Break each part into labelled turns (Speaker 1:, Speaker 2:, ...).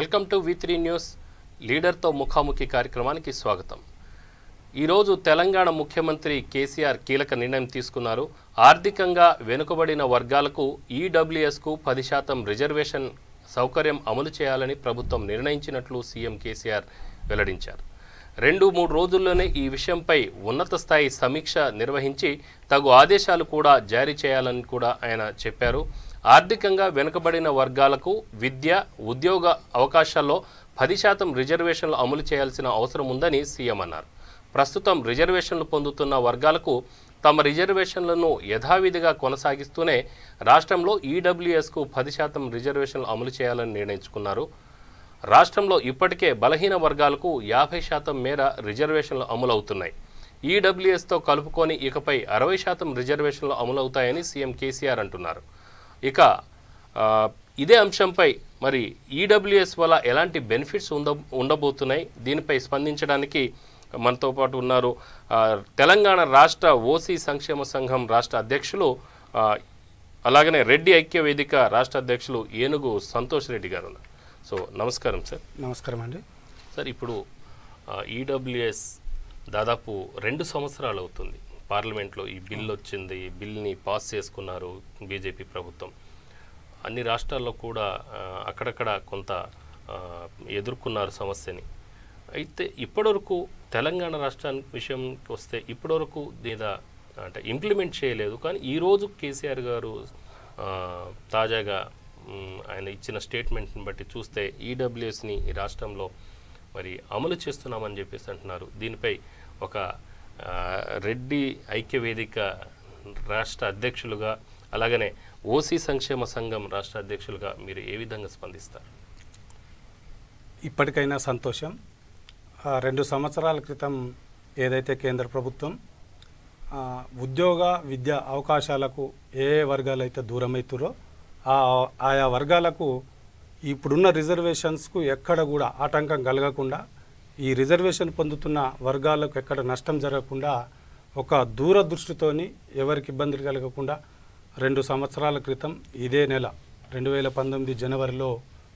Speaker 1: Welcome to V three news లీడర్తో ముఖాముఖి కార్యక్రమానికి స్వాగతం ఈరోజు తెలంగాణ ముఖ్యమంత్రి కేసీఆర్ కీలక నిర్ణయం తీసుకున్నారు ఆర్థికంగా వెనుకబడిన వర్గాలకు ఈడబ్ల్యూఎస్కు పది శాతం రిజర్వేషన్ సౌకర్యం అమలు చేయాలని ప్రభుత్వం నిర్ణయించినట్లు సీఎం కేసీఆర్ వెల్లడించారు రెండు మూడు రోజుల్లోనే ఈ విషయంపై ఉన్నత స్థాయి సమీక్ష నిర్వహించి తగు ఆదేశాలు కూడా జారీ చేయాలని కూడా ఆయన చెప్పారు ఆర్థికంగా వెనుకబడిన వర్గాలకు విద్య ఉద్యోగ అవకాశాల్లో పది శాతం రిజర్వేషన్లు అమలు చేయాల్సిన అవసరం ఉందని సీఎం అన్నారు ప్రస్తుతం రిజర్వేషన్లు పొందుతున్న వర్గాలకు తమ రిజర్వేషన్లను యథావిధిగా కొనసాగిస్తూనే రాష్ట్రంలో ఈడబ్ల్యూఎస్కు పది శాతం రిజర్వేషన్లు అమలు చేయాలని నిర్ణయించుకున్నారు రాష్ట్రంలో ఇప్పటికే బలహీన వర్గాలకు యాభై శాతం మేర రిజర్వేషన్లు అమలవుతున్నాయి ఈడబ్ల్యూఎస్తో కలుపుకొని ఇకపై అరవై శాతం రిజర్వేషన్లు అమలవుతాయని సీఎం కేసీఆర్ అంటున్నారు ఇక ఆ, ఇదే అంశంపై మరి ఈడబ్ల్యూఎస్ వల్ల ఎలాంటి బెనిఫిట్స్ ఉండ ఉండబోతున్నాయి దీనిపై స్పందించడానికి మనతో పాటు ఉన్నారు ఆ, తెలంగాణ రాష్ట్ర ఓసీ సంక్షేమ సంఘం రాష్ట్ర అధ్యక్షులు ఆ, అలాగనే రెడ్డి ఐక్య వేదిక రాష్ట్ర అధ్యక్షులు ఏనుగు సంతోష్ రెడ్డి గారు ఉన్నారు సో నమస్కారం సార్
Speaker 2: నమస్కారం అండి
Speaker 1: సార్ ఇప్పుడు ఈడబ్ల్యూఎస్ దాదాపు రెండు సంవత్సరాలు అవుతుంది పార్లమెంట్లో ఈ బిల్ వచ్చింది ఈ బిల్ని పాస్ చేసుకున్నారు బీజేపీ ప్రభుత్వం అన్ని రాష్ట్రాల్లో కూడా ఆ, అక్కడక్కడ కొంత ఆ, ఎదుర్కొన్నారు సమస్యని అయితే ఇప్పటివరకు తెలంగాణ రాష్ట్రానికి విషయంకి వస్తే ఇప్పటివరకు మీద అంటే ఇంప్లిమెంట్ చేయలేదు కానీ ఈరోజు కేసీఆర్ గారు ఆ, తాజాగా మ్, ఆయన ఇచ్చిన స్టేట్మెంట్ని బట్టి చూస్తే ఈడబ్ల్యూఎస్ని ఈ రాష్ట్రంలో మరి అమలు చేస్తున్నామని చెప్పేసి అంటున్నారు దీనిపై ఒక ఆ, రెడ్డి ఐక్య వేదిక రాష్ట్ర అధ్యక్షులుగా అలాగనే ఓసీ సంక్షేమ సంఘం రాష్ట్ర అధ్యక్షులుగా మీరు ఏ విధంగా స్పందిస్తారు
Speaker 2: ఇప్పటికైనా సంతోషం ఆ, రెండు సంవత్సరాల క్రితం ఏదైతే కేంద్ర ప్రభుత్వం ఆ, ఉద్యోగ విద్య అవకాశాలకు ఏ ఏ వర్గాలు అయితే దూరమవుతారో ఆ ఆయా వర్గాలకు ఇప్పుడున్న రిజర్వేషన్స్కు ఎక్కడ కూడా ఆటంకం కలగకుండా ఈ రిజర్వేషన్ పొందుతున్న వర్గాలకు ఎక్కడ నష్టం జరగకుండా ఒక దూరదృష్టితోని ఎవరికి ఇబ్బందులు కలగకుండా రెండు సంవత్సరాల క్రితం ఇదే నెల రెండు వేల పంతొమ్మిది జనవరిలో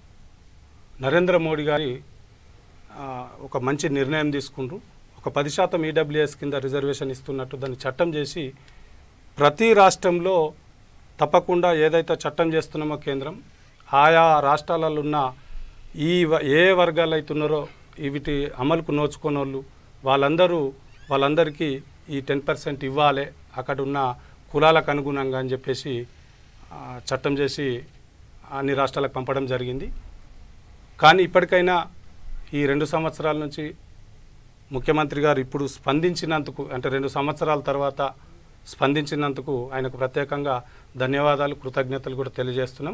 Speaker 2: నరేంద్ర మోడీ గారి ఆ, ఒక మంచి నిర్ణయం తీసుకుంటూ ఒక పది శాతం ఈడబ్ల్యూఎస్ కింద రిజర్వేషన్ ఇస్తున్నట్టు దాన్ని చట్టం చేసి ప్రతి రాష్ట్రంలో తప్పకుండా ఏదైతే చట్టం చేస్తున్నామో కేంద్రం ఆయా రాష్ట్రాలలో ఉన్న ఈ వ- ఏ వర్గాలు అవుతున్నారో ఈ వీటి అమలుకు నోచుకున్న వాళ్ళు వాళ్ళందరూ వాళ్ళందరికీ ఈ టెన్ పర్సెంట్ ఇవ్వాలి అక్కడ ఉన్న కులాలకు అనుగుణంగా అని చెప్పేసి ఆ, చట్టం చేసి అన్ని రాష్ట్రాలకు పంపడం జరిగింది కానీ ఇప్పటికైనా ఈ రెండు సంవత్సరాల నుంచి ముఖ్యమంత్రి గారు ఇప్పుడు స్పందించినందుకు అంటే రెండు సంవత్సరాల తర్వాత స్పందించినందుకు ఆయనకు ప్రత్యేకంగా ధన్యవాదాలు కృతజ్ఞతలు కూడా తెలియజేస్తున్నాం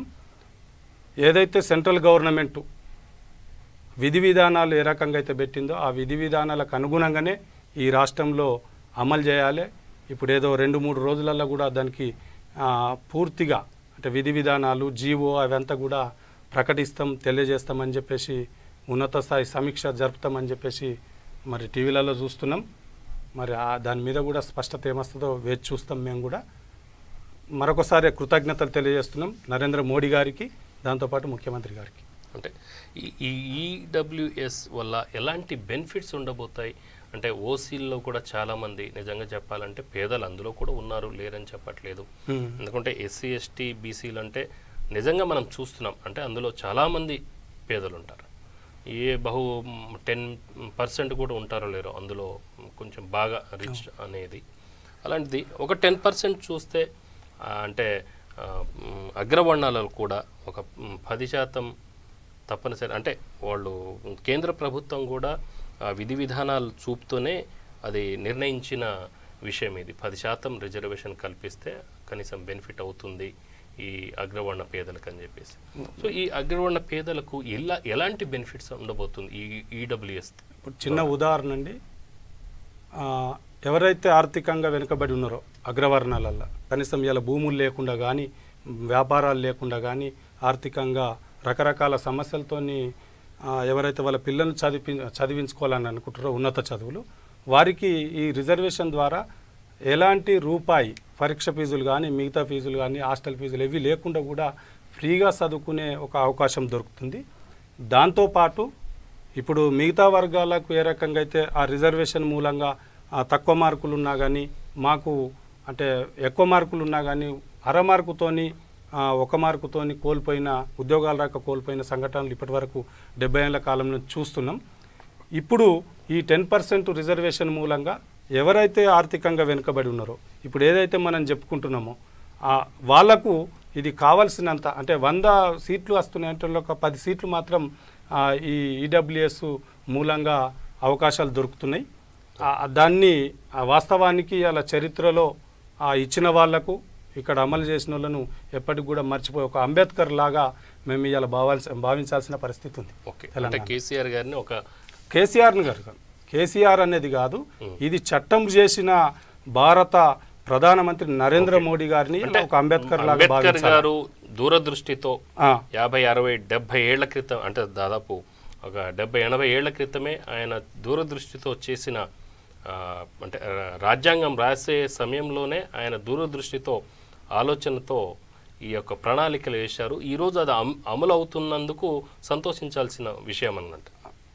Speaker 2: ఏదైతే సెంట్రల్ గవర్నమెంట్ విధి విధానాలు ఏ రకంగా అయితే పెట్టిందో ఆ విధి విధానాలకు అనుగుణంగానే ఈ రాష్ట్రంలో అమలు చేయాలి ఇప్పుడు ఏదో రెండు మూడు రోజులలో కూడా దానికి ఆ, పూర్తిగా అంటే విధి విధానాలు జీవో అవంతా కూడా ప్రకటిస్తాం తెలియజేస్తామని చెప్పేసి ఉన్నత స్థాయి సమీక్ష జరుపుతామని చెప్పేసి మరి టీవీలలో చూస్తున్నాం మరి ఆ దాని మీద కూడా స్పష్టత ఏమొస్తుందో వేచి చూస్తాం మేము కూడా మరొకసారి కృతజ్ఞతలు తెలియజేస్తున్నాం నరేంద్ర మోడీ గారికి దాంతోపాటు ముఖ్యమంత్రి గారికి
Speaker 1: అంటే ఈ ఈ ఈడబ్ల్యూఎస్ వల్ల ఎలాంటి బెనిఫిట్స్ ఉండబోతాయి అంటే ఓసీల్లో కూడా చాలామంది నిజంగా చెప్పాలంటే పేదలు అందులో కూడా ఉన్నారు లేరని చెప్పట్లేదు
Speaker 2: Hmm.
Speaker 1: ఎందుకంటే ఎస్సీ ఎస్టీ బీసీలు అంటే నిజంగా మనం చూస్తున్నాం అంటే అందులో చాలామంది పేదలు ఉంటారు ఏ బహు టెన్ పర్సెంట్ కూడా ఉంటారో లేరో అందులో కొంచెం బాగా రిచ్ అనేది అలాంటిది ఒక టెన్ పర్సెంట్ చూస్తే ఆ, అంటే ఆ, మ్, అగ్రవర్ణాలలో కూడా ఒక మ్, పది శాతం తప్పనిసరి అంటే వాళ్ళు కేంద్ర ప్రభుత్వం కూడా ఆ, విధి విధానాలు చూపుతూనే అది నిర్ణయించిన విషయం ఇది పది శాతం రిజర్వేషన్ కల్పిస్తే కనీసం బెనిఫిట్ అవుతుంది ఈ అగ్రవర్ణ పేదలకు అని చెప్పేసి సో ఈ అగ్రవర్ణ పేదలకు ఎలా ఎలాంటి బెనిఫిట్స్ ఉండబోతుంది ఈ ఈడబ్ల్యూఎస్
Speaker 2: ఇప్పుడు చిన్న ఉదాహరణ అండి ఆ, ఎవరైతే ఆర్థికంగా వెనుకబడి ఉన్నారో అగ్రవర్ణాలల్లో కనీసం ఇలా భూములు లేకుండా కానీ వ్యాపారాలు లేకుండా కానీ ఆర్థికంగా రకరకాల సమస్యలతోని ఆ, ఎవరైతే వాళ్ళ పిల్లల్ని చదివి చదివించుకోవాలని అనుకుంటారో ఉన్నత చదువులు వారికి ఈ రిజర్వేషన్ ద్వారా ఎలాంటి రూపాయి పరీక్ష ఫీజులు కానీ మిగతా ఫీజులు కానీ హాస్టల్ ఫీజులు ఇవి లేకుండా కూడా ఫ్రీగా చదువుకునే ఒక అవకాశం దొరుకుతుంది దాంతోపాటు ఇప్పుడు మిగతా వర్గాలకు ఏ రకంగా అయితే ఆ రిజర్వేషన్ మూలంగా ఆ తక్కువ మార్కులు ఉన్నా కానీ మాకు అంటే ఎక్కువ మార్కులు ఉన్నా కానీ అర మార్కుతోని ఆ, ఒక మార్కుతోని కోల్పోయిన ఉద్యోగాలు రాక కోల్పోయిన సంఘటనలు ఇప్పటివరకు డెబ్బై ఏళ్ళ కాలం నుంచి చూస్తున్నాం ఇప్పుడు ఈ టెన్ పర్సెంట్ రిజర్వేషన్ మూలంగా ఎవరైతే ఆర్థికంగా వెనుకబడి ఉన్నారో ఇప్పుడు ఏదైతే మనం చెప్పుకుంటున్నామో ఆ వాళ్లకు ఇది కావాల్సినంత అంటే వంద సీట్లు వస్తున్నాయంటే ఒక పది సీట్లు మాత్రం ఆ, ఈ ఈడబ్ల్యూఎస్ మూలంగా అవకాశాలు దొరుకుతున్నాయి ఆ, దాన్ని ఆ వాస్తవానికి అలా చరిత్రలో ఆ ఇచ్చిన వాళ్లకు ఇక్కడ అమలు చేసిన వాళ్ళను ఎప్పటికి కూడా మర్చిపోయి ఒక అంబేద్కర్ లాగా మేము ఇవాళ భావాల్సి భావించాల్సిన పరిస్థితి ఉంది
Speaker 1: ఓకే అంటే
Speaker 2: తెలంగాణ.
Speaker 1: కేసీఆర్ గారిని ఒక
Speaker 2: కేసీఆర్ గారు కాదు. కేసీఆర్ అనేది కాదు ఇది చట్టం చేసిన భారత ప్రధానమంత్రి నరేంద్ర మోడీ గారిని ఇలా ఒక అంబేద్కర్ లాగా
Speaker 1: అంబేద్కర్
Speaker 2: భావించాలి
Speaker 1: గారు దూరదృష్టితో
Speaker 2: ఆ,
Speaker 1: యాభై అరవై డెబ్బై ఏళ్ల క్రితం అంటే దాదాపు ఒక డెబ్బై ఎనభై ఏళ్ల క్రితమే ఆయన దూరదృష్టితో చేసిన ఆ, అంటే ఆ, రాజ్యాంగం రాసే సమయంలోనే ఆయన దూరదృష్టితో ఆలోచనతో ఈ యొక్క ప్రణాళికలు వేశారు ఈరోజు అది అమ్- అమలు అవుతున్నందుకు సంతోషించాల్సిన విషయం అన్నట్టు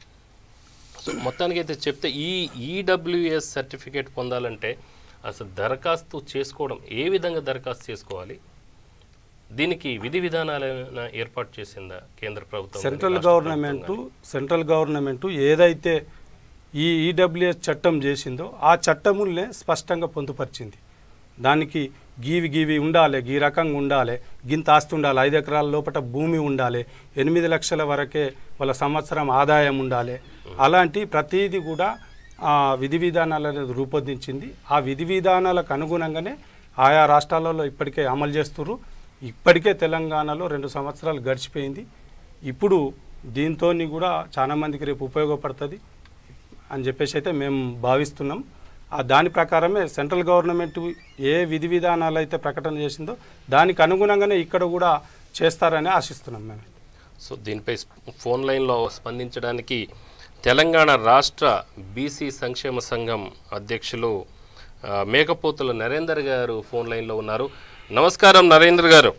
Speaker 1: సో మొత్తానికి అయితే చెప్తే ఈ ఈడబ్ల్యూఎస్ సర్టిఫికేట్ పొందాలంటే అసలు దరఖాస్తు చేసుకోవడం ఏ విధంగా దరఖాస్తు చేసుకోవాలి దీనికి విధి విధానాలైనా ఏర్పాటు చేసిందా కేంద్ర ప్రభుత్వం
Speaker 2: సెంట్రల్
Speaker 1: రాష్ట్ర
Speaker 2: గవర్నమెంట్ సెంట్రల్ గవర్నమెంట్ ఏదైతే ఈ ఈడబ్ల్యూఎస్ చట్టం చేసిందో ఆ చట్టముల్నే స్పష్టంగా పొందుపరిచింది దానికి గీవి గీవి ఉండాలి గీ రకంగా ఉండాలి గింత ఆస్తి ఉండాలి ఐదు ఎకరాల లోపల భూమి ఉండాలి ఎనిమిది లక్షల వరకే వాళ్ళ సంవత్సరం ఆదాయం ఉండాలి అలాంటి ప్రతిదీ కూడా ఆ విధి విధానాలు అనేది రూపొందించింది ఆ విధి విధానాలకు అనుగుణంగానే ఆయా రాష్ట్రాలలో ఇప్పటికే అమలు చేస్తున్నారు ఇప్పటికే తెలంగాణలో రెండు సంవత్సరాలు గడిచిపోయింది ఇప్పుడు దీంతో కూడా చాలా మందికి రేపు ఉపయోగపడుతుంది అని చెప్పేసి అయితే మేము భావిస్తున్నాం ఆ దాని ప్రకారమే సెంట్రల్ గవర్నమెంట్ ఏ విధి విధానాలు అయితే ప్రకటన చేసిందో దానికి అనుగుణంగానే ఇక్కడ కూడా చేస్తారని ఆశిస్తున్నాం మేము
Speaker 1: సో దీనిపై స్ప- ఫోన్ లైన్లో స్పందించడానికి తెలంగాణ రాష్ట్ర బీసీ సంక్షేమ సంఘం అధ్యక్షులు ఆ, మేకపోతుల నరేందర్ గారు ఫోన్ లైన్లో ఉన్నారు నమస్కారం నరేంద్ర గారు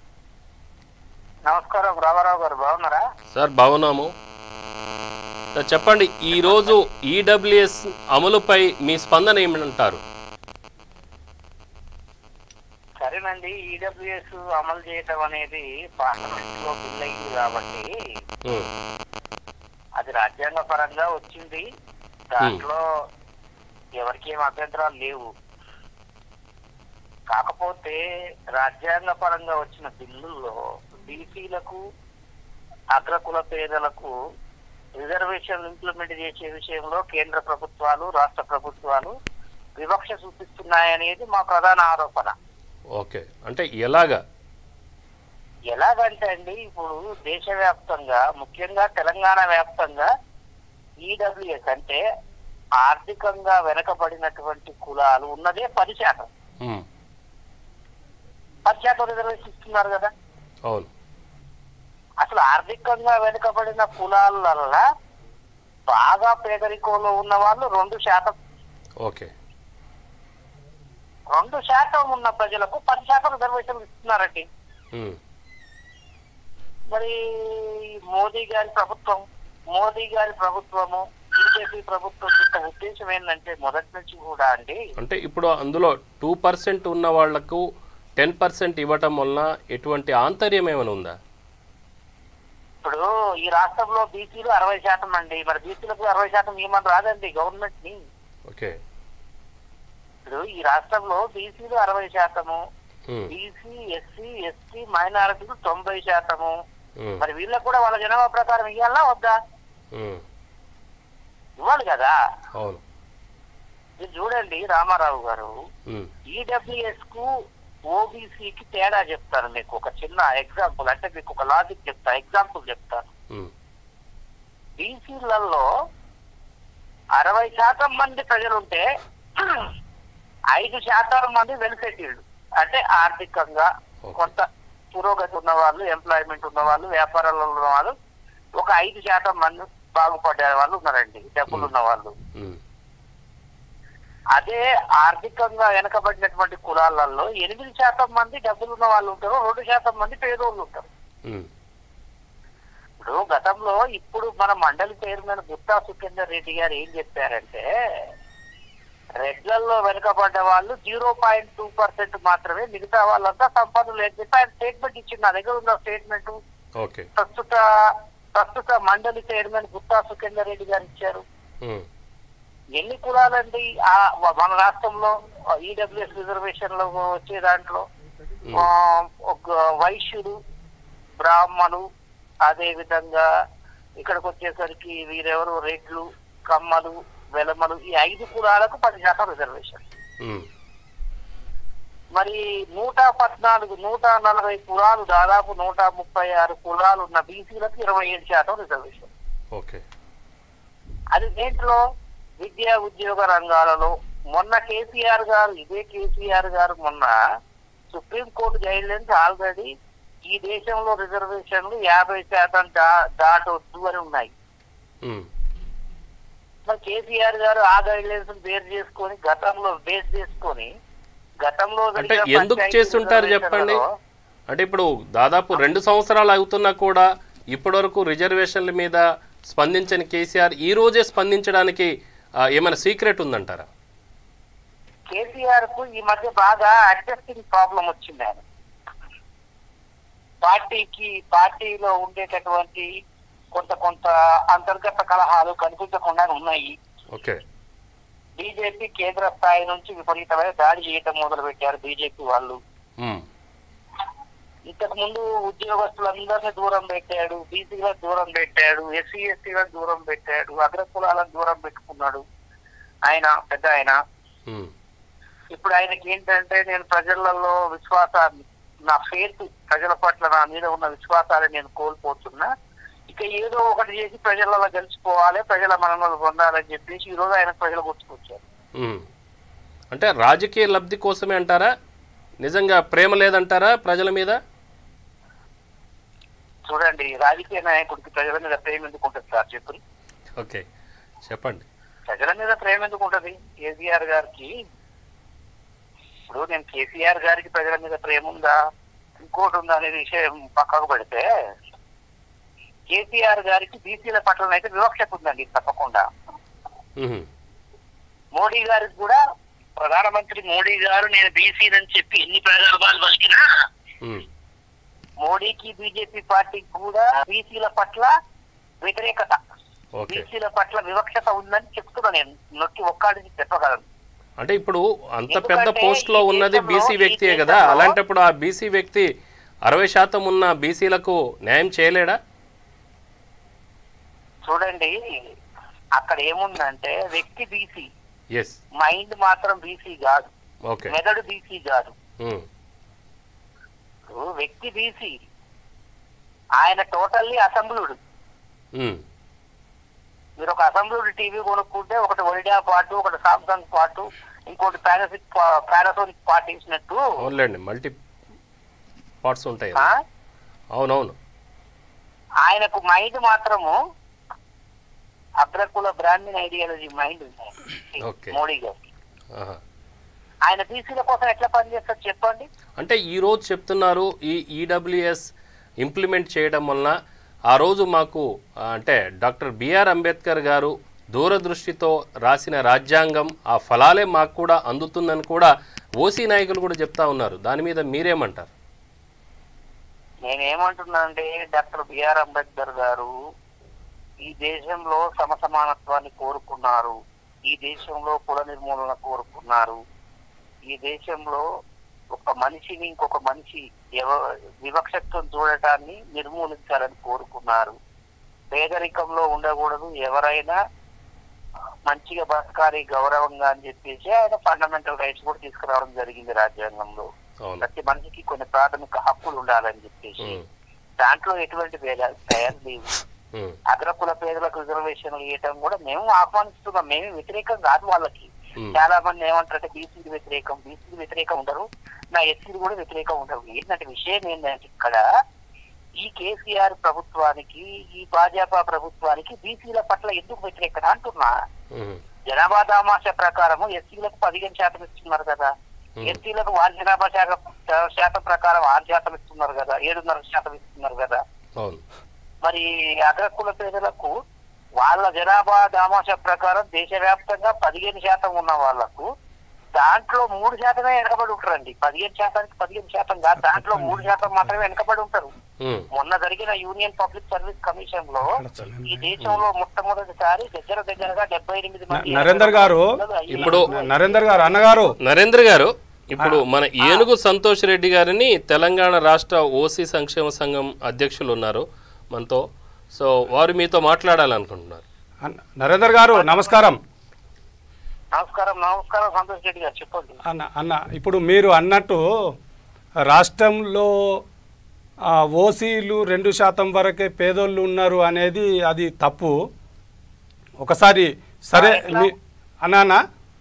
Speaker 3: నమస్కారం రామారావు గారు బాగున్నారా
Speaker 1: సార్ బాగున్నాము సార్ చెప్పండి ఈరోజు ఈడబ్ల్యూఎస్ అమలుపై మీ స్పందన ఏమంటారు
Speaker 3: సరేనండి ఈడబ్ల్యూఎస్ అమలు చేయటం అనేది పార్లమెంట్ లో బిల్ అయింది కాబట్టి
Speaker 1: ఉమ్,
Speaker 3: అది రాజ్యాంగ పరంగా వచ్చింది దాంట్లో ఎవరికి ఏం అభ్యంతరాలు లేవు కాకపోతే రాజ్యాంగ పరంగా వచ్చిన బిల్లుల్లో బీసీలకు అగ్రకుల పేదలకు రిజర్వేషన్ ఇంప్లిమెంట్ చేసే విషయంలో కేంద్ర ప్రభుత్వాలు రాష్ట్ర ప్రభుత్వాలు వివక్ష చూపిస్తున్నాయనేది మా ప్రధాన ఆరోపణ
Speaker 1: ఓకే అంటే ఎలాగా
Speaker 3: ఎలాగంటే అండి ఇప్పుడు దేశవ్యాప్తంగా ముఖ్యంగా తెలంగాణ వ్యాప్తంగా ఈడబ్ల్యూఎస్ అంటే ఆర్థికంగా వెనకబడినటువంటి కులాలు ఉన్నదే పది శాతం
Speaker 1: ఉమ్,
Speaker 3: పది శాతం రిజర్వేషన్ ఇస్తున్నారు కదా
Speaker 1: అవును
Speaker 3: అసలు ఆర్థికంగా వెనుకబడిన కులాలల్ల బాగా పేదరికంలో ఉన్న వాళ్ళు రెండు శాతం
Speaker 1: ఓకే
Speaker 3: రెండు శాతం ఉన్న ప్రజలకు పది శాతం రిజర్వేషన్ ఇస్తున్నారండి
Speaker 1: ఉమ్,
Speaker 3: మరి మోదీ గారి ప్రభుత్వం మోదీ గారి ప్రభుత్వము బీజేపీ ప్రభుత్వం యొక్క ఉద్దేశం ఏంటంటే మొదటి నుంచి కూడా అండి
Speaker 1: అంటే ఇప్పుడు అందులో టూ పర్సెంట్ ఉన్న వాళ్లకు టెన్ పర్సెంట్ ఇవ్వటం వలన ఎటువంటి ఆంతర్యం ఏమైనా ఉందా
Speaker 3: ఇప్పుడు ఈ రాష్ట్రంలో బీసీలు అరవై శాతం అండి మరి బీసీలకు అరవై శాతం ఇవ్వమని రాదండి గవర్నమెంట్ ని
Speaker 1: ఓకే
Speaker 3: ఇప్పుడు ఈ రాష్ట్రంలో బీసీలు అరవై శాతము
Speaker 1: ఉమ్,
Speaker 3: బీసీ ఎస్సీ ఎస్టీ మైనారిటీలు తొంభై శాతము
Speaker 1: ఉమ్,
Speaker 3: మరి వీళ్ళకు కూడా వాళ్ళ జనాభా ప్రకారం ఇవ్వాలా వద్దా
Speaker 1: ఉమ్,
Speaker 3: ఇవ్వాలి కదా
Speaker 1: అవును
Speaker 3: మీరు చూడండి రామారావు గారు
Speaker 1: ఉమ్,
Speaker 3: ఈడబ్ల్యూఎస్ కు ఓబీసీకి తేడా చెప్తాను మీకు ఒక చిన్న ఎగ్జాంపుల్ అంటే మీకు ఒక లాజిక్ చెప్తా ఎగ్జాంపుల్ చెప్తాను
Speaker 1: ఉమ్,
Speaker 3: బీసీలలో అరవై శాతం మంది ప్రజలుంటే ఐదు శాతం మంది వెనుసెటిల్డ్ అంటే ఆర్థికంగా
Speaker 1: Okay.
Speaker 3: కొంత పురోగతి ఉన్న వాళ్ళు ఎంప్లాయ్మెంట్ ఉన్న వాళ్ళు వ్యాపారాల్లో ఉన్న వాళ్ళు ఒక ఐదు శాతం మంది బాగుపడే వాళ్ళు ఉన్నారండి డబ్బులు ఉన్న వాళ్ళు
Speaker 1: ఉమ్,
Speaker 3: అదే ఆర్థికంగా వెనకబడినటువంటి కులాలలో ఎనిమిది శాతం మంది డబ్బులు ఉన్న వాళ్ళు ఉంటారు రెండు శాతం మంది పేదోళ్ళు ఉంటారు
Speaker 1: ఉమ్,
Speaker 3: ఇప్పుడు గతంలో ఇప్పుడు మన మండలి చైర్మన్ గుత్తా సుఖేందర్ రెడ్డి గారు ఏం చెప్పారంటే రెడ్లలో వెనుకబడ్డ వాళ్ళు జీరో పాయింట్ టూ పర్సెంట్ మాత్రమే మిగతా వాళ్ళంతా సంపన్నులు అని చెప్పి ఆయన స్టేట్మెంట్ ఇచ్చింది నా దగ్గర ఉన్న స్టేట్మెంట్
Speaker 1: ఓకే
Speaker 3: ప్రస్తుత ప్రస్తుత మండలి చైర్మన్ గుత్తా సుఖేందర్ రెడ్డి గారు ఇచ్చారు
Speaker 1: ఉమ్,
Speaker 3: ఎన్ని కులాలండి ఆ మన రాష్ట్రంలో ఈడబ్ల్యూఎస్ రిజర్వేషన్ లో వచ్చే దాంట్లో ఆ, ఒక వైశ్యుడు బ్రాహ్మణు అదే విధంగా ఇక్కడికి వచ్చేసరికి వీరెవరు రెడ్లు కమ్మలు వెలమలు ఈ ఐదు కులాలకు పది శాతం రిజర్వేషన్
Speaker 1: ఉమ్,
Speaker 3: మరి నూట పద్నాలుగు నూట నలభై కులాలు దాదాపు నూట ముప్పై ఆరు కులాలు ఉన్న బీసీలకు ఇరవై ఏడు శాతం రిజర్వేషన్
Speaker 1: ఓకే
Speaker 3: అది దేంట్లో విద్యా ఉద్యోగ రంగాలలో మొన్న కేసీఆర్ గారు ఇదే కేసీఆర్ గారు మొన్న supreme court guidelines already ఈ దేశంలో రిజర్వేషన్లు యాభై శాతం దా దాటొద్దు అని ఉన్నాయి
Speaker 1: ఉమ్,
Speaker 3: మరి కేసీఆర్ గారు ఆ గైడ్ లైన్స్ బేర్ చేసుకొని గతంలో బేస్ చేసుకొని గతంలో
Speaker 1: అంటే
Speaker 3: జరిగిన
Speaker 1: ఎందుకు
Speaker 3: పంచాయతీ
Speaker 1: చేస్తుంటారు చెప్పండి
Speaker 3: రిజర్వేషన్లలో
Speaker 1: అంటే ఇప్పుడు దాదాపు రెండు సంవత్సరాలు అవుతున్నా కూడా ఇప్పటివరకు రిజర్వేషన్ల మీద స్పందించని కేసీఆర్ ఈ రోజే స్పందించడానికి ఆ, ఏమైనా సీక్రెట్ ఉందంటారా
Speaker 3: కేసీఆర్ కు ఈ మధ్య బాగా అడ్జస్టింగ్ ప్రాబ్లం వచ్చింది ఆయన పార్టీకి పార్టీలో ఉండేటటువంటి కొంత కొంత అంతర్గత కలహాలు కనిపించకుండా ఉన్నాయి
Speaker 1: ఓకే
Speaker 3: బీజేపీ కేంద్ర స్థాయి నుంచి విపరీతమైన దాడి చేయటం మొదలు పెట్టారు బీజేపీ వాళ్ళు
Speaker 1: ఉమ్,
Speaker 3: ఇంతకు ముందు ఉద్యోగస్తులందరినీ దూరం పెట్టాడు బీసీలకు దూరం పెట్టాడు ఎస్సీ ఎస్టీలకు దూరం పెట్టాడు అగ్రకులాలకు దూరం పెట్టుకున్నాడు ఆయన పెద్ద ఆయన
Speaker 1: ఉమ్,
Speaker 3: ఇప్పుడు ఆయనకి ఏంటంటే నేను ప్రజలలో విశ్వాసాన్ని నా ఫేత్ ప్రజల పట్ల నా మీద ఉన్న విశ్వాసాన్ని నేను కోల్పోతున్నా ఇక ఏదో ఒకటి చేసి ప్రజలలో గెలిచిపోవాలి ప్రజల మననలు పొందాలని చెప్పేసి ఈ రోజు ఆయన ప్రజలు గుర్తుకొచ్చారు
Speaker 1: ఉమ్. అంటే రాజకీయ లబ్ధి కోసమే అంటారా నిజంగా ప్రేమ లేదంటారా ప్రజల మీద
Speaker 3: చూడండి రాజకీయ నాయకుడికి ప్రజల మీద ప్రేమ ఎందుకు ఉంటుంది సార్ చెప్పండి
Speaker 1: ఓకే చెప్పండి
Speaker 3: ప్రజల మీద ప్రేమ ఎందుకు ఉంటది కేసీఆర్ గారికి ఇప్పుడు నేను కేసీఆర్ గారికి ప్రజల మీద ప్రేమ ఉందా ఇంకోటి ఉందా అనే విషయం పక్కకు పెడితే కేసీఆర్ గారికి బీసీల పట్ల అయితే వివక్షత ఉందండి తప్పకుండా
Speaker 1: ఉహుం,
Speaker 3: మోడీ గారికి కూడా ప్రధానమంత్రి మోడీ గారు నేను బీసీనని చెప్పి ఎన్ని ప్రగల్భాలు పలికినా
Speaker 1: ఉమ్,
Speaker 3: మోడీకి బీజేపీ పార్టీకి కూడా బీసీల పట్ల వ్యతిరేకత
Speaker 1: ఓకే
Speaker 3: బీసీల పట్ల వివక్షత ఉందని చెప్తున్నా నేను నొక్కి ఒక్కడికి చెప్పగలను
Speaker 1: అంటే ఇప్పుడు అంత
Speaker 3: ఎందుకంటే
Speaker 1: పెద్ద పోస్ట్లో
Speaker 3: ఈ
Speaker 1: ఉన్నది
Speaker 3: దేశంలో-
Speaker 1: బీసీ
Speaker 3: ఈ
Speaker 1: వ్యక్తియే కదా
Speaker 3: దేశంలో-
Speaker 1: అలాంటప్పుడు ఆ బీసీ వ్యక్తి అరవై శాతం ఉన్న బీసీలకు న్యాయం చేయలేడా
Speaker 3: చూడండి అక్కడ ఏముందంటే వ్యక్తి బీసీ
Speaker 1: ఎస్
Speaker 3: మైండ్ మాత్రం బీసీ కాదు
Speaker 1: ఓకే
Speaker 3: మెదడు బీసీ కాదు
Speaker 1: ఉమ్,
Speaker 3: ఇప్పుడు వ్యక్తి బీసీ ఆయన టోటల్లీ అసెంబ్లీడు
Speaker 1: ఉమ్,
Speaker 3: మీరు ఒక అసెంబ్లీ టీవీ కొనుక్కుంటే ఒకటి ఒడిడా పాటు ఒకటి సామ్సంగ్ పాటు ఇంకోటి పానాసిక్ పానాసోనిక్ పార్ట్ ఇచ్చినట్టు
Speaker 1: అవునులేండి మల్టీ పార్ట్స్ ఉంటాయి
Speaker 3: ఆ?
Speaker 1: అవునవును
Speaker 3: ఆయనకు మైండ్ మాత్రము అగ్రకుల బ్రాహ్మణ్ ఐడియాలజీ మైండ్ ఉంది
Speaker 1: ఓకే.
Speaker 3: మోడీ గారికి
Speaker 1: ఆహా.
Speaker 3: ఆయన బీసీల కోసం ఎట్లా పనిచేస్తారు చెప్పండి
Speaker 1: అంటే ఈ రోజు చెప్తున్నారు ఈ ఈడబ్ల్యూఎస్ ఇంప్లిమెంట్ చేయడం వలన ఆ రోజు మాకు ఆ, అంటే డాక్టర్ బిఆర్ అంబేద్కర్ గారు దూరదృష్టితో రాసిన రాజ్యాంగం ఆ ఫలాలే మాకు కూడా అందుతుందని కూడా ఓసీ నాయకులు కూడా చెప్తా ఉన్నారు దాని మీద మీరేమంటారు
Speaker 3: నేనేమంటున్నానంటే డాక్టర్ బిఆర్ అంబేద్కర్ గారు ఈ దేశంలో సమసమానత్వాన్ని కోరుకున్నారు ఈ దేశంలో కుల నిర్మూలన కోరుకున్నారు ఈ దేశంలో ఒక మనిషిని ఇంకొక మనిషి ఎవ వివక్షత్వం చూడటాన్ని నిర్మూలించాలని కోరుకున్నారు పేదరికంలో ఉండకూడదు ఎవరైనా మంచిగా బతకాలి గౌరవంగా అని చెప్పేసి ఆయన ఫండమెంటల్ రైట్స్ కూడా తీసుకురావడం జరిగింది రాజ్యాంగంలో
Speaker 1: అవును
Speaker 3: ప్రతి మనిషికి కొన్ని ప్రాథమిక హక్కులు ఉండాలని చెప్పేసి
Speaker 1: ఉమ్,
Speaker 3: దాంట్లో ఎటువంటి భేదాలు తయారు లేవు
Speaker 1: ఉమ్,
Speaker 3: అగ్రకుల పేదలకు రిజర్వేషన్లు ఇవ్వటం కూడా మేము ఆహ్వానిస్తున్నాం మేము వ్యతిరేకం కాదు వాళ్ళకి
Speaker 1: ఉమ్,
Speaker 3: చాలా మంది ఏమంటారంటే బీసీకి వ్యతిరేకం బీసీకి వ్యతిరేకం ఉండరు నా ఎస్సీలు కూడా వ్యతిరేకం ఉండరు ఏంటంటే విషయం ఏంటంటే ఇక్కడ ఈ కేసీఆర్ ప్రభుత్వానికి ఈ భాజపా ప్రభుత్వానికి బీసీల పట్ల ఎందుకు వ్యతిరేకత అంటున్నా
Speaker 1: ఉమ్,
Speaker 3: జనాభా దామాష ప్రకారము ఎస్సీలకు పదిహేను శాతం ఇస్తున్నారు కదా
Speaker 1: ఉమ్,
Speaker 3: ఎస్సీలకు వారి జనాభా శాతం శాతం ప్రకారం ఆరు శాతం ఇస్తున్నారు కదా ఏడున్నర శాతం ఇస్తున్నారు కదా
Speaker 1: అవును
Speaker 3: మరి అగ్రకుల పేదలకు వాళ్ళ జనాభా దామాష ప్రకారం దేశవ్యాప్తంగా పదిహేను శాతం ఉన్న వాళ్ళకు దాంట్లో మూడు శాతమే వెనకబడి ఉంటారండి పదిహేను శాతానికి పదిహేను శాతం కాదు దాంట్లో మూడు శాతం మాత్రమే వెనకబడి ఉంటారు
Speaker 1: ఉమ్,
Speaker 3: మొన్న జరిగిన యూనియన్ పబ్లిక్ సర్వీస్ కమిషన్ లో ఈ దేశంలో మొట్టమొదటిసారి దగ్గర దగ్గరగా డెబ్బై ఎనిమిది మంది
Speaker 2: నరేందర్ గారు
Speaker 1: ఇప్పుడు
Speaker 2: నరేందర్ గారు అన్నగారు
Speaker 1: నరేంద్ర గారు ఇప్పుడు మన ఏనుగు సంతోష్ రెడ్డి గారిని తెలంగాణ రాష్ట్ర ఓసీ సంక్షేమ సంఘం అధ్యక్షులు ఉన్నారు మనతో సో వారు మీతో మాట్లాడాలనుకుంటున్నారు
Speaker 2: అన్న- నరేందర్ గారు నమస్కారం
Speaker 3: నమస్కారం నమస్కారం సంతోష్ రెడ్డి గారు చెప్పండి
Speaker 2: అన్న అన్న ఇప్పుడు మీరు అన్నట్టు రాష్ట్రంలో ఆ, ఓసీలు రెండు శాతం వరకే పేదోళ్ళు ఉన్నారు అనేది అది తప్పు ఒకసారి సరే మీ అన్నా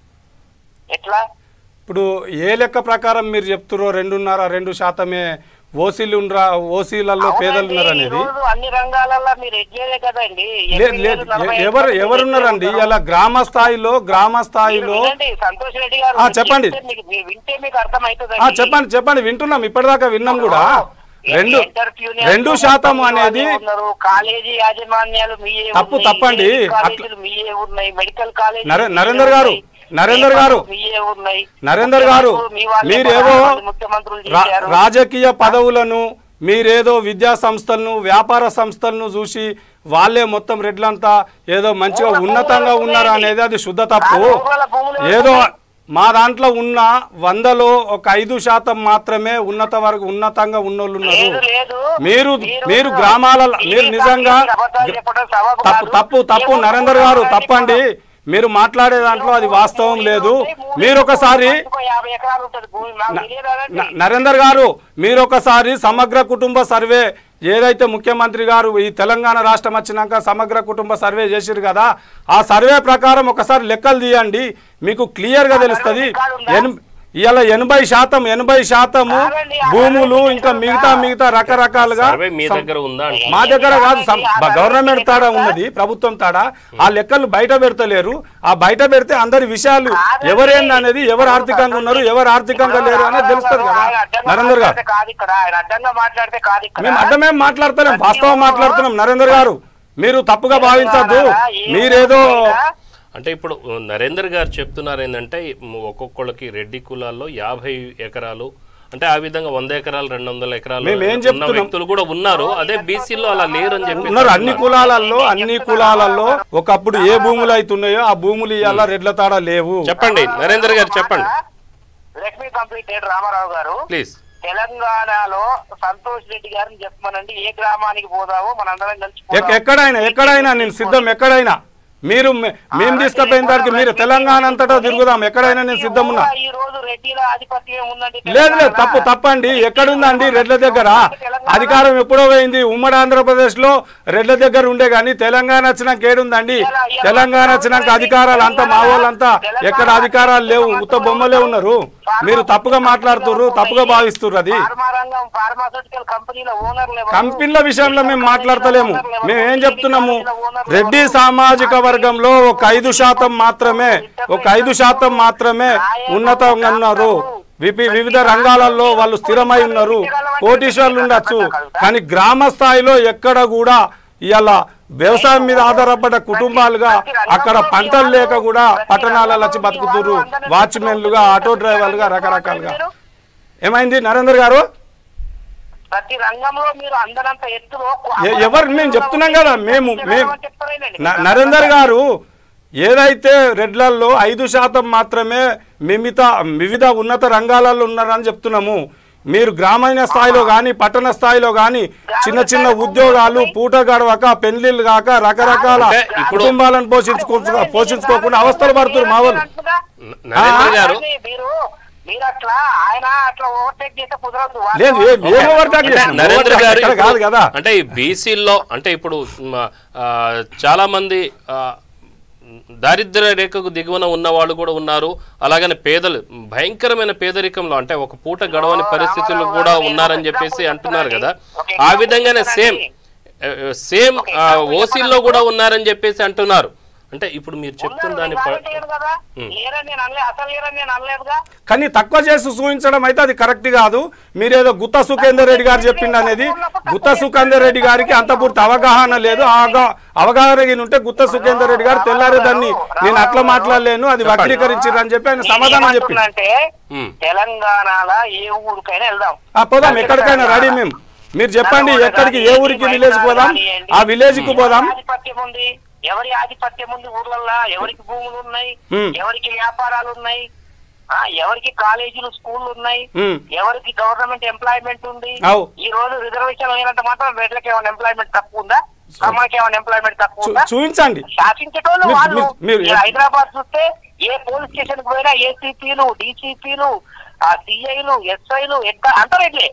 Speaker 3: ఎట్లా
Speaker 2: ఇప్పుడు ఏ లెక్క ప్రకారం మీరు చెప్తురో రెండున్నర రెండు శాతమే ఓసీలు ఉన్నరా ఓసీలలో పేదలు
Speaker 3: అవునండి,
Speaker 2: ఉన్నారు
Speaker 3: ఈ
Speaker 2: అనేది
Speaker 3: రోజు అన్ని రంగాలలో మీరు ఎడ్జేదే కదండి
Speaker 2: లేదు లేదు ఎ- ఎవరు ఎవరున్నారండి ఇలా గ్రామ స్థాయిలో గ్రామ స్థాయిలో
Speaker 3: వినండి, సంతోష్ రెడ్డి గారు
Speaker 2: ఆ,
Speaker 3: మీరు
Speaker 2: చెప్పండి.
Speaker 3: చెప్తే మీకు- మీరు వింటే మీకు అర్థమవుతుంది
Speaker 2: ఆ, చెప్పండి చెప్పండి వింటున్నాం ఇప్పటిదాకా విన్నాం కూడా రెండు రెండు శాతం అనేది
Speaker 3: ఉన్నారు కాలేజీ యాజమాన్యాలు మీయే
Speaker 2: తప్పు,
Speaker 3: ఉన్నాయి,
Speaker 2: తప్పండి.
Speaker 3: ఇంజనీరింగ్ కాలేజీలు మీయే ఉన్నాయి మెడికల్ కాలేజీ
Speaker 2: నరే- నరేందర్ గారు, నరేందర్ గారు,
Speaker 3: మీయే ఉన్నాయి
Speaker 2: నరేందర్ గారు
Speaker 3: మీ వాళ్ళే
Speaker 2: మీరేదో
Speaker 3: పదహారు ముఖ్యమంత్రులు
Speaker 2: రా-
Speaker 3: చేశారు
Speaker 2: రాజకీయ పదవులను మీరేదో విద్యా సంస్థలను వ్యాపార సంస్థలను చూసి వాళ్ళే మొత్తం రెడ్లంతా ఏదో మంచిగా ఉన్నతంగా ఉన్నారు అనేది అది శుద్ధ తప్పు
Speaker 3: ఆ లోపల భూములు
Speaker 2: ఏదో మా దాంట్లో ఉన్న వందలో ఒక ఐదు శాతం మాత్రమే ఉన్నత వరకు ఉన్నతంగా ఉన్నోళ్ళు ఉన్నారు
Speaker 3: లేదు లేదు
Speaker 2: మీరు మీరు గ్రామాలలో మీరు
Speaker 3: మీరు
Speaker 2: నిజంగా
Speaker 3: అబద్ధాలు చెప్పడం సబబు
Speaker 2: తప్పు
Speaker 3: కాదు.
Speaker 2: తప్పు తప్పు
Speaker 3: ఎవరు
Speaker 2: నరేందర్ గారు
Speaker 3: కూడా
Speaker 2: తప్పండి మీరు మాట్లాడే దాంట్లో అది వాస్తవం లేదు మీరు ఒకసారి
Speaker 3: ఇంకో యాభై ఎకరాలు ఉంటుంది భూమి మాకు తెలియదా అండి?
Speaker 2: న- నరేందర్ గారు మీరు ఒకసారి సమగ్ర కుటుంబ సర్వే ఏదైతే ముఖ్యమంత్రి గారు ఈ తెలంగాణ రాష్ట్రం వచ్చినాక సమగ్ర కుటుంబ సర్వే చేసిరు కదా ఆ సర్వే ప్రకారం ఒకసారి లెక్కలు తీయండి మీకు క్లియర్గా తెలుస్తుంది ఎన్- ఇవాళ ఎనభై శాతం ఎనభై శాతము భూములు ఇంకా మిగతా మిగతా రకరకాలుగా
Speaker 1: సర్వే మీ దగ్గర ఉందా అంటే
Speaker 2: మా దగ్గర కాదు సం- బ- గవర్నమెంట్ తాడా ఉన్నది ప్రభుత్వం తాడా ఆ లెక్కలు బయట పెడతలేరు ఆ బయట పెడితే అందరి విషయాలు ఎవరేంది అనేది ఎవరు ఆర్థికంగా ఉన్నారు ఎవరు ఆర్థికంగా లేరు అనేది తెలుస్తుంది కదా
Speaker 3: ఆయన అడ్డంగా
Speaker 2: నరేందర్ గారు
Speaker 3: మాట్లాడితే కాదు ఇక్కడ ఆయన అడ్డంగా మాట్లాడితే కాదు ఇక్కడ
Speaker 2: మేము అడ్డమేం మాట్లాడతలేం వాస్తవం మాట్లాడుతున్నాం నరేందర్ గారు మీరు తప్పుగా భావించద్దు మీరేదో
Speaker 1: అంటే ఇప్పుడు నరేందర్ గారు చెప్తున్నారు ఏంటంటే ఒక్కొక్కళ్ళకి రెడ్డి కులాల్లో యాభై ఎకరాలు అంటే ఆ విధంగా వంద ఎకరాలు రెండు వందల ఎకరాలు
Speaker 2: మేము ఏం
Speaker 1: ఉన్న
Speaker 2: చెప్తున్నాం?
Speaker 1: వ్యక్తులు కూడా ఉన్నారు అదే బీసీలో అలా లేరు అని చెప్పి
Speaker 2: ఉన్నారు అన్ని కులాలలో అన్ని కులాలలో ఒకప్పుడు ఏ భూములు అవుతున్నాయో ఆ భూములు ఇవాళ రెడ్ల తాడా లేవు
Speaker 1: చెప్పండి నరేందర్ గారు చెప్పండి
Speaker 3: లెట్ మీ కంప్లీట్ రామారావు గారు
Speaker 1: ప్లీజ్
Speaker 3: తెలంగాణలో సంతోష్ రెడ్డి గారిని చెప్పమనండి ఏ గ్రామానికి పోదామో మనందరం కలిసి
Speaker 2: ఎక్-
Speaker 3: పోదాం.
Speaker 2: ఎక్కడైనా ఎక్కడైనా నేను సిద్ధం ఎక్కడైనా మీరు మే- మేము తీసుకుపోయిన దానికి మీరు తెలంగాణ అంతటా తిరుగుదాం ఎక్కడైనా నేను సిద్ధం ఉన్నా
Speaker 3: ఈ రోజు రెడ్డిల ఆధిపత్యం ఉందండి
Speaker 2: లేదు లేదు
Speaker 3: తెలంగాణ.
Speaker 2: తప్పు తప్పండి ఎక్కడుందండి రెడ్ల దగ్గర అధికారం ఎప్పుడో పోయింది ఉమ్మడి ఆంధ్రప్రదేశ్ లో రెడ్ల దగ్గర ఉండే కానీ తెలంగాణ వచ్చినాక ఏడుందండి తెలంగాణ వచ్చినాక అధికారాలు అంతా మా వాళ్ళంతా ఎక్కడ అధికారాలు లేవు ఉత్త బొమ్మలే ఉన్నారు మీరు తప్పుగా మాట్లాడుతుర్రు తప్పుగా భావిస్తుర్రు అది
Speaker 3: ఫార్మా రంగం ఫార్మాస్యూటికల్ కంపెనీల ఓనర్లు ఎవరు?
Speaker 2: కంపెనీల విషయంలో మేము మాట్లాడతలేము మేము ఏం చెప్తున్నాము రెడ్డి సామాజిక వర్గంలో ఒక ఐదు శాతం మాత్రమే ఒక ఐదు శాతం మాత్రమే ఉన్నతంగా ఉన్నారు విపి- వివిధ రంగాలలో వాళ్ళు స్థిరమై ఉన్నారు కోటీశ్వర్లు ఉండొచ్చు కానీ గ్రామ స్థాయిలో ఎక్కడ కూడా ఇవాళ వ్యవసాయం మీద ఆధారపడ్డ కుటుంబాలుగా అక్కడ పంటలు లేక కూడా పట్టణాలలో వచ్చి బతుకుతున్నారు వాచ్మెన్లుగా ఆటో డ్రైవర్లుగా రకరకాలుగా ఏమైంది నరేందర్ గారు
Speaker 3: ప్రతి రంగంలో మీరు అందరంత ఎత్తులో
Speaker 2: ఎ- ఎవరు మేము చెప్తున్నాం కదా మేము మేము
Speaker 3: చెప్తారేనండి.
Speaker 2: న- నరేందర్ గారు ఏదైతే రెడ్లల్లో ఐదు శాతం మాత్రమే మిగత వివిధ ఉన్నత రంగాలలో ఉన్నారని చెప్తున్నాము మీరు గ్రామీణ స్థాయిలో కానీ పట్టణ స్థాయిలో కానీ చిన్న చిన్న ఉద్యోగాలు పూట గడవక పెళ్లిళ్ళు కాక రకరకాల
Speaker 1: అంటే ఇప్పుడు-
Speaker 2: కుటుంబాలను పోషించుకో పోషించుకోకుండా అవస్థలు పడుతున్నారు మా వాళ్ళు
Speaker 1: న- నరేంద్ర గారు
Speaker 3: అదే మీరు మీరు అట్లా ఆయన అట్లా ఓవర్టేక్ చేస్తే కుదరదు
Speaker 2: లేదు ఏ- ఏం overtake
Speaker 1: అంటే
Speaker 2: చేసినాం?
Speaker 1: నరేంద్ర
Speaker 2: overtake
Speaker 1: గారు
Speaker 2: ఎక్కడ
Speaker 1: ఇప్పుడు-
Speaker 2: కాదు కదా
Speaker 1: అంటే ఈ బీసీల్లో అంటే ఇప్పుడు మ, ఆ, చాలా మంది ఆ, దారిద్ర్య రేఖకు దిగువన ఉన్న వాళ్ళు కూడా ఉన్నారు అలాగనే పేదలు భయంకరమైన పేదరికంలో అంటే ఒక పూట గడవని పరిస్థితులు కూడా ఉన్నారని చెప్పేసి అంటున్నారు కదా ఆ విధంగానే సేమ్ సేమ్ ఓసీల్లో కూడా ఉన్నారని చెప్పేసి అంటున్నారు అంటే ఇప్పుడు మీరు చెప్తున్న
Speaker 3: ఉన్నారు,
Speaker 1: దాన్ని
Speaker 3: నేను
Speaker 1: ప-
Speaker 3: కాదంటే ఏడు కదా లేరని నేను అనలే అసలు లేరని నేను అనలేదుగా
Speaker 2: కానీ తక్కువ చేసి చూపించడం అయితే అది కరెక్ట్ కాదు మీరేదో గుత్త సుఖేందర్ రెడ్డి గారు చెప్పింది అనేది గుత్త సుఖేందర్ రెడ్డి గారికి అంత పూర్తి అవగాహన లేదు ఆ అవగా- అవగాహన గిన ఉంటే గుత్త సుఖేందర్ రెడ్డి గారు తెల్లారే దాన్ని నేను అట్లా మాట్లాడలేను అది వక్రీకరించారు అని చెప్పి ఆయన సమాధానం చెప్పింది
Speaker 3: అంటే
Speaker 1: ఉమ్.
Speaker 3: తెలంగాణలో ఏ ఊరికైనా వెళ్దాం
Speaker 2: ఆ పోదాం ఎక్కడికైనా రెడీ మేము మీరు చెప్పండి ఎక్కడికి ఏ ఊరికి విలేజ్ పోదాం ఆ విలేజ్ కు పోదాం
Speaker 3: ఎవరి ఆధిపత్యం ఉంది ఎవరి ఆధిపత్యం ఉంది ఊర్లల్లో ఎవరికి భూములు ఉన్నాయి
Speaker 2: Hmm.
Speaker 3: ఎవరికి వ్యాపారాలు ఉన్నాయి ఆ ఎవరికి కాలేజీలు స్కూళ్ళు ఉన్నాయి
Speaker 2: ఉమ్.
Speaker 3: ఎవరికి గవర్నమెంట్ ఎంప్లాయ్మెంట్ ఉంది
Speaker 2: అవు.
Speaker 3: ఈ రోజు రిజర్వేషన్ లేనంత మాత్రం రెడ్లకి ఏమైనా ఎంప్లాయ్మెంట్ తక్కువ ఉందా అమ్మాయికి ఏమైనా ఎంప్లాయ్మెంట్ తక్కువ
Speaker 2: చూ-
Speaker 3: ఉందా
Speaker 2: చూపించండి
Speaker 3: శాసించేటోళ్ళు
Speaker 2: మీరు-
Speaker 3: వాళ్ళు
Speaker 2: మీరు- మీరు-
Speaker 3: ఈ హైదరాబాద్ చూస్తే ఏ పోలీస్ స్టేషన్ కి పోయినా ఏసీపీలు డీసీపీలు ఆ సిఐలు ఎస్ఐలు ఎక్కడ అంతా రెడ్లే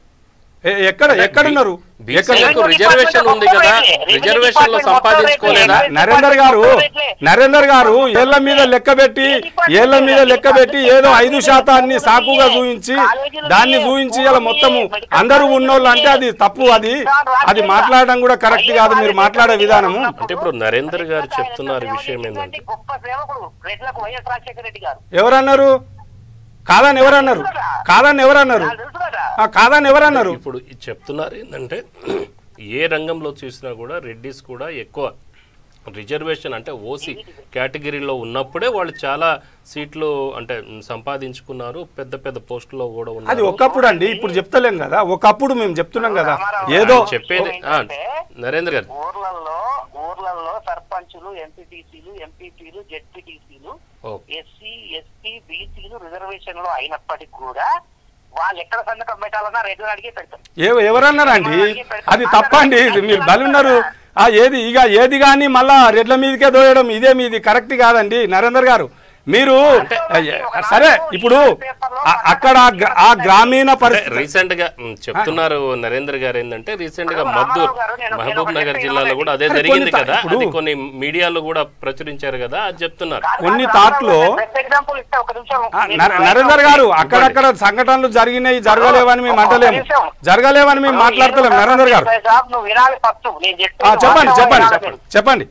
Speaker 2: ఎ- ఎక్కడ ఎక్కడున్నారు ఎక్కడ
Speaker 1: బీసీలకు రిజర్వేషన్ ఉంది కదా రిజర్వేషన్ లో సంపాదించుకోలేదా
Speaker 2: నరేందర్ గారు నరేందర్ గారు ఏళ్ల మీద లెక్క పెట్టి ఏళ్ల మీద లెక్క పెట్టి ఏదో ఐదు శాతాన్ని సాకుగా చూపించి దాన్ని చూపించి ఇలా మొత్తము అందరూ ఉన్నోళ్ళు అంటే అది తప్పు అది అది మాట్లాడడం కూడా కరెక్ట్ కాదు మీరు మాట్లాడే విధానము
Speaker 1: అంటే ఇప్పుడు నరేందర్ గారు చెప్తున్నారు విషయం ఏంటంటే
Speaker 3: గొప్ప సేవకుడు రెడ్లకు వైఎస్ రాజశేఖర రెడ్డి గారు
Speaker 2: ఎవరన్నారు కాదని ఎవరన్నారు కాదని ఎవరన్నారు
Speaker 3: నాకు తెలుసు కదా
Speaker 2: ఆ, కాదని ఎవరన్నారు
Speaker 1: ఇప్పుడు ఇది చెప్తున్నారు ఏంటంటే ఏ రంగంలో చూసినా కూడా రెడ్డిస్ కూడా ఎక్కువ రిజర్వేషన్ అంటే ఓసీ కేటగిరీలో ఉన్నప్పుడే వాళ్ళు చాలా సీట్లు అంటే మ్, సంపాదించుకున్నారు పెద్ద పెద్ద పోస్టుల్లో కూడా
Speaker 2: అది
Speaker 1: ఉన్నారు
Speaker 2: ఒకప్పుడు అండి ఇప్పుడు చెప్తలేం కదా ఒకప్పుడు మేము చెప్తున్నాం కదా ఏదో
Speaker 1: చెప్పేది ఆ, నరేంద్ర గారు
Speaker 3: ఊర్లలో ఊర్లలో సర్పంచులు ఎంపీటీసీలు ఎంపీపీలు జెడ్పీటీసీలు
Speaker 1: ఓకే
Speaker 3: ఎస్సీ ఎస్టీ బీసీలు రిజర్వేషన్ లో అయినప్పటికీ కూడా వాళ్ళు ఎక్కడ సంతకం పెట్టాలన్నా రెడ్లు అడిగే పెడతారు
Speaker 2: ఏ ఎవరన్నారండి అది తప్పండి ఇది మీరు బలున్నారు ఆ ఏది ఇక ఏది కానీ మళ్ళా రెడ్ల మీదకే దోయడం ఇదే మీది కరెక్ట్ కాదండి నరేందర్ గారు మీరు అయ్య, సరే ఇప్పుడు ఆ- అక్కడ ఆ గ్రా- ఆ గ్రామీణ పరిస్థితి
Speaker 1: రీసెంట్ గా మ్, చెప్తున్నారు నరేంద్ర గారు ఏంటంటే రీసెంట్ గా మద్దూర్ మహబూబ్ నగర్ జిల్లాలో కూడా అదే
Speaker 2: అరే
Speaker 1: జరిగింది
Speaker 2: కొన్ని
Speaker 1: కదా
Speaker 2: ఇప్పుడు-
Speaker 1: అది కొన్ని మీడియాలో కూడా ప్రచురించారు కదా అది చెప్తున్నారు
Speaker 2: కొన్ని తాట్లు
Speaker 3: బెస్ట్ ఎగ్జాంపుల్ ఇస్తే ఒక నిమిషం
Speaker 2: ఆ, నర- నరేందర్ గారు అక్కడక్కడ సంఘటనలు జరిగినాయి జరగలేవని మేము అంటలేము జరగలేవని మేము మాట్లాడతలేము నరేందర్ గారు
Speaker 3: నువ్వు వినాలి ఫస్ట్ నేను
Speaker 2: ఆ,
Speaker 3: చెప్పేది
Speaker 2: చెప్పండి
Speaker 3: వాస్తవం
Speaker 2: చెప్పండి
Speaker 3: వినాలి
Speaker 2: చెప్పండి చెప్పండి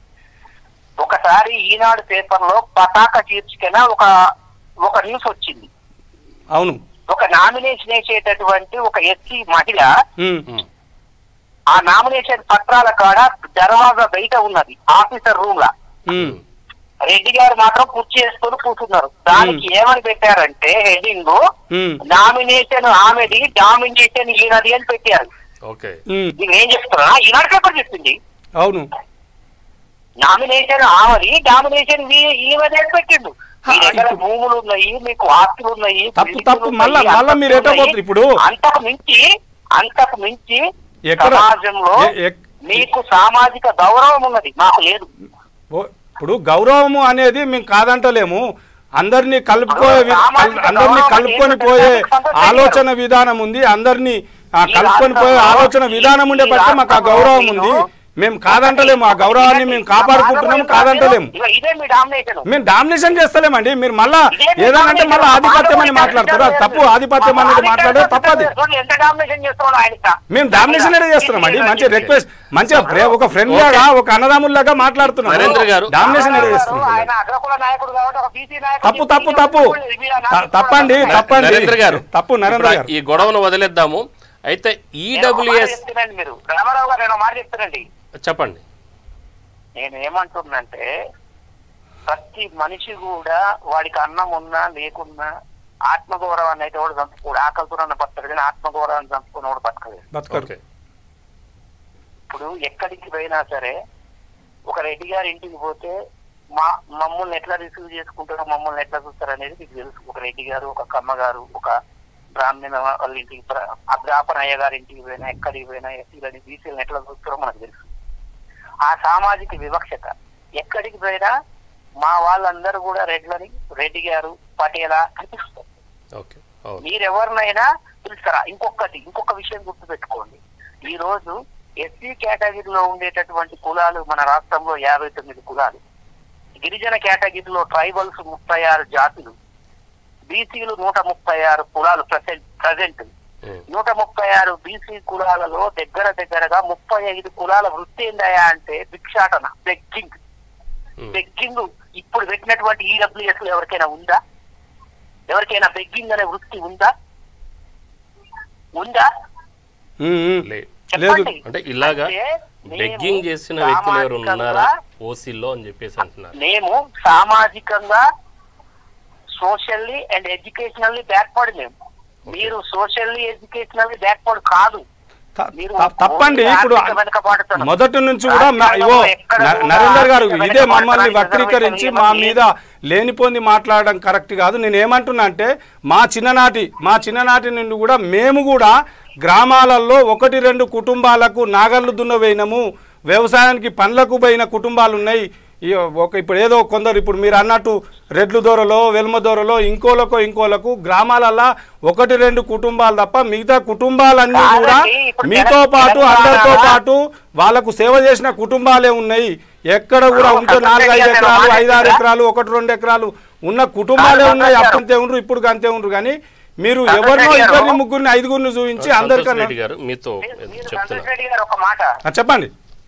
Speaker 3: ఒకసారి ఈనాడు పేపర్ లో పతాక శీర్షికన ఒక ఒక న్యూస్ వచ్చింది
Speaker 2: అవును
Speaker 3: ఒక నామినేషన్ వేసేటటువంటి ఒక ఎస్సీ మహిళ
Speaker 2: ఉమ్,
Speaker 3: ఆ నామినేషన్ పత్రాల కాడ దర్వాజా బయట ఉన్నది ఆఫీసర్ రూమ్ లా
Speaker 2: ఉమ్,
Speaker 3: రెడ్డి గారు మాత్రం కుర్చీ వేసుకొని కూర్చున్నారు దానికి ఏమని పెట్టారంటే హెడ్డింగ్
Speaker 2: ఉమ్,
Speaker 3: నామినేషన్ ఆమెది డామినేషన్ ఈయనది అని పెట్టారు
Speaker 1: ఓకే
Speaker 2: ఉమ్,
Speaker 3: నేను ఏం చెప్తున్నా ఈనాడు పేపర్ చెప్పింది
Speaker 2: అవును
Speaker 3: నామినేషన్ ఆమెది డామినేషన్ ఈమెది అని పెట్టిండు మీ
Speaker 2: హా,
Speaker 3: దగ్గర
Speaker 2: ఇప్పుడు-
Speaker 3: భూములు ఉన్నాయి మీకు ఆస్తులు ఉన్నాయి
Speaker 2: తప్పు,
Speaker 3: బిల్డింగులు
Speaker 2: తప్పు.
Speaker 3: ఉన్నాయి,
Speaker 2: మళ్ళా- మళ్ళా
Speaker 3: అంతస్తులు
Speaker 2: మీరు ఎటో
Speaker 3: ఉన్నాయి.
Speaker 2: పోతున్నారు ఇప్పుడు.
Speaker 3: అంతకు మించి అంతకు మించి
Speaker 2: ఎక్కడ?
Speaker 3: సమాజంలో
Speaker 2: ఎ- ఎక్-
Speaker 3: మీకు సామాజిక గౌరవం ఉన్నది మాకు లేదు
Speaker 2: ఓ- ఇప్పుడు గౌరవము అనేది మేము కాదంటలేము అందరినీ కలుపుకోయే వి- కల్- అందరినీ కలుపుకొని పోయే ఆలోచన విధానం ఉంది అందరినీ ఆ, కలుపుకొని పోయే ఆలోచన విధానం ఉండే బట్టి మాకు ఆ గౌరవం ఉంది మేము కాదంటలేము ఆ గౌరవాన్ని మేము కాపాడుకుంటున్నాము కాదంటలేము
Speaker 3: ఇగో ఇదే మీ డామినేషన్
Speaker 2: మేము డామినేషన్ చేస్తలేమండి మీరు మళ్ళా ఏదనంటే మళ్ళీ ఆధిపత్యం అని మాట్లాడతారు అది తప్పు ఆధిపత్యం అనేది మాట్లాడే తప్పది
Speaker 3: ఎంత డామినేషన్ చేస్తున్నాడు ఆయన
Speaker 2: మేము డామినేషన్ అనేది చేస్తున్నామండి మంచి రిక్వెస్ట్ మంచిగా ప్రే- ఒక ఫ్రెండ్ లాగా ఒక అన్నదమ్ముల్లాగా మాట్లాడుతున్నాం
Speaker 1: నరేంద్ర గారు.
Speaker 2: డామినేషన్ అనేది చేస్తున్నాం
Speaker 3: ఆయన అగ్రకుల నాయకుడు కాబట్టి ఒక బీసీ నాయకుడు
Speaker 2: తప్పు తప్పు తప్పు త- తప్పండి తప్పండి
Speaker 1: నరేంద్ర గారు
Speaker 2: తప్పు నరేంద్ర
Speaker 1: ఇప్పుడు
Speaker 2: గారు
Speaker 1: ఈ గొడవను వదిలేద్దాము అయితే ఈడబ్ల్యూఎస్
Speaker 3: చెప్తున్నాండి మీరు రామారావు గారు నేను ఒక మాట చెప్తానండి
Speaker 1: చెప్పండి
Speaker 3: నేను ఏమంటున్నంటే ప్రతి మనిషి కూడా వాడికి అన్నం ఉన్నా లేకున్నా ఆత్మగౌరవాన్ని అయితే వాడు చంపుకోడు ఆకలితో బతకడు కానీ ఆత్మగౌరవాన్ని చంపుకుని వాడు బతకలేదు
Speaker 2: బతకరు
Speaker 1: ఓకే
Speaker 3: ఇప్పుడు ఎక్కడికి పోయినా సరే ఒక రెడ్డి గారి ఇంటికి పోతే మా మమ్మల్ని ఎట్లా రిసీవ్ చేసుకుంటారో మమ్మల్ని ఎట్లా చూస్తారు అనేది మీకు తెలుసు ఒక రెడ్డి గారు ఒక కమ్మ గారు ఒక బ్రాహ్మణ వాళ్ళ ఇంటికి ప్ర- అగ్రాపనయ్య గారి ఇంటికి పోయినా ఎక్కడికి పోయినా ఎస్సీలని బీసీలను ఎట్లా చూస్తారో మనకు తెలుసు ఆ సామాజిక వివక్షత ఎక్కడికి పోయినా మా వాళ్ళందరూ కూడా రెడ్లని రెడ్డి గారు పటేలా అనిపిస్తారు
Speaker 1: ఓకే అవును
Speaker 3: మీరెవరినైనా పిలుస్తారా ఇంకొకటి ఇంకొక విషయం గుర్తుపెట్టుకోండి ఈ రోజు ఎస్సీ కేటగిరీలో ఉండేటటువంటి కులాలు మన రాష్ట్రంలో యాభై తొమ్మిది కులాలు గిరిజన కేటగిరీలో ట్రైబల్స్ ముప్పై ఆరు జాతులు బీసీలు నూట ముప్పై ఆరు కులాలు ప్రజెంట్ ప్రజెంట్
Speaker 1: ఉమ్.
Speaker 3: నూట ముప్పై ఆరు బీసీ కులాలలో దగ్గర దగ్గరగా ముప్పై ఐదు కులాల వృత్తి ఏందయా అంటే భిక్షాటన బెగ్గింగ్ బెగ్గింగ్ ఇప్పుడు పెట్టినటువంటి ఈడబ్ల్యూఎస్ లో ఎవరికైనా ఉందా ఎవరికైనా బెగ్గింగ్ అనే వృత్తి ఉందా ఉందా
Speaker 2: ఉమ్, ఉమ్.
Speaker 1: లే
Speaker 2: లేదు
Speaker 3: చెప్పండి.
Speaker 1: అంటే ఇలాగా
Speaker 3: అంటే మేము
Speaker 1: బెగ్గింగ్ చేసిన వ్యక్తులు ఎవరు ఉన్నారా
Speaker 3: సామాజికంగా
Speaker 1: ఓసీలో అని చెప్పేసి అంటున్నారు
Speaker 3: మేము సామాజికంగా సోషల్లీ అండ్ ఎడ్యుకేషనల్లీ బ్యాక్వర్డ్ మేము మీరు సోషల్లీ ఎడ్యుకేషనల్లీ బ్యాక్వర్డ్ కాదు
Speaker 2: త-
Speaker 3: మీరు
Speaker 2: త- తప్పండి
Speaker 3: ఓన్లీ
Speaker 2: ఇప్పుడు
Speaker 3: ఆర్థిక వెనుకబాటుతనం.
Speaker 2: మొదటి నుంచి కూడా మా-
Speaker 3: రాష్ట్రంలో
Speaker 2: ఇవో
Speaker 3: ఎక్కడ
Speaker 2: న-
Speaker 3: కూడా
Speaker 2: నరేందర్ గారు
Speaker 3: ఆర్థిక
Speaker 2: ఇదే మమ్మల్ని
Speaker 3: వెనుకబాటుతనానికి
Speaker 2: వక్రీకరించి
Speaker 3: రిజర్వేషన్
Speaker 2: మా
Speaker 3: ఏమీ
Speaker 2: మీద లేనిపోంది మాట్లాడడం కరెక్ట్ కాదు నేను ఏమంటున్నా అంటే మా చిన్ననాటి మా చిన్ననాటి నుండి కూడా మేము కూడా గ్రామాలలో ఒకటి రెండు కుటుంబాలకు నాగళ్ళు దున్నవేయనము వ్యవసాయానికి పండ్లకు పోయిన కుటుంబాలు ఉన్నాయి ఈ ఒక ఇప్పుడు ఏదో కొందరు ఇప్పుడు మీరు అన్నట్టు రెడ్లు దొరలో వెల్మ దొరలో ఇంకోలకో ఇంకోలకు గ్రామాలల్లో ఒకటి రెండు కుటుంబాలు తప్ప మిగతా కుటుంబాలన్నీ కూడా
Speaker 3: కాదండి, ఇప్పుడు
Speaker 2: మీతో
Speaker 3: తెలంగాణ-
Speaker 2: పాటు అందరితో పాటు వాళ్ళకు సేవ చేసిన కుటుంబాలే ఉన్నాయి ఎక్కడ కూడా ఉంటే నాలుగు ఐదు ఎకరాలు ఐదు ఆరు ఎకరాలు ఒకటి రెండు ఎకరాలు ఉన్న కుటుంబాలే ఉన్నాయి అప్పంతే ఉండ్రు ఇప్పుడు అంతే ఉండ్రు కానీ మీరు ఎవరినో ఇద్దరిని ముగ్గురిని ఐదుగురిని చూపించి
Speaker 1: సంతోష్
Speaker 2: అందరికన్నా
Speaker 1: రెడ్డి గారు మీతో
Speaker 3: మీరు- మీరు
Speaker 1: చెప్తున్నా
Speaker 3: సంతోష్ రెడ్డి గారు ఒక మాట
Speaker 2: ఆ, చెప్పండి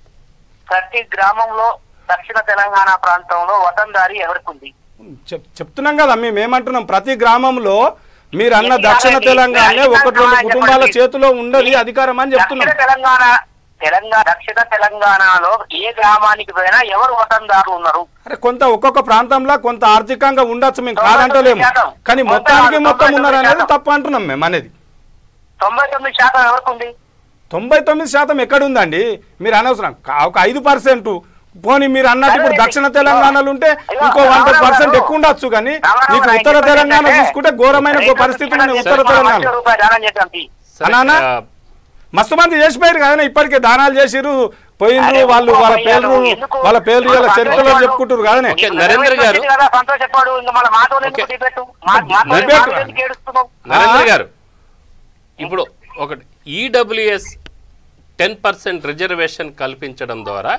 Speaker 3: ప్రతి గ్రామంలో దక్షిణ తెలంగాణ ప్రాంతంలో వతందారి ఎవరికి ఉంది
Speaker 2: చెప్- చెప్తున్నాం కదా మేము ఏమంటున్నాం ప్రతి గ్రామంలో మీరు అన్న
Speaker 3: ఎన్ని
Speaker 2: దక్షిణ
Speaker 3: కాదండి,
Speaker 2: తెలంగాణ
Speaker 3: మీరు
Speaker 2: ఒకటి రెండు
Speaker 3: చెప్పండి.
Speaker 2: కుటుంబాల చేతిలో ఉండదు అధికారం అని చెప్తున్నాం
Speaker 3: దక్షిణ తెలంగాణ తెలంగాణ దక్షిణ తెలంగాణలో ఏ గ్రామానికి పోయినా ఎవరు వతందారులు ఉన్నారు
Speaker 2: అరే కొంత ఒక్కొక్క ప్రాంతంలో కొంత ఆర్థికంగా ఉండొచ్చు మేము
Speaker 3: తొంభై
Speaker 2: కాదంటలేము
Speaker 3: తొమ్మిది శాతం.
Speaker 2: కానీ
Speaker 3: తొంభై
Speaker 2: మొత్తానికి
Speaker 3: నాలుగు,
Speaker 2: మొత్తం
Speaker 3: తొంభై
Speaker 2: ఉన్నారు
Speaker 3: తొమ్మిది
Speaker 2: అనేది
Speaker 3: శాతం.
Speaker 2: తప్పు అంటున్నాం మేము అనేది
Speaker 3: తొంభై తొమ్మిది శాతం ఎవరికి ఉంది
Speaker 2: తొంభై తొమ్మిది శాతం ఎక్కడుందండి మీరు అనవసరం కా- ఒక ఐదు పర్సెంట్ పోనీ మీరు అన్నట్టు ఇప్పుడు దక్షిణ తెలంగాణలో ఉంటే ఇంకో వన్ పర్సెంట్ ఎక్కువ ఉండొచ్చు కానీ మీకు ఉత్తర తెలంగాణ చూసుకుంటే ఘోరమైన ఒక పరిస్థితులు ఉన్నాయి ఉత్తర తెలంగాణ
Speaker 3: రూపాయలు దానం చేద్దాం తీ.
Speaker 1: సరే,
Speaker 2: అనానా?
Speaker 1: ఆ,
Speaker 2: మస్తు మంది చేసిపోయారు కదా ఇప్పటికే దానాలు చేసిరు పోయిండ్రు
Speaker 3: అరే,
Speaker 2: వాళ్ళు వాళ్ళ
Speaker 3: ఎందుకు
Speaker 2: పేర్లు
Speaker 3: ఎందుకు?
Speaker 2: వాళ్ళ పేర్లు ఇలా
Speaker 3: ఇప్పుడు
Speaker 2: చరిత్రలో
Speaker 3: సంతోష్
Speaker 2: చెప్పుకుంటారు కదనే
Speaker 1: ఓకే, నరేంద్ర గారు.
Speaker 3: వచ్చింది కదా సంతోషపడు ఇంకా మన మాతో
Speaker 1: ఓకే.
Speaker 3: పెట్టు మా- మాతో
Speaker 2: నిలబెట్టు.
Speaker 3: ఎందుకు ఏడుస్తున్నావు
Speaker 1: నరేంద్ర గారు ఇప్పుడు ఒకటి ఈడబ్ల్యూఎస్ టెన్ పర్సెంట్ రిజర్వేషన్ కల్పించడం ద్వారా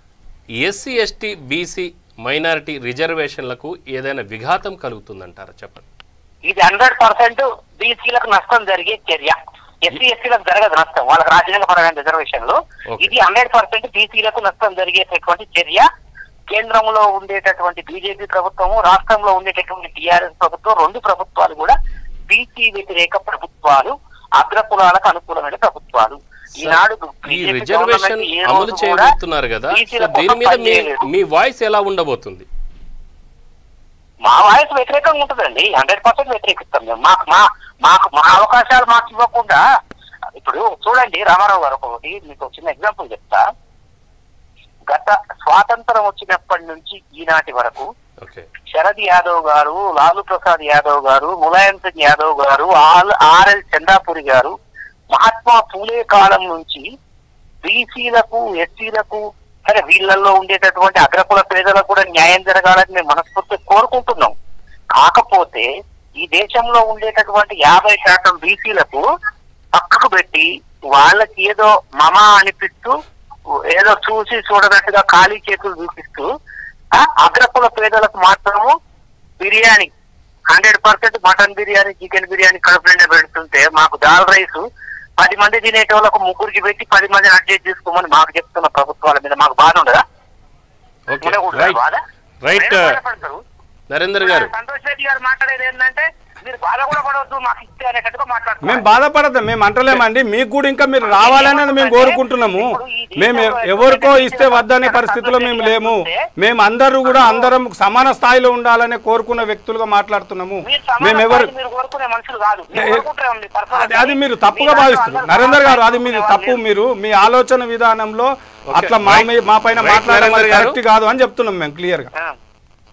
Speaker 1: ఎస్సీ ఎస్టీ బీసీ మైనారిటీ రిజర్వేషన్లకు ఏదైనా విఘాతం కలుగుతుందంటారా చెప్పండి
Speaker 3: ఇది హండ్రెడ్ పర్సెంట్ బీసీలకు నష్టం జరిగే చర్య ఎస్సీ ఎస్సీలకు జరగదు నష్టం వాళ్ళకి రాజ్యాంగపరమైన రిజర్వేషన్లు
Speaker 1: Okay.
Speaker 3: ఇది హండ్రెడ్ పర్సెంట్ బీసీలకు నష్టం జరిగేటటువంటి చర్య కేంద్రంలో ఉండేటటువంటి బీజేపీ ప్రభుత్వము రాష్ట్రంలో ఉండేటటువంటి టీఆర్ఎస్ ప్రభుత్వం రెండు ప్రభుత్వాలు కూడా బీసీ వ్యతిరేక ప్రభుత్వాలు అగ్రకులాలకు అనుకూలమైన ప్రభుత్వాలు ఈనాడు
Speaker 1: ఈ
Speaker 3: BJP
Speaker 1: రిజర్వేషన్
Speaker 3: గవర్నమెంట్ ఏ
Speaker 1: అమలు
Speaker 3: రోజు కూడా
Speaker 1: చేయబోతున్నారు కదా
Speaker 3: బీసీల
Speaker 1: సో దీని
Speaker 3: కోసం
Speaker 1: మీద మీ
Speaker 3: పనిచేయలేదు.
Speaker 1: మీ వాయిస్ ఎలా ఉండబోతుంది
Speaker 3: మా వాయిస్ వ్యతిరేకంగా ఉంటుందండి హండ్రెడ్ పర్సెంట్ వ్యతిరేకిస్తాం మేము మాకు మా మాకు మా అవకాశాలు మాకు ఇవ్వకుండా ఇప్పుడు చూడండి రామారావు గారు ఒకటి మీకు ఒక చిన్న ఎగ్జాంపుల్ చెప్తా గత స్వాతంత్రం వచ్చినప్పటి నుంచి ఈనాటి వరకు
Speaker 1: ఓకే
Speaker 3: శరద్ యాదవ్ గారు లాలూ ప్రసాద్ యాదవ్ గారు ములాయం సింగ్ యాదవ్ గారు ఆల్ ఆర్ఎల్ చందాపురి గారు మహాత్మా పూలే కాలం నుంచి బీసీలకు ఎస్సీలకు సరే వీళ్ళల్లో ఉండేటటువంటి అగ్రకుల పేదలకు కూడా న్యాయం జరగాలని మేము మనస్ఫూర్తి కోరుకుంటున్నాం కాకపోతే ఈ దేశంలో ఉండేటటువంటి యాభై శాతం బీసీలకు పక్కకు పెట్టి వాళ్ళకి ఏదో మమ అనిపిస్తూ ఏదో చూసి చూడనట్టుగా ఖాళీ చేతులు చూపిస్తూ ఆ అగ్రకుల పేదలకు మాత్రము biryani hundred percent mutton biryani chicken biryani కడుపు నిండా పెడుతుంటే మాకు దాల్ రైస్ పది మంది తినేటోళ్ళకు ముగ్గురికి పెట్టి పది మందిని అడ్జస్ట్ చేసుకోమని మాకు చెప్తున్న ప్రభుత్వాల మీద మాకు బాధ ఉండదా
Speaker 1: ఓకే
Speaker 3: ఉండకూడదా
Speaker 1: రైట్
Speaker 3: బాధ
Speaker 1: రైట్
Speaker 3: మీరు బాధపడతారు.
Speaker 1: నరేందర్ గారు
Speaker 3: సంతోష్ రెడ్డి గారు మాట్లాడేది ఏంటంటే మీరు బాధ కూడా పడవద్దు మాకు ఇస్తే అనేటట్టుగా
Speaker 2: మేము
Speaker 3: మాట్లాడుతున్నారు
Speaker 2: బాధపడద్దాం మేము అంటలేమండి మీకు కూడా ఇంకా మీరు రావాలనేది మేము కోరుకుంటున్నాము మేము ఎ- ఎవరికో ఇస్తే వద్దనే పరిస్థితిలో మేము లేము మేము అందరూ కూడా అందరం సమాన స్థాయిలో ఉండాలనే కోరుకున్న వ్యక్తులుగా మాట్లాడుతున్నాము
Speaker 3: మీరు సమాన
Speaker 2: మేము ఎవరు
Speaker 3: స్థాయిలో మీరు కోరుకునే మనుషులు కాదు మీరు
Speaker 2: ఏ-
Speaker 3: కోరుకుంటారు మీ personal
Speaker 2: అది అది మీరు
Speaker 3: కానీ
Speaker 2: తప్పుగా
Speaker 3: మీరు
Speaker 2: భావిస్తున్నారు
Speaker 3: అందరూ
Speaker 2: నరేందర్ గారు
Speaker 3: సమాన
Speaker 2: అది మీరు
Speaker 3: స్థాయిలో
Speaker 2: తప్పు
Speaker 3: లేరు.
Speaker 2: మీరు మీ ఆలోచన విధానంలో
Speaker 1: ఓకే,
Speaker 2: అట్లా మా
Speaker 1: రైట్.
Speaker 2: మీ- మా పైన
Speaker 1: రైట్,
Speaker 2: మాట్లాడడం
Speaker 1: నరేందర్ గారు.
Speaker 2: కరెక్ట్ కాదు అని చెప్తున్నాం మేము క్లియర్ గా
Speaker 3: ఆ.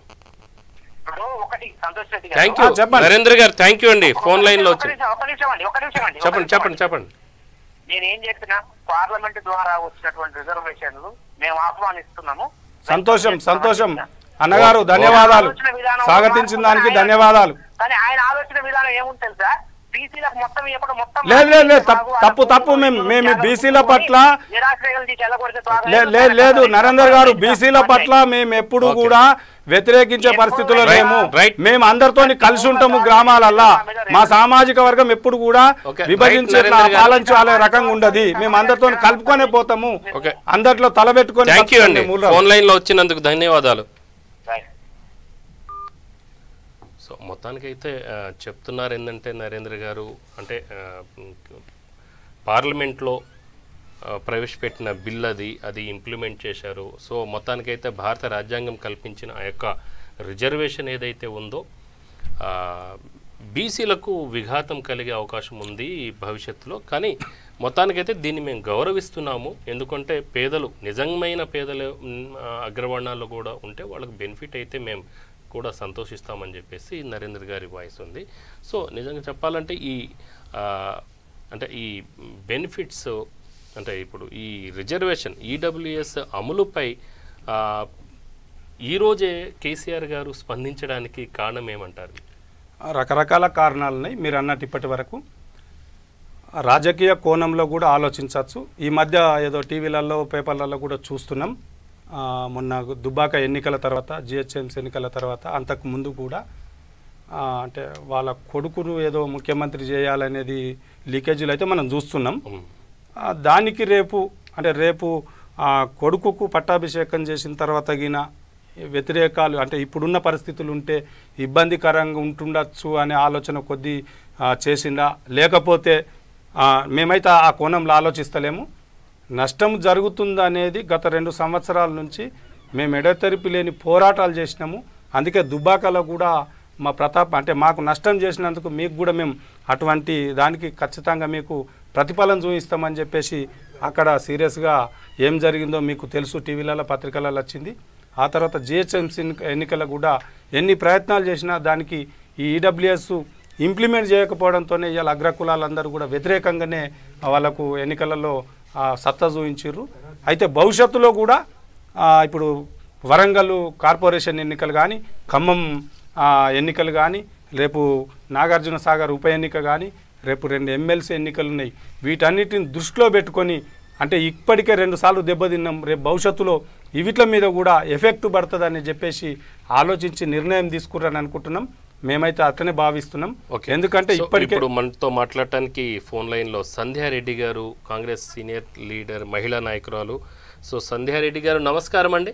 Speaker 3: ఇప్పుడు ఒకటి సంతోష్ రెడ్డి గారు
Speaker 1: థ్యాంక్ యూ
Speaker 2: ఆ, చెప్పండి.
Speaker 1: నరేంద్ర గారు థ్యాంక్ యూ అండి ఫోన్ లైన్ లో
Speaker 3: ఒక
Speaker 1: వచ్చి
Speaker 3: నిమిషం, ఒక నిమిషం అండి ఒక నిమిషం అండి ఒక
Speaker 1: చెప్పండి
Speaker 3: నిమిషం
Speaker 1: చెప్పండి
Speaker 3: అండి.
Speaker 1: చెప్పండి
Speaker 3: నేను ఏం చెప్పినా పార్లమెంట్ ద్వారా వచ్చినటువంటి రిజర్వేషన్లు మేము ఆహ్వానిస్తున్నాము
Speaker 2: సంతోషం సంతోషం అన్నగారు ధన్యవాదాలు
Speaker 3: ఆలోచన విధానం
Speaker 2: స్వాగతించిన దానికి
Speaker 3: ఆయన-
Speaker 2: ధన్యవాదాలు
Speaker 3: కానీ ఆయన ఆలోచన విధానం ఏముంది తెలుసా బీసీలకు మొత్తం ఇవ్వడం మొత్తం
Speaker 2: లేదు, లేదు, లేదు, తప్పు- తప్పు, తప్పు. మేము- మేము బీసీల పట్ల-
Speaker 3: నిరాశ్రయాలు తీసి ఎల్లగొడితే త్వరగా
Speaker 2: లే- లే- లేదు నరేందర్ గారు బీసీల పట్ల మేము ఎప్పుడు
Speaker 1: ఓకే.
Speaker 2: కూడా వ్యతిరేకించే పరిస్థితుల్లో
Speaker 1: రైట్,
Speaker 2: లేము
Speaker 1: రైట్.
Speaker 2: మేము అందరితోని కలిసి ఉంటాము గ్రామాలల్లా మా సామాజిక వర్గం ఎప్పుడు కూడా
Speaker 1: ఓకే,
Speaker 2: విభజించే
Speaker 1: రైట్, నరేందర్ గారు.
Speaker 2: పాలించాలే రకంగా ఉండదు మేము అందరితో కలుపుకొనే పోతాము
Speaker 1: ఓకే.
Speaker 2: అందరిలో తలబెట్టుకొని
Speaker 1: థ్యాంక్ యూ అండి
Speaker 2: బతుకుతాం మేము ఊళ్ళో.
Speaker 1: ఫోన్ లైన్ లో వచ్చినందుకు ధన్యవాదాలు సో మొత్తానికైతే ఆ, చెప్తున్నారు ఏంటంటే నరేంద్ర గారు అంటే ఆ, పార్లమెంట్లో ఆ, ప్రవేశపెట్టిన బిల్ అది అది ఇంప్లిమెంట్ చేశారు సో మొత్తానికైతే భారత రాజ్యాంగం కల్పించిన ఆ యొక్క రిజర్వేషన్ ఏదైతే ఉందో ఆ, బీసీలకు విఘాతం కలిగే అవకాశం ఉంది ఈ భవిష్యత్తులో కానీ మొత్తానికైతే దీన్ని మేము గౌరవిస్తున్నాము ఎందుకంటే పేదలు నిజమైన పేదలు మ్, ఆ, అగ్రవర్ణాల్లో కూడా ఉంటే వాళ్ళకి బెనిఫిట్ అయితే మేము కూడా సంతోషిస్తామని చెప్పేసి నరేంద్ర గారి వాయిస్ ఉంది సో నిజంగా చెప్పాలంటే ఈ ఆ, అంటే ఈ బెనిఫిట్స్ అంటే ఇప్పుడు ఈ రిజర్వేషన్ ఈడబ్ల్యూఎస్ అమలుపై ఆ, ఈరోజే కేసీఆర్ గారు స్పందించడానికి కారణం ఏమంటారు
Speaker 2: రకరకాల కారణాలు ఉన్నాయి మీరు అన్నట్టు ఇప్పటి వరకు రాజకీయ కోణంలో కూడా ఆలోచించవచ్చు ఈ మధ్య ఏదో టీవీలలో పేపర్లలో కూడా చూస్తున్నాం ఆ, మొన్న దుబ్బాక ఎన్నికల తర్వాత జిహెచ్ఎంసీ ఎన్నికల తర్వాత అంతకు ముందు కూడా ఆ, అంటే వాళ్ళ కొడుకును ఏదో ముఖ్యమంత్రి చేయాలనేది లీకేజీలు అయితే మనం చూస్తున్నాం
Speaker 1: ఉమ్,
Speaker 2: ఆ, దానికి రేపు అంటే రేపు ఆ కొడుకుకు పట్టాభిషేకం చేసిన తర్వాత గిన వ్యతిరేకాలు అంటే ఇప్పుడున్న పరిస్థితులు ఉంటే ఇబ్బందికరంగా ఉంటుండొచ్చు అనే ఆలోచన కొద్ది ఆ, చేసిందా లేకపోతే ఆ, మేమైతే ఆ కోణంలో ఆలోచిస్తలేము నష్టం జరుగుతుందనేది గత రెండు సంవత్సరాల నుంచి మేము ఎడతెరిపి లేని పోరాటాలు చేసినాము అందుకే దుబ్బాకలో కూడా మా ప్రతాప్ అంటే మాకు నష్టం చేసినందుకు మీకు కూడా మేము అటువంటి దానికి ఖచ్చితంగా మీకు ప్రతిఫలం చూపిస్తామని చెప్పేసి అక్కడ సీరియస్గా ఏం జరిగిందో మీకు తెలుసు టీవీలలో పత్రికలలో వచ్చింది ఆ తర్వాత జిహెచ్ఎంసీ ఎన్నికల కూడా ఎన్ని ప్రయత్నాలు చేసినా దానికి ఈ ఈడబ్ల్యూఎస్ ఇంప్లిమెంట్ చేయకపోవడంతోనే ఇవాళ అగ్రకులాలందరూ కూడా వ్యతిరేకంగానే వాళ్ళకు ఎన్నికలలో ఆ, సత్తా చూపించారు అయితే భవిష్యత్తులో కూడా ఆ, ఇప్పుడు వరంగల్ కార్పొరేషన్ ఎన్నికలు కానీ ఖమ్మం ఆ, ఎన్నికలు కానీ రేపు నాగార్జున సాగర్ ఉప ఎన్నిక కానీ రేపు రెండు ఎమ్మెల్సీ ఎన్నికలు ఉన్నాయి వీటన్నిటిని దృష్టిలో పెట్టుకొని అంటే ఇప్పటికే రెండు సార్లు దెబ్బతిన్నాం రేపు భవిష్యత్తులో ఇవిట్ల మీద కూడా ఎఫెక్ట్ పడుతుందని చెప్పేసి ఆలోచించి నిర్ణయం తీసుకురని అనుకుంటున్నాం మేమైతే అట్లనే భావిస్తున్నాం
Speaker 1: ఓకే
Speaker 2: ఎందుకంటే
Speaker 1: సో
Speaker 2: ఇప్పటికే
Speaker 1: ఇప్పుడు మనతో మాట్లాడటానికి ఫోన్ లైన్లో సంధ్యారెడ్డి గారు కాంగ్రెస్ సీనియర్ లీడర్ మహిళా నాయకురాలు సో సంధ్యారెడ్డి గారు నమస్కారం అండి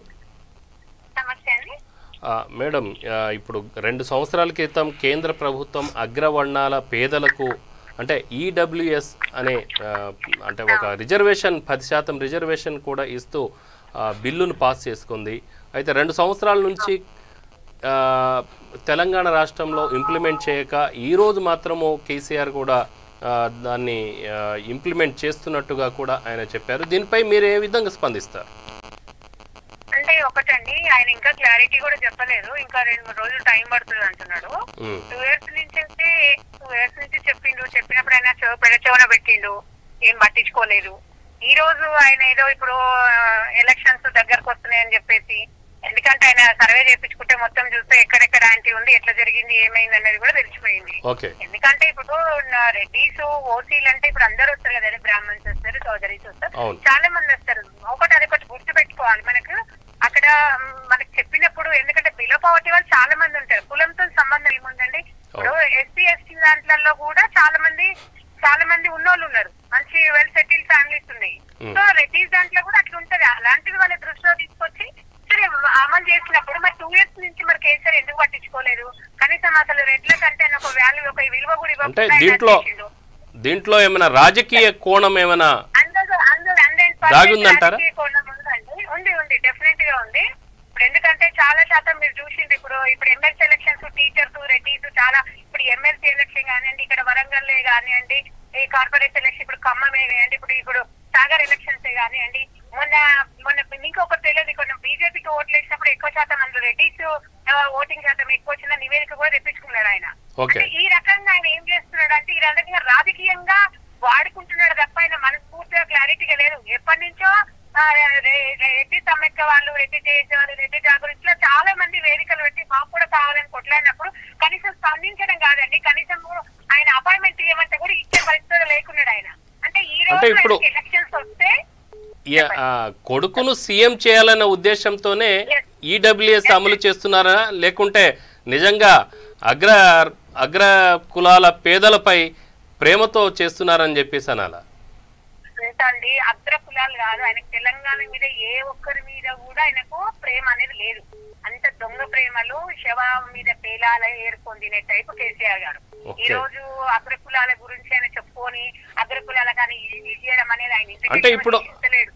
Speaker 4: నమస్తే అండి
Speaker 1: ఆ, మేడం ఆ, ఇప్పుడు రెండు సంవత్సరాల క్రితం కేంద్ర ప్రభుత్వం అగ్రవర్ణాల పేదలకు అంటే ఈడబ్ల్యూఎస్ అనే ఆ, అంటే ఒక రిజర్వేషన్ పది శాతం రిజర్వేషన్ కూడా ఇస్తూ ఆ, బిల్లును పాస్ చేసుకుంది అయితే రెండు సంవత్సరాల నుంచి ఆ, తెలంగాణ రాష్ట్రంలో ఇంప్లిమెంట్ చేయక ఈరోజు మాత్రము కేసీఆర్ కూడా ఆ, దాన్ని ఆ, ఇంప్లిమెంట్ చేస్తున్నట్టుగా కూడా ఆయన చెప్పారు దీనిపై మీరు ఏ విధంగా స్పందిస్తారు
Speaker 4: అంటే ఒకటండి ఆయన ఇంకా క్లారిటీ కూడా చెప్పలేదు ఇంకా రెండు మూడు రోజులు టైం పడుతుంది అంటున్నాడు
Speaker 1: ఉమ్,
Speaker 4: టూ ఇయర్స్ నుంచి అయితే టూ ఇయర్స్ నుంచి చెప్పిండు చెప్పినప్పుడు ఆయన చెవు పెడ చెవున పెట్టిండు ఏం పట్టించుకోలేదు ఈ రోజు ఆయన ఏదో ఇప్పుడు ఎలక్షన్స్ దగ్గరకు వస్తున్నాయని చెప్పేసి ఎందుకంటే ఆయన సర్వే చేయించుకుంటే మొత్తం చూస్తే ఎక్కడెక్కడ ఆంటీ ఉంది ఎట్లా జరిగింది ఏమైంది అనేది కూడా తెలిసిపోయింది
Speaker 1: ఓకే
Speaker 4: ఎందుకంటే ఇప్పుడు నా రెడ్డిస్ ఓసీలు అంటే ఇప్పుడు అందరూ వస్తారు కదా బ్రాహ్మణ్స్ వస్తారు చౌదరీస్ వస్తారు
Speaker 1: అవును.
Speaker 4: చాలా మంది వస్తారు ఒకటి అది ఒకటి గుర్తు పెట్టుకోవాలి మనకు అక్కడ మ్, మనకు చెప్పినప్పుడు ఎందుకంటే బిలో పవర్టీ వాళ్ళు చాలా మంది ఉంటారు కులంతో సంబంధం ఏముందండి ఇప్పుడు ఎస్సీ ఎస్టీ దాంట్లలో కూడా చాలా మంది చాలా మంది ఉన్నోళ్ళు ఉన్నారు మంచి వెల్ సెటిల్ ఫ్యామిలీస్ ఉన్నాయి
Speaker 1: Hmm.
Speaker 4: సో రెడ్డిస్ దాంట్లో కూడా అట్లా ఉంటది అలాంటివి వాళ్ళ దృష్టిలో తీసుకొచ్చి సరే అమలు చేసినప్పుడు మరి టూ ఇయర్స్ నుంచి మరి కేసీఆర్ ఎందుకు పట్టించుకోలేదు కనీసం అసలు రెడ్ల కంటే ఒక వాల్యూ ఒక విలువ కూడా
Speaker 1: అంటే
Speaker 4: ఇవ్వకుండా ఆయన
Speaker 1: దీంట్లో
Speaker 4: చేసిండు.
Speaker 1: దీంట్లో ఏమైనా రాజకీయ కోణం ఏమైనా
Speaker 4: అందరూ అందరూ హండ్రెడ్
Speaker 1: దాగుందంటారా?
Speaker 4: కోణం ఉందండి ఉంది ఉంది డెఫినెట్ గా ఉంది ఇప్పుడు ఎందుకంటే చాలా శాతం మీరు చూసిండ్రు ఇప్పుడు ఇప్పుడు ఎమ్మెల్సీ ఎలక్షన్స్ టీచర్స్ రెడ్డిస్ చాలా ఇప్పుడు ఎమ్మెల్సీ ఎలక్షన్ కానివ్వండి ఇక్కడ వరంగల్ కానివ్వండి ఈ కార్పొరేట్ ఎలక్షన్ ఇప్పుడు ఖమ్మమే కానివ్వండి ఇప్పుడు ఇప్పుడు సాగర్ ఎలక్షన్స్ కానివ్వండి మొన్న మొన్న ఇంకొకటి తెలియదు కొంచెం బీజేపీకి ఓట్లు వేసినప్పుడు ఎక్కువ శాతం అందులో రెడ్డిస్ ఓటింగ్ శాతం ఎక్కువ వచ్చిన నివేదిక కూడా తెప్పించుకున్నాడు ఆయన
Speaker 1: ఓకే.
Speaker 4: అంటే ఈ రకంగా ఆయన ఏం చేస్తున్నాడు అంటే ఈ రకంగా రాజకీయంగా వాడుకుంటున్నాడు తప్ప ఆయన మనస్ఫూర్తిగా క్లారిటీగా లేదు ఎప్పటి నుంచో ఆ, రె- రెడ్డి సమ్మెక్క వాళ్ళు రెడ్డి చేసే వాళ్ళు రెడ్డి జాగృతిలో చాలా మంది వేదికలు పెట్టి మాకు కూడా కావాలని కొట్లాడినప్పుడు కనీసం స్పందించడం కాదండి కనీసం ఆయన అపాయింట్మెంట్ ఇవ్వమంటే కూడా ఇచ్చే పరిస్థితి లేకున్నాడు ఆయన అంటే ఈ
Speaker 1: అంటే
Speaker 4: రోజు
Speaker 1: ఇప్పుడు-
Speaker 4: ఎలక్షన్స్ వస్తే
Speaker 1: ఈ- ఆ, కొడుకును సీఎం చేయాలన్న ఉద్దేశంతోనే
Speaker 4: Yes.
Speaker 1: ఈడబ్ల్యూఎస్ అమలు చేస్తున్నారా లేకుంటే నిజంగా అగ్ర అగ్ర కులాల పేదలపై ప్రేమతో చేస్తున్నారని చెప్పేసి అనాలా
Speaker 4: అండి అగ్ర కులాలు కాదు ఆయనకు తెలంగాణ మీద ఏ ఒక్కరి మీద కూడా ఆయనకు ప్రేమ అనేది లేదు అంత దొంగ ప్రేమలు శవం మీద పేలాల ఏరుకొని తినే టైపు కేసీఆర్ గారు
Speaker 1: Okay.
Speaker 4: ఈ రోజు అగ్రకులాల గురించి ఆయన చెప్పుకొని అగ్రకులాల కానీ ఇయ్యడం అనేది ఆయన ఇంతకీ
Speaker 1: అంటే ఇప్పుడు-
Speaker 4: ఇస్తలేడు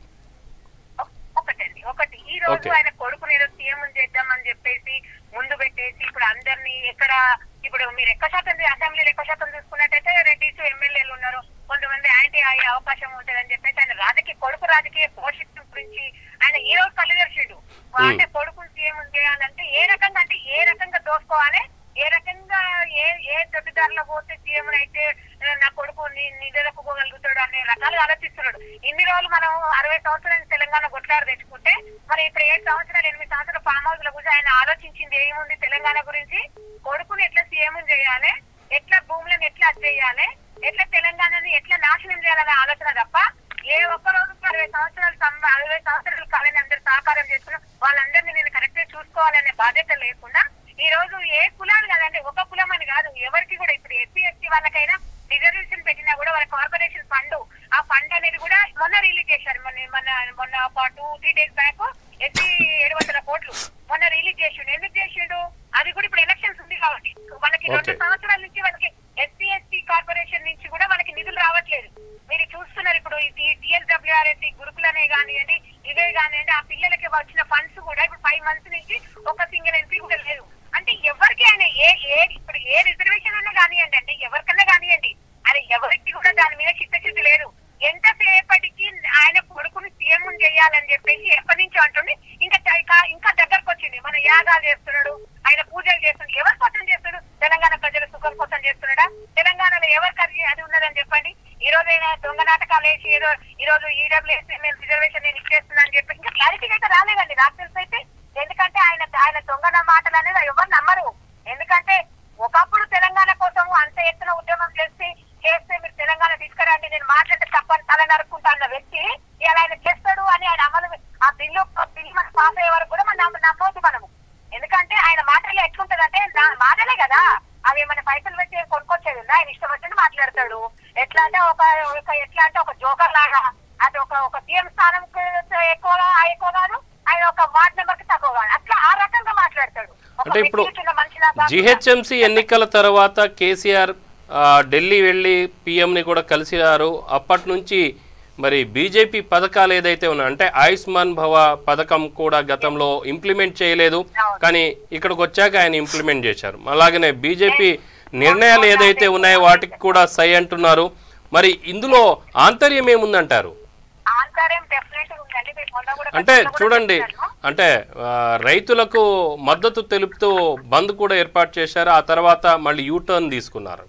Speaker 4: ఒ- ఒకటండి ఒకటి ఈ రోజు
Speaker 1: Okay.
Speaker 4: ఆయన కొడుకుని ఏదో సీఎం చేద్దామని చెప్పేసి ముందు పెట్టేసి ఇప్పుడు అందరినీ ఎక్కడ ఇప్పుడు మీరు ఎక్కువ శాతం అసెంబ్లీలో ఎక్కువ శాతం చూసుకున్నట్టయితే రెడ్డిస్ ఎమ్మెల్యేలు ఉన్నారు కొంతమంది యాంటీ అయ్యే అవకాశం ఉంటుందని చెప్పేసి ఆయన రాజకీయ కొడుకు రాజకీయ భవిష్యత్తు గురించి ఆయన ఈ రోజు కళ్ళు తెరిచిండు అంటే కొడుకుని సీఎం చేయాలంటే ఏ రకంగా అంటే ఏ రకంగా దోసుకోవాలి ఏ రకంగా ఏ ఏ దొడ్డిదారిలో పోతే సీఎం అయితే ఆ, నా కొడుకు నిలదొక్కుకోగలుగుతాడు అనే రకాలుగా ఆలోచిస్తున్నాడు ఇన్ని రోజులు మనం అరవై సంవత్సరాలు తెలంగాణ కొట్లాడు తెచ్చుకుంటే మరి ఇప్పుడు ఏడు సంవత్సరాలు ఎనిమిది సంవత్సరాలు ఫామ్ హౌస్ లో కూర్చొని ఆయన ఆలోచించింది ఏముంది తెలంగాణ గురించి కొడుకుని ఎట్లా సీఎం చేయాలి ఎట్లా భూములను ఎట్లా అచ్చేయాలి ఎట్లా తెలంగాణని ఎట్లా నాశనం చేయాలనే ఆలోచన తప్ప ఏ ఒక్క రోజు అరవై సంవత్సరాలు సంబ- అరవై సంవత్సరాలు కాలని అందరు సహకారం చేసుకుని వాళ్ళందరినీ నేను కరెక్ట్ చూసుకోవాలనే బాధ్యత లేకుండా ఈ రోజు ఏ కులాలు కాదండి ఒక కులం అని కాదు ఎవరికి కూడా ఇప్పుడు ఎస్సీ ఎస్టీ వాళ్ళకైనా రిజర్వేషన్ పెట్టినా కూడా వాళ్ళ కార్పొరేషన్ ఫండ్ ఆ ఫండ్ అనేది కూడా మొన్న రిలీజ్ చేశారు మొన్న మొన్న మొన్న ఒక two three days back SC ఏడు వందల కోట్లు మొన్న రిలీజ్ చేసిండు ఎందుకు చేసిండు అది కూడా ఇప్పుడు ఎలక్షన్స్ ఉంది కాబట్టి వాళ్ళకి రెండు
Speaker 1: Okay.
Speaker 4: సంవత్సరాల నుంచి వాళ్ళకి ఎస్సీ ఎస్టీ కార్పొరేషన్ నుంచి కూడా వాళ్ళకి నిధులు రావట్లేదు మీరు చూస్తున్నారు ఇప్పుడు టిఎస్డబ్ల్యూఆర్ఎస్సీ గురుకులనే కానివ్వండి ఇవే కానివ్వండి ఆ పిల్లలకి వచ్చిన ఫండ్స్ కూడా ఇప్పుడు ఫైవ్ మంత్స్ నుంచి ఒక సింగిల్ ఎంపీ కూడా లేదు అంటే ఎవరికి ఆయన ఏ ఏ ఇప్పుడు ఏ రిజర్వేషన్ అన్నా కానివ్వండి అండి ఎవరికన్నా కానివ్వండి అది ఎవరికి కూడా దాని మీద చిత్తశుద్ధి లేదు ఎంతసేపటికి ఆయన కొడుకుని సీఎం చేయాలని చెప్పేసి ఎప్పటి నుంచో అంటుండే ఇంకా ఇంకా ఇంకా దగ్గరకు వచ్చింది మన యాగాలు చేస్తున్నాడు ఆయన పూజలు చేస్తున్నాడు ఎవరి కోసం చేస్తున్నాడు తెలంగాణ ప్రజల సుఖం కోసం చేస్తున్నాడా తెలంగాణలో ఎవరికి అది అది ఉన్నదని చెప్పండి ఈ రోజు అయినా దొంగ నాటకాలు వేసి ఏదో ఈ రోజు ఈడబ్ల్యూఎస్ రిజర్వేషన్ నేను ఇచ్చేస్తున్నా అని చెప్పి ఇంకా క్లారిటీ అయితే రాలేదండి నాకు తెలిసి అయితే ఎందుకంటే ఆయన ఆయన దొంగ మాటలు అనేది ఎవరు నమ్మరు ఎందుకంటే ఒకప్పుడు తెలంగాణ కోసం అంత ఎత్తున ఉద్యమం చేసి చేస్తే మీరు తెలంగాణ తీసుకురండి నేను మాట్లాడితే తప్పని తల నరుక్కుంటా అన్న వ్యక్తి ఇలా ఆయన చేస్తాడు అని ఆయన అమలు ఆ బిల్లు బిల్లు మనకు పాస్ అయ్యే వరకు కూడా మనం నమ్మ- నమ్మవద్దు మనము ఎందుకంటే ఆయన మాటలు ఎట్లుంటదంటే నా- మాటలే కదా అవి ఏమైనా పైసలు పెట్టి కొనుక్కొచ్చేది ఉందా ఆయన ఇష్టం వచ్చినట్టు మాట్లాడతాడు ఎట్లా అంటే ఒక ఒక ఎట్లా అంటే ఒక జోకర్ లాగా అది ఒక ఒక సీఎం స్థానం ఎక్కువగా ఎక్కువ కాదు ఆయన ఒక వార్డ్ మెంబర్ కి తక్కువ కాదు అట్లా ఆ రకంగా మాట్లాడతాడు ఒక
Speaker 1: అంటే ఇప్పుడు
Speaker 4: వ్యక్తి చిన్న మనిషిలా కాకుండా-
Speaker 1: జిహెచ్ఎంసీ ఎన్నికల తర్వాత కేసీఆర్ ఆ, ఢిల్లీ వెళ్ళి పిఎంని కూడా కలిసినారు అప్పటి నుంచి మరి బీజేపీ పథకాలు ఏదైతే ఉన్నాయో అంటే ఆయుష్మాన్ భవ పథకం కూడా గతంలో ఇంప్లిమెంట్ చేయలేదు కానీ ఇక్కడికి వచ్చాక ఆయన ఇంప్లిమెంట్ చేశారు అలాగనే బీజేపీ నిర్ణయాలు ఏదైతే ఉన్నాయో వాటికి కూడా సై అంటున్నారు మరి ఇందులో ఆంతర్యం ఏముందంటారు
Speaker 4: ఆంతర్యం డెఫినెట్ ఉందండి మీరు మొన్న కూడా
Speaker 1: అంటే
Speaker 4: గతంలో కూడా
Speaker 1: చూడండి
Speaker 4: చెప్పాను.
Speaker 1: అంటే ఆ, రైతులకు మద్దతు తెలుపుతూ బంద్ కూడా ఏర్పాటు చేశారు ఆ తర్వాత మళ్ళీ యూటర్న్ తీసుకున్నారు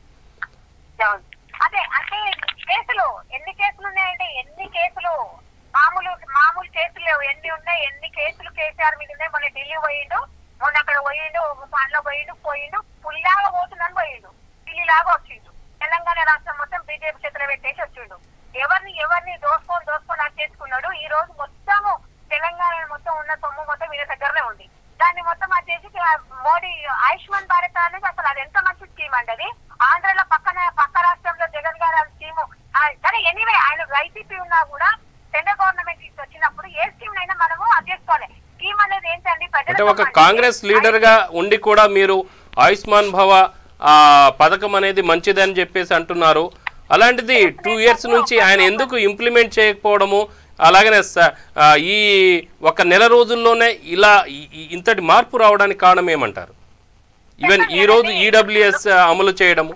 Speaker 4: అవును. అదే అంటే కేసులు ఎన్ని కేసులు ఉన్నాయండి ఎన్ని కేసులు మామూలు మామూలు కేసులు లేవు ఎన్ని ఉన్నాయి ఎన్ని కేసులు కేసీఆర్ మీద ఉన్నాయి మొన్న ఢిల్లీ పోయిండు మొన్న అక్కడ పోయిండు పనిలో పోయిండు పోయిండు పులిలాగా పోతుందని పోయిండు ఢిల్లీ లాగా వచ్చిండు తెలంగాణ రాష్ట్రం మొత్తం బీజేపీ చేతిలో పెట్టేసి వచ్చిండు ఎవరిని ఎవరిని దోసుకొని దోసుకొని అది చేసుకున్నాడు ఈ రోజు మొత్తము తెలంగాణ మొత్తం ఉన్న సొమ్ము మొత్తం వీళ్ళ దగ్గరనే ఉంది దాన్ని మొత్తం అది చేసి ఆ మోడీ ఆయుష్మాన్ భారత్ అనేది అసలు అది ఎంత మంచి స్కీమ్ అండి అది ఆంధ్రలో పక్కన పక్క రాష్ట్రంలో జగన్ గారు స్కీమ్ కానీ ఎనీవే ఆయన వైసీపీ ఉన్నా కూడా సెంట్రల్ గవర్నమెంట్ నుంచి వచ్చినప్పుడు ఏ స్కీమ్ అయినా మనము అది చేసుకోవాలి స్కీమ్ అనేది ఏంటండి ప్రజల
Speaker 1: అంటే ఒక
Speaker 4: సొమ్ము అండి.
Speaker 1: కాంగ్రెస్ లీడర్ గా ఉండి కూడా మీరు ఆయుష్మాన్ భవ ఆ పథకం అనేది మంచిదని చెప్పేసి అంటున్నారు అలాంటిది టూ ఇయర్స్ నుంచి ఆయన ఎందుకు ఇంప్లిమెంట్ చేయకపోవడము అలాగనే స- ఆ, ఈ ఒక నెల రోజుల్లోనే ఇలా ఈ- ఈ- ఇంతటి మార్పు రావడానికి కారణం ఏమంటారు ఈవెన్ ఈ రోజు ఈడబ్ల్యూఎస్ అమలు చేయడము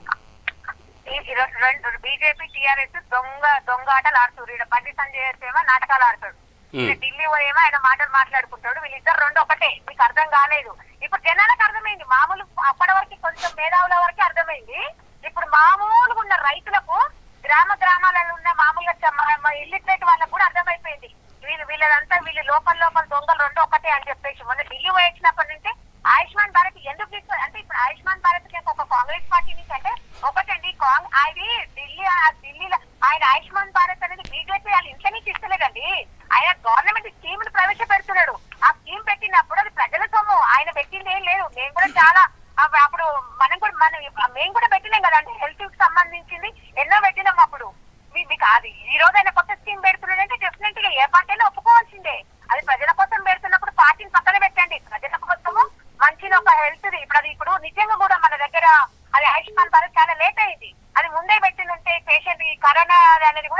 Speaker 4: ఈ- ఈ రెండు- రెండు బీజేపీ టీఆర్ఎస్ దొంగ దొంగ ఆటలు ఆడుతారు ఇక్కడ బండి సంజయ్ ఏమో నాటకాలు ఆడతాడు
Speaker 1: Hmm.
Speaker 4: ఇక్కడ ఢిల్లీ పోయేమో ఆయన మాటలు మాట్లాడుకుంటాడు వీళ్ళిద్దరు రెండు ఒకటే మీకు అర్థం కాలేదు ఇప్పుడు జనాలకు అర్థమైంది మామూలు అప్పటి వరకు కొంచెం మేధావుల వరకు అర్థమైంది ఇప్పుడు మామూలుగా ఉన్న రైతులకు గ్రామ గ్రామాలలో ఉన్న మామూలుగా చ- మా- మా ఇల్లిట్రేట్ వాళ్ళకు కూడా అర్థమైపోయింది వీళ్ళు వీళ్ళదంతా వీళ్ళు లోపల లోపల దొంగలు రెండు ఒకటే అని చెప్పేసి మొన్న ఢిల్లీ పోయించినప్పటి నుంచి ఆయుష్మాన్ భారత్ ఎందుకు తీసుకో అంటే ఇప్పుడు ఆయుష్మాన్ భారత్ కి ఒక కాంగ్రెస్ పార్టీ నుంచి అంటే ఒకటండి కాంగ్ అది ఢిల్లీ ఆ ఢిల్లీలో ఆయన ఆయుష్మాన్ భారత్ అనేది బీజేపీ వాళ్ళ ఇంట్లో నుంచి ఇస్తలేదండి ఆయన గవర్నమెంట్ స్కీమ్ ప్రవేశపెడుతున్నాడు ఆ స్కీమ్ పెట్టినప్పుడు అది ప్రజల సొమ్ము ఆయన పెట్టింది ఏం లేదు మేము కూడా చాలా అవ- అప్పుడు మనం కూడా మనం మేము కూడా పెట్టినాం కదండి హెల్త్ కి సంబంధించింది ఎన్నో పెట్టినాం అప్పుడు మీ- మీకు అది ఈ రోజు ఆయన కొత్త స్కీమ్ పెడుతున్నాడంటే డెఫినెట్ గా ఏ పార్టీ అయినా ఒప్పుకోవాల్సిందే అది ప్రజల కోసం పెడుతున్నప్పుడు పార్టీని పక్కన పెట్టండి ప్రజల కోసము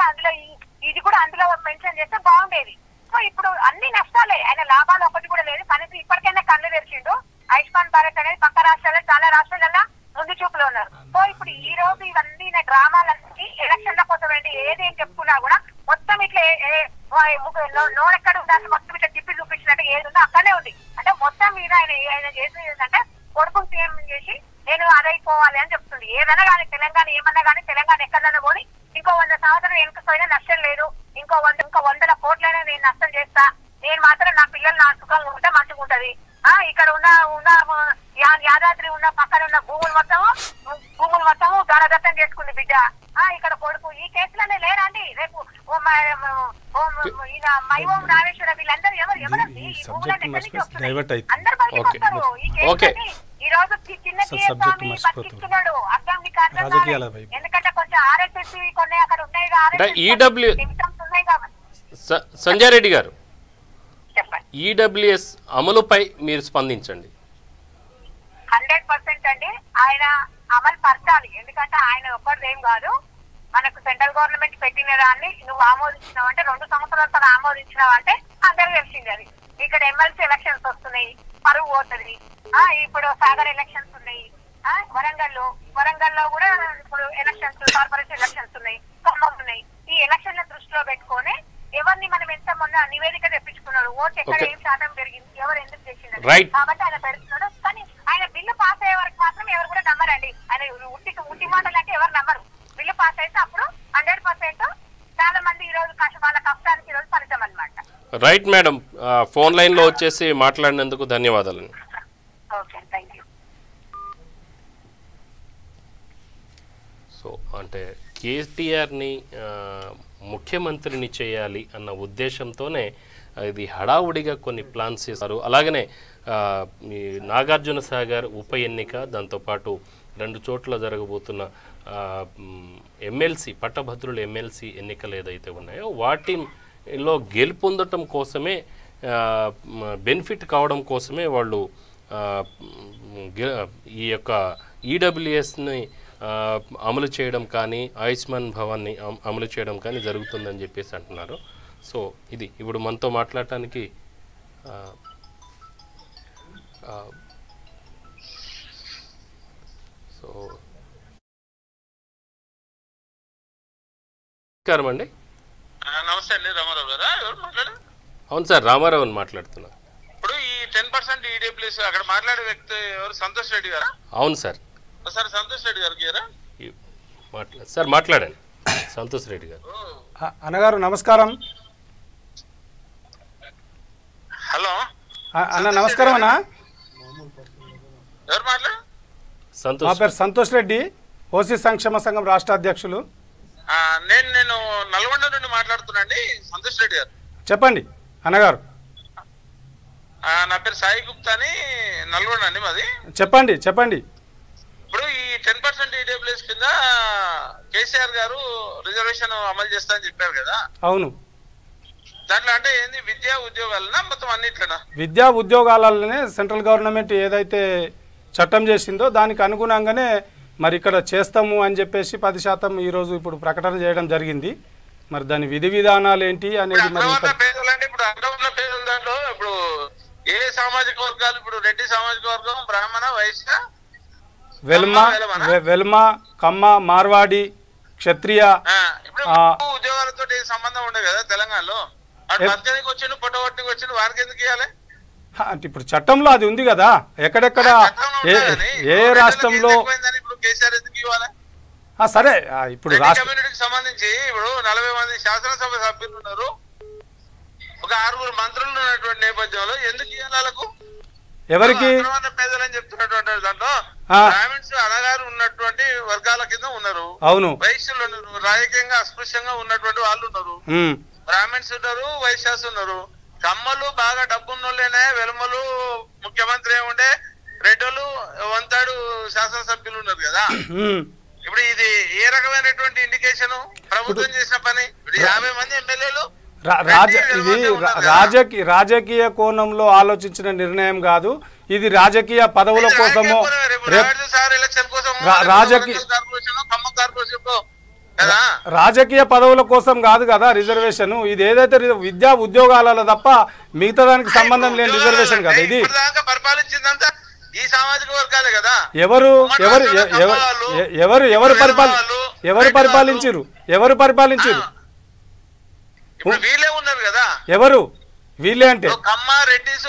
Speaker 4: కూడా అందులో ఈ- ఇది కూడా అందులో మెన్షన్ చేస్తే బాగుండేది సో ఇప్పుడు అన్ని నష్టాలే ఆయన లాభాలు ఒకటి కూడా లేదు కనీసం ఇప్పటికైనా కళ్ళు తెరిచిండు ఆయుష్మాన్ భారత్ అనేది పక్క రాష్ట్రాల్లో చాలా రాష్ట్రాలలో ముందు చూపులో ఉన్నారు సో ఇప్పుడు ఈ రోజు ఇవన్నీ నా డ్రామాలన్నీ ఎలక్షన్ల కోసం ఏంటి ఏదేం చెప్పుకున్నా కూడా మొత్తం ఇట్లా ఏ- ఏ- వా- ముగ్గు- నో- నోరెక్కడ ఉండాలి మొత్తం ఇట్లా తిప్పి చూపించినట్టు ఏది ఉందో అక్కడే ఉంది అంటే మొత్తం మీద ఆయన ఆయన చేసేది ఏంటంటే కొడుకుని సీఎం చేసి నేను అదైపోవాలి అని చెప్తుంది ఏదైనా కానీ తెలంగాణ ఏమన్నా కానీ తెలంగాణ ఎక్కడన్నా పోని ఇంకో వంద సంవత్సరం వెనుకపోయినా నష్టం లేదు ఇంకో వంద ఇంకో వందల కోట్లైనా నేను నష్టం చేస్తా నేను మాత్రం నా పిల్లలు నా సుఖంగా ఉంటే మంచిగా ఉంటది ఆ ఇక్కడ ఉన్న ఉన్న యా- యాదాద్రి ఉన్న పక్కన ఉన్న భూములు మొత్తము భూములు మొత్తము దళదత్తం చేసుకుంది బిడ్డ ఆ ఇక్కడ కొడుకు ఈ కేసులోనే లేరా అండి రేపు ఓ మ- ఓ మ- ఈయన మైవం నాగేశ్వర వీళ్ళందరూ ఎవరు ఎవరండి
Speaker 2: ఈ
Speaker 4: ఈ
Speaker 2: subject
Speaker 4: భూములన్నీ ఎక్కడి నుంచి
Speaker 2: మర్చిపోయి
Speaker 4: వస్తున్నాయి?
Speaker 2: divert అవుతుంది.
Speaker 4: అందరు బయటకు
Speaker 1: Okay.
Speaker 4: వస్తారు ఈ
Speaker 1: Okay.
Speaker 4: కేసులని ఈ రోజు చి- చిన్న
Speaker 2: అసలు
Speaker 4: కేసు
Speaker 2: subject
Speaker 4: స్వామి
Speaker 2: మర్చిపోతుంది.
Speaker 4: బతికిస్తున్నాడు అర్థం నీకు అర్థం
Speaker 2: రాజకీయాల
Speaker 4: కాలేదు.
Speaker 2: వైపు.
Speaker 4: ఎందుకంటే కొంచెం ఆర్ఎస్ఎస్ కొన్ని అక్కడ ఉన్నాయి
Speaker 1: అంటే EW
Speaker 4: ఉన్నాయి కాబట్టి
Speaker 1: స- సంజయ్ రెడ్డి గారు
Speaker 4: చెప్పండి
Speaker 1: ఈడబ్ల్యూఎస్ అమలుపై మీరు స్పందించండి
Speaker 4: హండ్రెడ్ పర్సెంట్ అండి ఆయన అమలు పరచాలి ఎందుకంటే ఆయన ఒక్కరిది ఏం కాదు మనకు సెంట్రల్ గవర్నమెంట్ పెట్టిన దాన్ని నువ్వు ఆమోదించినావు అంటే రెండు సంవత్సరాల తర్వాత ఆమోదించినావు అంటే అందరికి తెలిసింది అది ఇక్కడ ఎమ్మెల్సీ ఎలక్షన్స్ వస్తున్నాయి పరువు పోతుంది ఆ ఇప్పుడు సాగర్ ఎలక్షన్స్ ఉన్నాయి ఆ వరంగల్లో వరంగల్లో కూడా ఇప్పుడు ఎలక్షన్స్ కార్పొరేషన్ ఎలక్షన్స్ ఉన్నాయి ఖమ్మం ఉన్నాయి ఈ ఎలక్షన్ల దృష్టిలో పెట్టుకొని ఎవరిని మనం ఎంత మొన్న నివేదిక తెప్పించుకున్నాడు ఓటు ఎక్కడ
Speaker 1: Okay.
Speaker 4: ఏం శాతం పెరిగింది ఎవరు ఎందుకు చేసింది
Speaker 1: Right.
Speaker 4: కాబట్టి ఆయన పెడుతున్నాడు కానీ ఆయన బిల్లు పాస్ అయ్యే వరకు మాత్రం ఎవరు కూడా నమ్మరండి ఆయన ఉట్టి ఉట్టి మాటలు అంటే ఎవరు నమ్మరు బిల్లు పాస్ అయితే అప్పుడు హండ్రెడ్ పర్సెంట్ చాలా మంది ఈ రోజు కష్ట వాళ్ళ కష్టానికి ఈ రోజు ఫలితం అనమాట
Speaker 1: రైట్ మేడం ఆ, ఫోన్ లైన్లో వచ్చేసి మాట్లాడినందుకు ధన్యవాదాలు
Speaker 4: ఓకే థ్యాంక్ యూ
Speaker 1: సో అంటే కేటీఆర్ని ఆ, ముఖ్యమంత్రిని చేయాలి అన్న ఉద్దేశంతోనే ఇది హడావుడిగా కొన్ని ప్లాన్స్ చేశారు అలాగనే ఆ, ఈ నాగార్జున సాగర్ ఉప ఎన్నిక దాంతోపాటు రెండు చోట్ల జరగబోతున్న ఆ, మ్, ఎమ్మెల్సీ పట్టభద్రుల ఎమ్మెల్సీ ఎన్నికలు ఏదైతే ఉన్నాయో వాటిలో గెలుపొందటం కోసమే ఆ, మ్, బెనిఫిట్ కావడం కోసమే వాళ్ళు ఆ, మ్, గె- ఈ యొక్క ఈడబ్ల్యూఎస్ని అమలు చేయడం కానీ ఆయుష్మాన్ భవాన్ని అమ- అమలు చేయడం కానీ జరుగుతుందని చెప్పేసి అంటున్నారు సో ఇది ఇప్పుడు మనతో మాట్లాడటానికి ఆ, ఆ, సో నమస్కారం అండి
Speaker 5: ఆ, నమస్తే అండి రామారావు గారా ఎవరు మాట్లాడారు
Speaker 1: అవును సార్ రామారావు అని మాట్లాడుతున్నా
Speaker 5: ఇప్పుడు ఈ టెన్ పర్సెంట్ ఈడబ్ల్యూఎస్ అక్కడ మాట్లాడే వ్యక్తి ఎవరు సంతోష్ రెడ్డి గారా
Speaker 1: అవును సార్
Speaker 5: ఒకసారి సంతోష్ రెడ్డి గారికి ఇయ్యరా?
Speaker 1: ఈ- మాట్లా సార్ మాట్లాడండి సంతోష్ రెడ్డి గారు
Speaker 5: ఓ
Speaker 2: అ- అన్నగారు నమస్కారం
Speaker 5: హలో
Speaker 2: అ- అన్న నమస్కారం అన్న
Speaker 5: ఎవరు మాట్లాడు
Speaker 2: మా
Speaker 1: సంతోష్
Speaker 2: పేరు సంతోష్ రెడ్డి ఓసీ సంక్షేమ సంఘం రాష్ట్ర అధ్యక్షులు
Speaker 5: ఆ, నేను నేను నల్గొండ నుండి మాట్లాడుతున్నాండి సంతోష్ రెడ్డి గారు
Speaker 2: చెప్పండి అన్నగారు
Speaker 5: ఆ, నా పేరు సాయి గుప్తా అని నల్గొండ అండి మాది
Speaker 2: చెప్పండి చెప్పండి
Speaker 5: ఇప్పుడు ఈ టెన్ పర్సెంట్ ఈడబ్ల్యూఎస్ కింద కేసీఆర్ గారు రిజర్వేషన్ అమలు చేస్తా అని చెప్పారు కదా
Speaker 2: అవును
Speaker 5: దాంట్లో అంటే ఏంది విద్యా ఉద్యోగాలనా మొత్తం అన్నిట్లనా
Speaker 2: విద్యా ఉద్యోగాలనే సెంట్రల్ గవర్నమెంట్ ఏదైతే చట్టం చేసిందో దానికి అనుగుణంగానే మరి ఇక్కడ చేస్తాము అని చెప్పేసి పది శాతం ఈరోజు ఇప్పుడు ప్రకటన చేయడం జరిగింది మరి దాని విధి విధానాలు ఏంటి
Speaker 5: ఇప్పుడు
Speaker 2: అనేది మరి
Speaker 5: అగ్రవర్ణ పేదలు అంటే ఇప్పుడు అగ్రవర్ణ పేదల దాంట్లో ఇప్పుడు ఏ సామాజిక వర్గాలు ఇప్పుడు రెడ్డి సామాజిక వర్గం బ్రాహ్మణ వైశ్య
Speaker 2: వెల్మ
Speaker 5: వెలమనా?
Speaker 2: వె- వెల్మ కమ్మ మార్వాడి క్షత్రియ
Speaker 5: ఆ, ఇప్పుడు
Speaker 2: ఆ.
Speaker 5: ఉద్యోగాలతో సంబంధం ఉండే కదా తెలంగాణలో అటు
Speaker 2: ఏ-
Speaker 5: మధ్యానికి వచ్చిండు పొట్టగొట్టికి వచ్చిండు వారికి ఎందుకు ఇవ్వాలి
Speaker 2: హ, అంటే ఇప్పుడు చట్టంలో అది ఉంది కదా ఎక్కడెక్కడ
Speaker 5: చట్టంలో
Speaker 2: ఏ
Speaker 5: ఉన్నదని,
Speaker 2: ఏ
Speaker 5: ఇప్పుడు రెడ్డిలకు
Speaker 2: రాష్ట్రంలో
Speaker 5: ఏం ఎక్కువైందని ఇప్పుడు కేసీఆర్ ఎందుకు ఇవ్వాలి
Speaker 2: ఆ, సరే ఆ, ఇప్పుడు
Speaker 5: రెడ్డి
Speaker 2: రాష్ట్ర
Speaker 5: కమ్యూనిటీకి సంబంధించి ఇప్పుడు నలభై మంది శాసనసభ సభ్యులు ఉన్నారు ఒక ఆరుగురు మంత్రులు ఉన్నటువంటి నేపథ్యంలో ఎందుకు ఇవ్వాలి వాళ్ళకు
Speaker 2: ఎవరికి
Speaker 5: అగ్రవర్ణ పేదలు అని చెప్తున్నటువంటి దాంట్లో
Speaker 2: ఆ.
Speaker 5: బ్రాహ్మిన్స్ అనగారు ఉన్నటువంటి వర్గాల కింద ఉన్నారు
Speaker 2: అవును
Speaker 5: వైశ్యులు ఉన్నారు రాజకీయంగా అస్పృశ్యంగా ఉన్నటువంటి వాళ్ళు ఉన్నారు
Speaker 2: ఉమ్,
Speaker 5: బ్రాహ్మిన్స్ ఉన్నారు వైశ్యాస్ ఉన్నారు కమ్మలు బాగా డబ్బున్నోళ్ళేనే వెలుమలు ముఖ్యమంత్రి ఏముండే రెడ్డోళ్ళు వంతాడు శాసనసభ్యులు ఉన్నారు కదా
Speaker 2: ఉమ్.
Speaker 5: ఇప్పుడు ఇది ఏ రకమైనటువంటి ఇండికేషన్ ప్రభుత్వం చేసిన పని ఇప్పుడు యాభై మంది ఎమ్మెల్యేలు
Speaker 2: రా- రాజ ఇది రా- రాజకీయ రాజకీయ కోణంలో ఆలోచించిన నిర్ణయం కాదు ఇది రాజకీయ పదవుల కోసమో రేపు
Speaker 5: సార్ ఎలక్షన్ కోసం
Speaker 2: రా- రాజకీయ-
Speaker 5: కార్పొరేషన్ ఖమ్మం కార్పొరేషన్ లో కదా
Speaker 2: రాజకీయ పదవుల కోసం కాదు కదా రిజర్వేషన్ ఇది ఏదైతే రి- విద్యా ఉద్యోగాలలో తప్ప మిగతా దానికి సంబంధం లేని రిజర్వేషన్ కదా ఇది
Speaker 5: ఇప్పటిదాకా పరిపాలించిందంతా ఈ సామాజిక వర్గాలే కదా
Speaker 2: ఎవరు ఎవరు ఎ- ఎవ- ఎ- ఎవరు ఎవరు పరిపాలి ఎవరు పరిపాలించిరు ఎవరు పరిపాలించిరు
Speaker 5: ఇప్పుడు వీళ్ళే ఉన్నారు కదా
Speaker 2: ఎవరు వీళ్ళే అంటే
Speaker 5: ఇప్పుడు కమ్మ రెడ్డిస్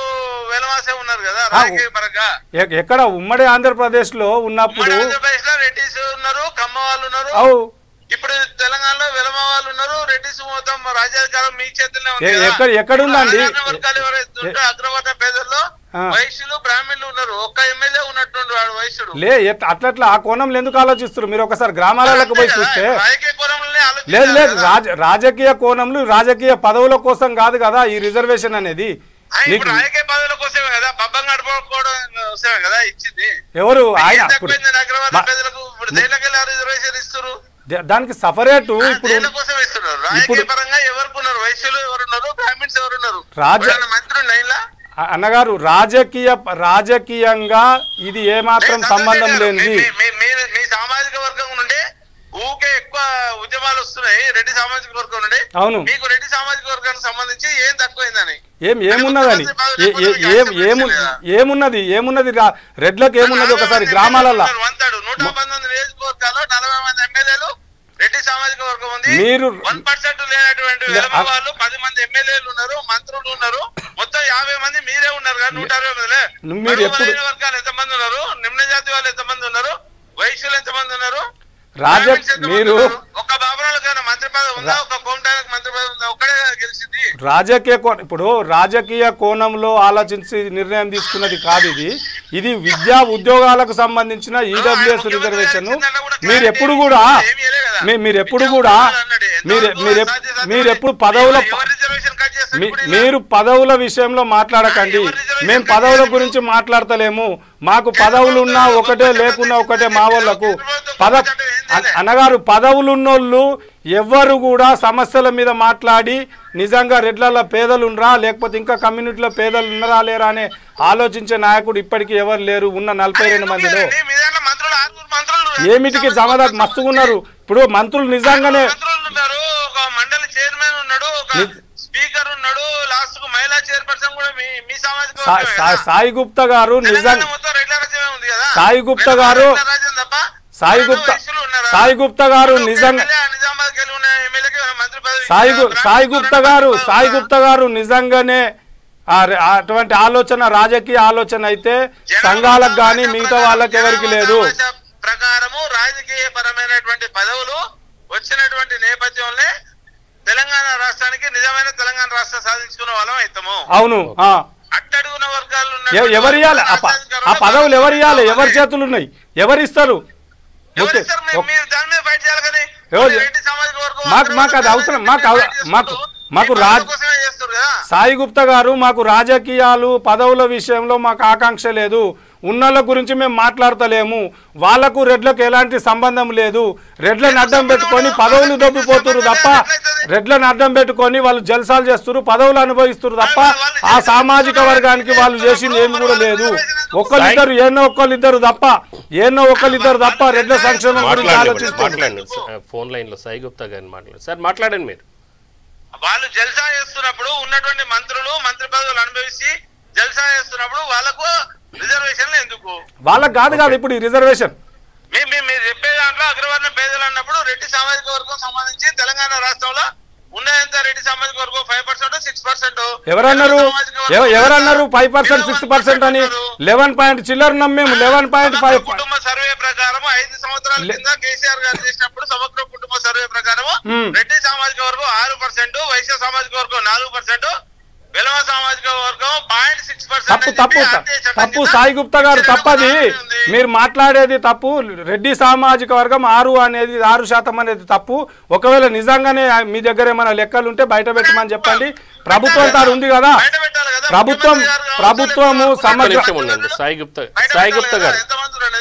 Speaker 5: వెలవాసే ఉన్నారు కదా రాజకీయ పరంగా
Speaker 2: ఎ- ఎక్కడ ఉమ్మడి ఆంధ్రప్రదేశ్ లో ఉన్నప్పుడు
Speaker 5: మన ఆంధ్రప్రదేశ్ లో రెడ్డిస్ ఉన్నారు కమ్మ వాళ్ళు ఉన్నారు
Speaker 2: అవు
Speaker 5: ఇప్పుడు తెలంగాణలో వెలమ వాళ్ళు ఉన్నారు రెడ్డిస్ మొత్తం రాజ్యాధికారం మీ చేతుల్లో ఉంది
Speaker 2: ఎ-
Speaker 5: కదా.
Speaker 2: ఎక్కడ- ఎక్కడుందండి?
Speaker 5: సాధారణ వర్గాలు ఎవరైతే ఉంటే అగ్రవర్ణ పేదల్లో
Speaker 2: ఆ.
Speaker 5: వైశ్యులు బ్రాహ్మణులు ఉన్నారు ఒక్క ఎమ్మెల్యే ఉన్నట్టుండు వాడు వైశ్యుడు
Speaker 2: లే ఎట్- అట్లట్లా ఆ కోణంలో ఎందుకు ఆలోచిస్తారు మీరు ఒకసారి గ్రామాలకు పోయి చూస్తే
Speaker 5: రాజకీయ కోణంలోనే ఆలోచించాలి
Speaker 2: లేదు లేదు
Speaker 5: కదా.
Speaker 2: రాజ రాజకీయ కోణంలో రాజకీయ పదవుల కోసం కాదు కదా ఈ రిజర్వేషన్ అనేది
Speaker 5: ఆ,
Speaker 2: నీకు
Speaker 5: ఇప్పుడు రాజకీయ పదవుల కోసమే కదా పబ్బం గడుపుకోవడం కోసమే కదా ఇచ్చింది
Speaker 2: ఎవరు ఆయన
Speaker 5: ఏం
Speaker 2: ఇప్పుడు
Speaker 5: తక్కువైంది అగ్రవర్ణ
Speaker 2: మా-
Speaker 5: పేదలకు ఇప్పుడు దేనిలోకి వెళ్ళి రిజర్వేషన్ ఇస్తారు
Speaker 2: ద- దానికి సపరేట్ ఇప్పుడు
Speaker 5: దేని కోసం ఇస్తున్నారు రాజకీయ
Speaker 2: ఇప్పుడు-
Speaker 5: పరంగా ఎవరికి ఉన్నారు వైశ్యులు ఎవరున్నారు బ్రాహ్మిన్స్ ఎవరున్నారు
Speaker 2: రాజ-
Speaker 5: ఎవరైనా మంత్రులు నైన్లా
Speaker 2: అ- అన్నగారు రాజకీయ రాజకీయంగా ఇది ఏమాత్రం
Speaker 5: లేదు,
Speaker 2: సంబంధం
Speaker 5: సంతోష్ గారు,
Speaker 2: లేనిది
Speaker 5: మీ- మీ- మీ- మీ సామాజిక వర్గం నుండి ఊకే ఎక్కువ ఉద్యమాలు వస్తున్నాయి రెడ్డి సామాజిక వర్గం నుండి
Speaker 2: అవును
Speaker 5: మీకు రెడ్డి సామాజిక వర్గానికి సంబంధించి ఏం తక్కువైందని
Speaker 2: ఏం ఏమున్నదని ఏ- ఏ- ఏం ఏము ఏమున్నది ఏమున్నది రా- రెడ్లకు ఏమున్నది ఒకసారి గ్రామాలలో
Speaker 5: వంతాడు నూట పంతొమ్మిది నియోజకవర్గాల్లో నలభై మంది ఎమ్మెల్యేలు రెడ్డి సామాజిక వర్గం ఉంది
Speaker 2: మీరు-
Speaker 5: వన్ పర్సెంట్ లేనటువంటి
Speaker 2: లే-
Speaker 5: వెలమ వాళ్ళు పది మంది ఎమ్మెల్యేలు ఉన్నారు మంత్రులు ఉన్నారు మొత్తం యాభై మంది మీరే ఉన్నారు కదా నూట అరవై మందిలే
Speaker 2: మీరు
Speaker 5: బడుగు
Speaker 2: ఎప్పుడు-
Speaker 5: బలహీన వర్గాలు ఎంతమంది ఉన్నారు నిమ్న జాతి వాళ్ళు ఎంతమంది ఉన్నారు వైశ్యులు ఎంతమంది ఉన్నారు
Speaker 2: రాజ
Speaker 5: బ్రాహ్మిన్స్ ఎంతమంది
Speaker 2: మీరు
Speaker 5: ఉన్నారు? ఒక బాబురాలకైనా మంత్రి పదవి ఉందా ఒక కోమటానికి మంత్రి పదవి ఉందా ఒక్కడే గెలిచింది
Speaker 2: రాజకీయ కోణం ఇప్పుడు రాజకీయ కోణంలో ఆలోచించి నిర్ణయం తీసుకున్నది కాదు ఇది ఇది విద్యా ఉద్యోగాలకు సంబంధించిన ఈడబ్ల్యూఎస్ రిజర్వేషన్ మీరు ఎప్పుడు కూడా మీ- మీరు ఎప్పుడు కూడా మీరు మీరు ఎప్- మీరు ఎప్పుడు పదవుల
Speaker 5: ఎవరు రిజర్వేషన్ కట్ చేస్తారు
Speaker 2: మీ-
Speaker 5: ఇప్పుడు ఇలా?
Speaker 2: మీరు పదవుల విషయంలో మాట్లాడకండి మేము పదవుల గురించి మాట్లాడతలేము మాకు పదవులు ఉన్నా ఒకటే లేకున్నా ఒకటే మా వాళ్ళకు పద అన్న- అన్నగారు పదవులు ఉన్నోళ్ళు ఎవ్వరు కూడా సమస్యల మీద మాట్లాడి నిజంగా రెడ్లలో పేదలు ఉన్నరా లేకపోతే ఇంకా కమ్యూనిటీలో పేదలు ఉన్నారా లేరా అనే ఆలోచించే నాయకుడు ఇప్పటికీ ఎవరు లేరు ఉన్న నలభై రెండు మందిలో
Speaker 5: లేదండి, మీ దాంట్లో మంత్రులు ఆరుగురు మంత్రులు
Speaker 2: ఏమిటికి జమదాకు మస్తుగా ఉన్నారు ఇప్పుడు మంత్రులు నిజంగానే
Speaker 5: మంత్రులు ఉన్నారు ఒక మండలి చైర్మన్ ఉన్నాడు ఒక స్పీకర్ ఉన్నాడు లాస్ట్ కు మహిళా చైర్పర్సన్ కూడా మీ మీ సామాజిక
Speaker 2: సా-
Speaker 5: వర్గమే
Speaker 2: సా-
Speaker 5: కదా.
Speaker 2: సాయి గుప్తా గారు
Speaker 5: తెలంగాణ
Speaker 2: నిజంగా
Speaker 5: మొత్తం రెడ్ల రాజ్యమే ఉంది కదా
Speaker 2: సాయి గుప్తా
Speaker 5: వెనకాల
Speaker 2: గారు-
Speaker 5: రెడ్ల రాజ్యం తప్ప
Speaker 2: సాయి
Speaker 5: ఎవరైనా
Speaker 2: గుప్తా
Speaker 5: వయసులో ఉన్నారా?
Speaker 2: సాయి గుప్తా గారు
Speaker 5: ఒక
Speaker 2: నిజంగా
Speaker 5: ఎమ్మెల్యే నిజామాబాద్ గెలిచి ఉన్న ఎమ్మెల్యేకి మంత్రి పదవి
Speaker 2: సాయి గు-
Speaker 5: ఇచ్చారా?
Speaker 2: సాయి గుప్తా గారు
Speaker 5: బ్రాహ్మణులకు
Speaker 2: సాయి
Speaker 5: ఉందా?
Speaker 2: గుప్తా గారు నిజంగానే ఆ ర- అటువంటి ఆలోచన రాజకీయ ఆలోచన అయితే సంఘాలకు కానీ మిగతా వాళ్ళకి ఎవరికి లేదు
Speaker 5: జనాభా ప్రకారము రాజకీయ పరమైనటువంటి పదవులు వచ్చినటువంటి నేపథ్యంలో తెలంగాణ రాష్ట్రానికి నిజమైన తెలంగాణ రాష్ట్రం సాధించుకున్న వాళ్ళం అవుతాము
Speaker 2: అవును ఆ.
Speaker 5: అట్టడుగున వర్గాలు
Speaker 2: ఎ- ఎవరు ఇవ్వాలి ఆ ప- ఆ పదవులు ఎవరు ఇవ్వాలి ఎవరి చేతులు ఉన్నాయి ఎవరు ఇస్తారు
Speaker 5: ఎవరు
Speaker 2: ముఖ్య-
Speaker 5: ఇస్తారు? మీరు- మీరు దాని మీద ఫైట్ చేయాలి కానీ
Speaker 2: ఎవరు-
Speaker 5: మీరు రెడ్డి సామాజిక వర్గం
Speaker 2: మాకు-
Speaker 5: అందరూ
Speaker 2: మాకు అది అవసరం, మాకు అవ-
Speaker 5: ఫైట్ చేస్తున్నారు.
Speaker 2: మాకు- మాకు
Speaker 5: మీ
Speaker 2: రాజ్-
Speaker 5: పదవుల కోసమే చేస్తారు కదా
Speaker 2: సాయి గుప్తా గారు మాకు రాజకీయాలు పదవుల విషయంలో మాకు ఆకాంక్ష లేదు ఉన్నోళ్ళ గురించి మేము మాట్లాడతలేము వాళ్లకు రెడ్లకు ఎలాంటి సంబంధం లేదు రెడ్లను అడ్డం పెట్టుకొని పదవులు దొబ్బిపోతున్నారు తప్ప రెడ్లను అడ్డం పెట్టుకొని వాళ్ళు జల్సాలు చేస్తున్నారు పదవులు అనుభవిస్తున్నారు తప్ప ఆ సామాజిక వర్గానికి వాళ్ళు చేసింది ఏమి కూడా లేదు ఒక్కరిద్దరు ఏనో ఒక్కరిద్దరు తప్ప ఏనో ఒక్కరిద్దరు తప్ప రెడ్ల సంక్షేమం గురించి
Speaker 1: మాట్లాడండి
Speaker 2: ఆలోచిస్తున్నారు
Speaker 1: మాట్లాడండి స- ఫోన్ లైన్ లో సాయి గుప్తా గారిని మాట్లాడండి సార్ మాట్లాడండి మీరు
Speaker 5: వాళ్ళు జల్సా చేస్తున్నప్పుడు ఉన్నటువంటి మంత్రులు మంత్రి పదవులు అనుభవించి జల్సా చేస్తున్నప్పుడు వాళ్ళకు రిజర్వేషన్లు ఎందుకు
Speaker 2: వాళ్ళకి కాదు కాదు ఇప్పుడు ఈ రిజర్వేషన్
Speaker 5: మీ మీ- మీరు చెప్పే దాంట్లో అగ్రవర్ణ పేదలు అన్నప్పుడు రెడ్డి సామాజిక వర్గం సంబంధించి తెలంగాణ రాష్ట్రంలో ఉన్నదంత రెడ్డి సామాజిక వర్గం ఫైవ్ పర్సెంట్ సిక్స్ పర్సెంట్
Speaker 2: ఎవరన్నారు ఎవ- ఎవరన్నారు ఫైవ్ పర్సెంట్ సిక్స్ పర్సెంట్ అని లెవెన్ పాయింట్ చిల్లర మేము లెవెన్ పాయింట్ ఫైవ్
Speaker 5: కుటుంబ సర్వే ప్రకారం ఐదు సంవత్సరాల కింద కేసీఆర్ గారు చేసినప్పుడు సమగ్ర కుటుంబ సర్వే ప్రకారం
Speaker 2: మ్మ్.
Speaker 5: రెడ్డి సామాజిక వర్గం ఆరు పర్సెంట్ వైశ్య సామాజిక వర్గం నాలుగు పర్సెంట్ వెలమ సామాజిక వర్గం పాయింట్ సిక్స్
Speaker 2: తప్పు తప్పు తప్పు సాయి గుప్తా గారు తప్పది మీరు మాట్లాడేది తప్పు రెడ్డి సామాజిక వర్గం ఆరు అనేది ఆరు శాతం అనేది తప్పు ఒకవేళ నిజంగానే మీ దగ్గర ఏమైనా లెక్కలు ఉంటే బయట పెట్టమని చెప్పండి ప్రభుత్వం తాను ఉంది కదా ప్రభుత్వం ప్రభుత్వము
Speaker 1: ఒక్క
Speaker 2: సమగ్ర
Speaker 1: నిమిషం ఉండండి సాయి గుప్తా సాయి గుప్తా గారు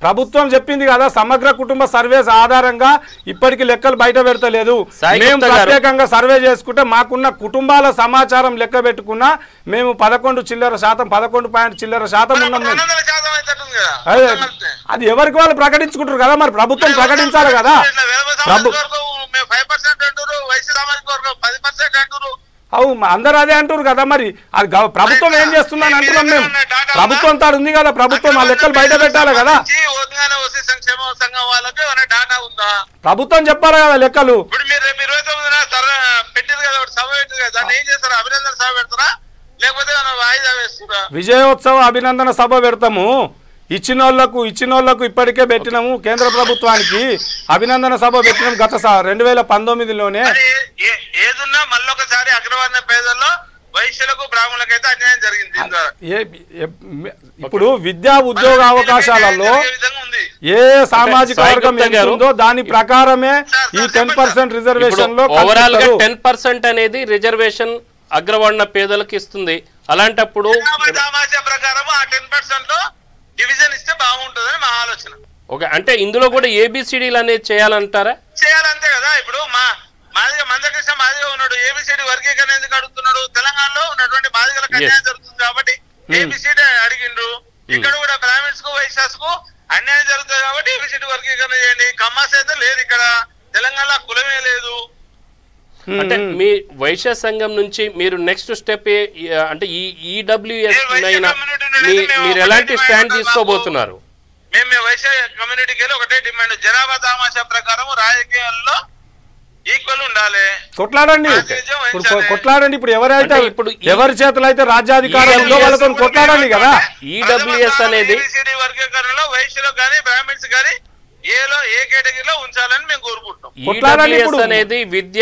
Speaker 2: ప్రభుత్వం చెప్పింది కదా సమగ్ర కుటుంబ సర్వేస్ ఆధారంగా ఇప్పటికి లెక్కలు బయట పెడతలేదు
Speaker 1: సాయి
Speaker 2: మేము
Speaker 1: గుప్తా గారు.
Speaker 2: ప్రత్యేకంగా సర్వే చేసుకుంటే మాకున్న కుటుంబాల సమాచారం లెక్క పెట్టుకున్నా మేము పదకొండు చిల్లర శాతం పదకొండు పాయింట్ చిల్లర శాతం ఉన్నాం మేము
Speaker 5: రెండు వందల శాతం అవుతుంటుంది కదా
Speaker 2: అదే
Speaker 5: మొత్తం కలిపితే.
Speaker 2: అది ఎవరికి వాళ్ళు ప్రకటించుకుంటారు కదా మరి ప్రభుత్వం ప్రకటించాలి కదా
Speaker 5: ఇట్లా వెలమ
Speaker 2: ప్రభు
Speaker 5: సామాజిక వర్గం మేము ఫైవ్ పర్సెంట్ అంటారు వైశ్య సామాజిక వర్గం పది పర్సెంట్ అంటారు
Speaker 2: అవు మ- అందరూ అదే అంటారు కదా మరి అది గవ- ప్రభుత్వం ఏం చేస్తుందని అంటున్నాం మేము ప్రభుత్వం తాడు ఉంది కదా ప్రభుత్వం ఆ లెక్కలు బయట పెట్టాలి కదా
Speaker 5: ఓతుగానే వస్తే సంక్షేమ సంఘం వాళ్ళకి ఏమైనా డాటా ఉందా
Speaker 2: ప్రభుత్వం చెప్పాలి కదా లెక్కలు
Speaker 5: ఇప్పుడు మీరు రేపు ఇరవై తొమ్మిదిన సర పెట్టింది కదా ఒకటి సభ పెట్టింది కదా దాన్ని ఏం చేస్తారా అభినందన సభ పెడతారా లేకపోతే ఏమైనా వాయిదా వేస్తారా
Speaker 2: విజయోత్సవ అభినందన సభ పెడతాము ఇచ్చిన వాళ్ళకు ఇచ్చిన వాళ్ళకు ఇప్పటికే పెట్టినాము కేంద్ర ప్రభుత్వానికి అభినందన సభ పెట్టినాము గత స- రెండు వేల పంతొమ్మిదిలోనే
Speaker 5: మరి ఏ- ఏదున్నా మళ్ళొకసారి అగ్రవర్ణ పేదల్లో వైశ్యులకు బ్రాహ్మణులకైతే అన్యాయం జరిగింది దీని ద్వారా.
Speaker 2: ఏ- ఏ- ఇప్పుడు విద్యా ఉద్యోగ అవకాశాలలో
Speaker 5: జరిగే విధంగా ఉంది
Speaker 2: ఏ సామాజిక
Speaker 1: సాయి
Speaker 2: వర్గం
Speaker 1: గుప్తా
Speaker 2: ఎంత
Speaker 1: గారు,
Speaker 2: ఉందో దాని ప్రకారమే ఈ టెన్ పర్సెంట్ రిజర్వేషన్ లో
Speaker 1: ఓవరాల్ గా
Speaker 2: కల్పిస్తారు.
Speaker 1: టెన్ పర్సెంట్ అనేది రిజర్వేషన్ అగ్రవర్ణ పేదలకు ఇస్తుంది అలాంటప్పుడు
Speaker 5: జనాభా దామాషా ప్రకారం ఆ టెన్ పర్సెంట్ లో డివిజన్ ఇస్తే బాగుంటుందని మా ఆలోచన
Speaker 1: ఓకే అంటే ఇందులో కూడా ఏబిసిడీలు అనేది చేయాలంటారా
Speaker 5: చేయాలంతే కదా ఇప్పుడు మా మాదిగ మందకృష్ణ మాదిగ ఉన్నాడు ఏబిసిడి వర్గీకరణ ఎందుకు అడుగుతున్నాడు తెలంగాణలో ఉన్నటువంటి మాదిగలకు అన్యాయం జరుగుతుంది కాబట్టి ఏబిసిడి అడిగిండ్రు ఇక్కడ కూడా బ్రాహ్మిన్స్ కు వైశ్యాస్ కు అన్యాయం జరుగుతుంది కాబట్టి ఏబిసిడి వర్గీకరణ చేయండి కమ్మాస్ అయితే లేదు ఇక్కడ తెలంగాణలో కులమే లేదు
Speaker 2: ఉమ్,
Speaker 1: అంటే
Speaker 2: ఉమ్.
Speaker 1: మీ వైశ్య సంఘం నుంచి మీరు నెక్స్ట్ స్టెప్ అంటే ఈ ఈడబ్ల్యూఎస్
Speaker 5: ఏ వైశ్య
Speaker 1: అయినా
Speaker 5: community నుండి
Speaker 1: మీ-
Speaker 5: మేము
Speaker 1: మీరు
Speaker 5: ఒకటే
Speaker 1: ఎలాంటి
Speaker 5: డిమాండ్
Speaker 1: స్టాండ్
Speaker 5: ఉన్నాం
Speaker 1: తీసుకోబోతున్నారు
Speaker 5: మేము మీ వైశ్య కమ్యూనిటీకి వెళ్ళి ఒకటే డిమాండ్ జనాభా దామాషా ప్రకారం రాజకీయాల్లో ఈక్వల్ ఉండాలి
Speaker 2: కొట్లాడండి
Speaker 5: ప్రాతినిధ్యం
Speaker 2: ఇప్పుడు కొ-
Speaker 5: వహించాలి.
Speaker 2: కొట్లాడండి ఇప్పుడు ఎవరైతే
Speaker 1: అంటే ఇప్పుడు ఈ-
Speaker 2: ఎవరి చేతులు అయితే రాజ్యాధికారం ఉందో
Speaker 1: EWS
Speaker 2: వాళ్ళతో కొట్లాడండి కదా
Speaker 1: ఈడబ్ల్యూఎస్ అనేది
Speaker 5: ఏబిసిడి వర్గీకరణలో వైశ్యులు కానీ బ్రాహ్మిన్స్ కానీ ఏలో ఏ కేటగిరీలో ఉంచాలని మేము కోరుకుంటున్నాం
Speaker 2: కొట్లాడాలి
Speaker 1: ఈడబ్ల్యూఎస్
Speaker 2: ఇప్పుడు.
Speaker 1: అనేది విద్య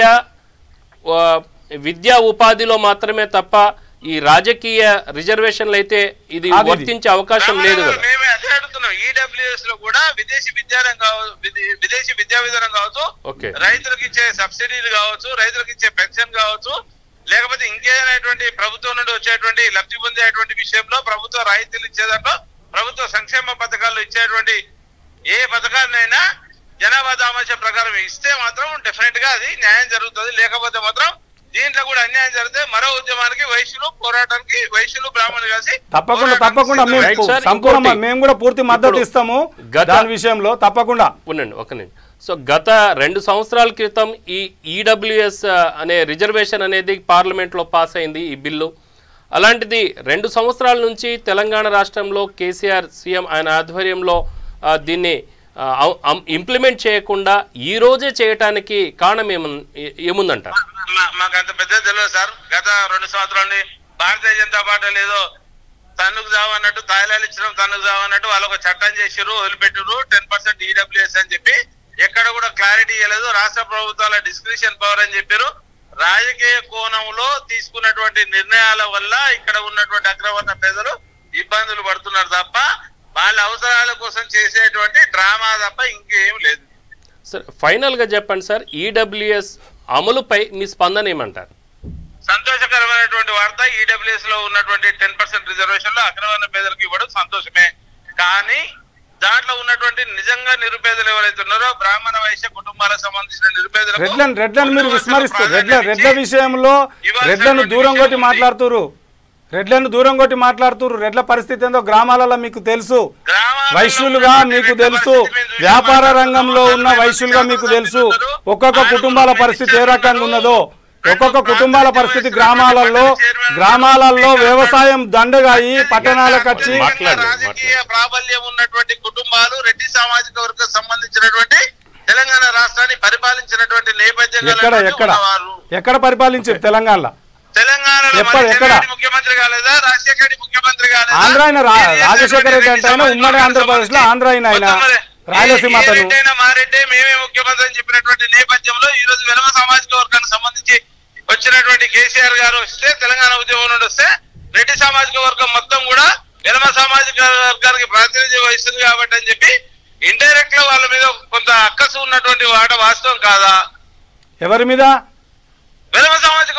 Speaker 1: ఆ, విద్యా ఉపాధిలో మాత్రమే తప్ప ఈ రాజకీయ రిజర్వేషన్లు అయితే ఇది
Speaker 2: అది ఇది.
Speaker 1: వర్తించే అవకాశం లేదు కదా
Speaker 5: మేమే అదే అడుగుతున్నాం ఈడబ్ల్యూఎస్ లో కూడా విదేశీ విద్యారంగం కావచ్చు విదే- విదేశీ విద్యా విధానం కావచ్చు
Speaker 1: ఓకే.
Speaker 5: రైతులకు ఇచ్చే సబ్సిడీలు కావచ్చు రైతులకు ఇచ్చే పెన్షన్ కావచ్చు లేకపోతే ఇంకేదైనటువంటి ప్రభుత్వం నుండి వచ్చేటువంటి లబ్ధి పొందేటువంటి విషయంలో ప్రభుత్వ రాయితీలు ఇచ్చేదాంట్లో ప్రభుత్వ సంక్షేమ పథకాలు ఇచ్చేటువంటి ఏ పథకాన్నైనా జనాభా దామాష ప్రకారం ఇస్తే మాత్రం డెఫినెట్ గా అది న్యాయం జరుగుతుంది లేకపోతే మాత్రం దీంట్లో కూడా అన్యాయం జరిగితే మరో ఉద్యమానికి వైశ్యులు పోరాటానికి వైశ్యులు బ్రాహ్మణులు కలిసి
Speaker 2: తప్పకుండా
Speaker 5: పోరాటానికి
Speaker 2: తప్పకుండా మేము
Speaker 1: Right, sir.
Speaker 2: సంపూర్ణ
Speaker 1: ఇంకోటి.
Speaker 2: మేము కూడా పూర్తి మద్దతు
Speaker 1: ఇప్పుడు
Speaker 2: ఇస్తాము
Speaker 1: గత-
Speaker 2: దాని విషయంలో తప్పకుండా
Speaker 1: ఉండండి ఒక నిమిషం సో గత రెండు సంవత్సరాల క్రితం ఈ ఈడబ్ల్యూఎస్ అనే రిజర్వేషన్ అనేది పార్లమెంట్లో పాస్ అయింది ఈ బిల్లు అలాంటిది రెండు సంవత్సరాల నుంచి తెలంగాణ రాష్ట్రంలో కేసీఆర్ సీఎం ఆయన ఆధ్వర్యంలో ఆ, దీన్ని ఆ, అం- అం- ఇంప్లిమెంట్ చేయకుండా ఈ రోజే చేయటానికి కారణం ఏమన్ ఏ- ఏముందంటారు
Speaker 5: మా- మాకు అంత పెద్ద తెలియదు సార్ గత రెండు సంవత్సరాల నుండి భారతీయ జనతా పార్టీ ఏదో తన్నుకు చావన్నట్టు తాయిలాలు ఇచ్చడం తన్నుకు చావన్నట్టు వాళ్ళు ఒక చట్టం చేసిర్రు వదిలిపెట్టారు టెన్ పర్సెంట్ ఈడబ్ల్యూఎస్ అని చెప్పి ఎక్కడ కూడా క్లారిటీ ఇవ్వలేదు రాష్ట్ర ప్రభుత్వాల డిస్క్రిప్షన్ పవర్ అని చెప్పారు రాజకీయ కోణంలో తీసుకున్నటువంటి నిర్ణయాల వల్ల ఇక్కడ ఉన్నటువంటి అగ్రవర్ణ పేదలు ఇబ్బందులు పడుతున్నారు తప్ప వాళ్ళ అవసరాల కోసం చేసేటువంటి డ్రామా తప్ప ఇంకేం లేదు
Speaker 1: సార్ ఫైనల్గా చెప్పండి సార్ ఈడబ్ల్యూఎస్ అమలుపై మీ స్పందన ఏమంటారు
Speaker 5: సంతోషకరమైనటువంటి వార్త ఈడబ్ల్యూఎస్ లో ఉన్నటువంటి టెన్ పర్సెంట్ రిజర్వేషన్ లో అగ్రవర్ణ పేదలకు ఇవ్వడం సంతోషమే కానీ దాంట్లో ఉన్నటువంటి నిజంగా నిరుపేదలు ఎవరైతే ఉన్నారో బ్రాహ్మణ వైశ్య కుటుంబాలకు సంబంధించిన నిరుపేదలకు
Speaker 2: రెడ్లను రెడ్లను మీరు
Speaker 5: ముందు
Speaker 2: విస్మరిస్తారు రెడ్ల
Speaker 5: ప్రాధాన్యత
Speaker 2: రెడ్ల
Speaker 5: ఇచ్చి
Speaker 2: విషయంలో
Speaker 5: ఇవ్వాల్సినటువంటి
Speaker 2: రెడ్లను దూరం కొట్టి
Speaker 5: విషయం ఉంది.
Speaker 2: మాట్లాడుతురు రెడ్లను దూరం కొట్టి మాట్లాడుతురు రెడ్ల పరిస్థితి ఏందో గ్రామాలలో మీకు తెలుసు
Speaker 5: గ్రామాలలో
Speaker 2: వైశ్యులుగా
Speaker 5: ఉన్నటువంటి
Speaker 2: మీకు
Speaker 5: రెడ్ల
Speaker 2: తెలుసు
Speaker 5: పరిస్థితి మీద దృష్టి
Speaker 2: వ్యాపార
Speaker 5: మాట్లాడుతున్నాం.
Speaker 2: రంగంలో ఉన్న
Speaker 5: సాధారణ
Speaker 2: వైశ్యులుగా మీకు
Speaker 5: మంది
Speaker 2: తెలుసు
Speaker 5: ఉన్నారు.
Speaker 2: ఒక్కొక్క
Speaker 5: ఆయన
Speaker 2: కుటుంబాల
Speaker 5: కూడా
Speaker 2: పరిస్థితి ఏ
Speaker 5: మినిస్టర్
Speaker 2: రకంగా
Speaker 5: ఉన్నారు.
Speaker 2: ఉన్నదో
Speaker 5: రెండు
Speaker 2: ఒక్కొక్క
Speaker 5: ప్రాంతీయ
Speaker 2: కుటుంబాల
Speaker 5: వైశ్యులు
Speaker 2: పరిస్థితి
Speaker 5: ఉన్నారు.
Speaker 2: గ్రామాలలో
Speaker 5: మండలి చైర్మన్
Speaker 2: గ్రామాలలో
Speaker 5: ఉన్నారు.
Speaker 2: వ్యవసాయం దండగాయి పట్టణాలకు వచ్చి
Speaker 5: తెలంగాణ
Speaker 1: మాట్లాడండి,
Speaker 5: రాజకీయ ప్రాబల్యం ఉన్నటువంటి కుటుంబాలు రెడ్డి సామాజిక వర్గం సంబంధించినటువంటి తెలంగాణ రాష్ట్రాన్ని పరిపాలించినటువంటి నేపథ్యం
Speaker 2: ఎక్కడ
Speaker 5: గలటువంటి
Speaker 2: ఎక్కడ
Speaker 5: ఉన్నవారు.
Speaker 2: ఎక్కడ పరిపాలించారు తెలంగాణలో
Speaker 5: తెలంగాణలో
Speaker 2: ఎక్కడ,
Speaker 5: మరి
Speaker 2: ఎక్కడ?
Speaker 5: చెన్నారెడ్డి ముఖ్యమంత్రి కాలేదా రాజశేఖర రెడ్డి ముఖ్యమంత్రి కాలేదా
Speaker 2: ఆంధ్ర ఆయన రా-
Speaker 5: ఏ- ఏ
Speaker 2: రాజశేఖర రెడ్డి అంటే ఆయన
Speaker 5: రెడ్డి
Speaker 2: ఉమ్మడి ఆంధ్రప్రదేశ్లో ఆంధ్ర ఆయన ఆయన.
Speaker 5: మొత్తం మరి
Speaker 2: రాయలసీమ
Speaker 5: ఏ- ఏ
Speaker 2: అతను.
Speaker 5: రెడ్డి అయినా మా రెడ్డి మేమే ముఖ్యమంత్రి అని చెప్పినటువంటి నేపథ్యంలో ఈ రోజు వెలమ సామాజిక వర్గానికి సంబంధించి వచ్చినటువంటి కేసీఆర్ గారు వస్తే తెలంగాణ ఉద్యమం నుండి వస్తే రెడ్డి సామాజిక వర్గం మొత్తం కూడా వెలమ సామాజిక వర్గానికి ప్రాతినిధ్యం వహిస్తుంది కాబట్టి అని చెప్పి ఇండైరెక్ట్ గా వాళ్ళ మీద కొంత అక్కసు ఉన్నటువంటి వాట వాస్తవం కాదా
Speaker 2: ఎవరి మీద
Speaker 5: వెలమ సామాజిక వర్గం మీద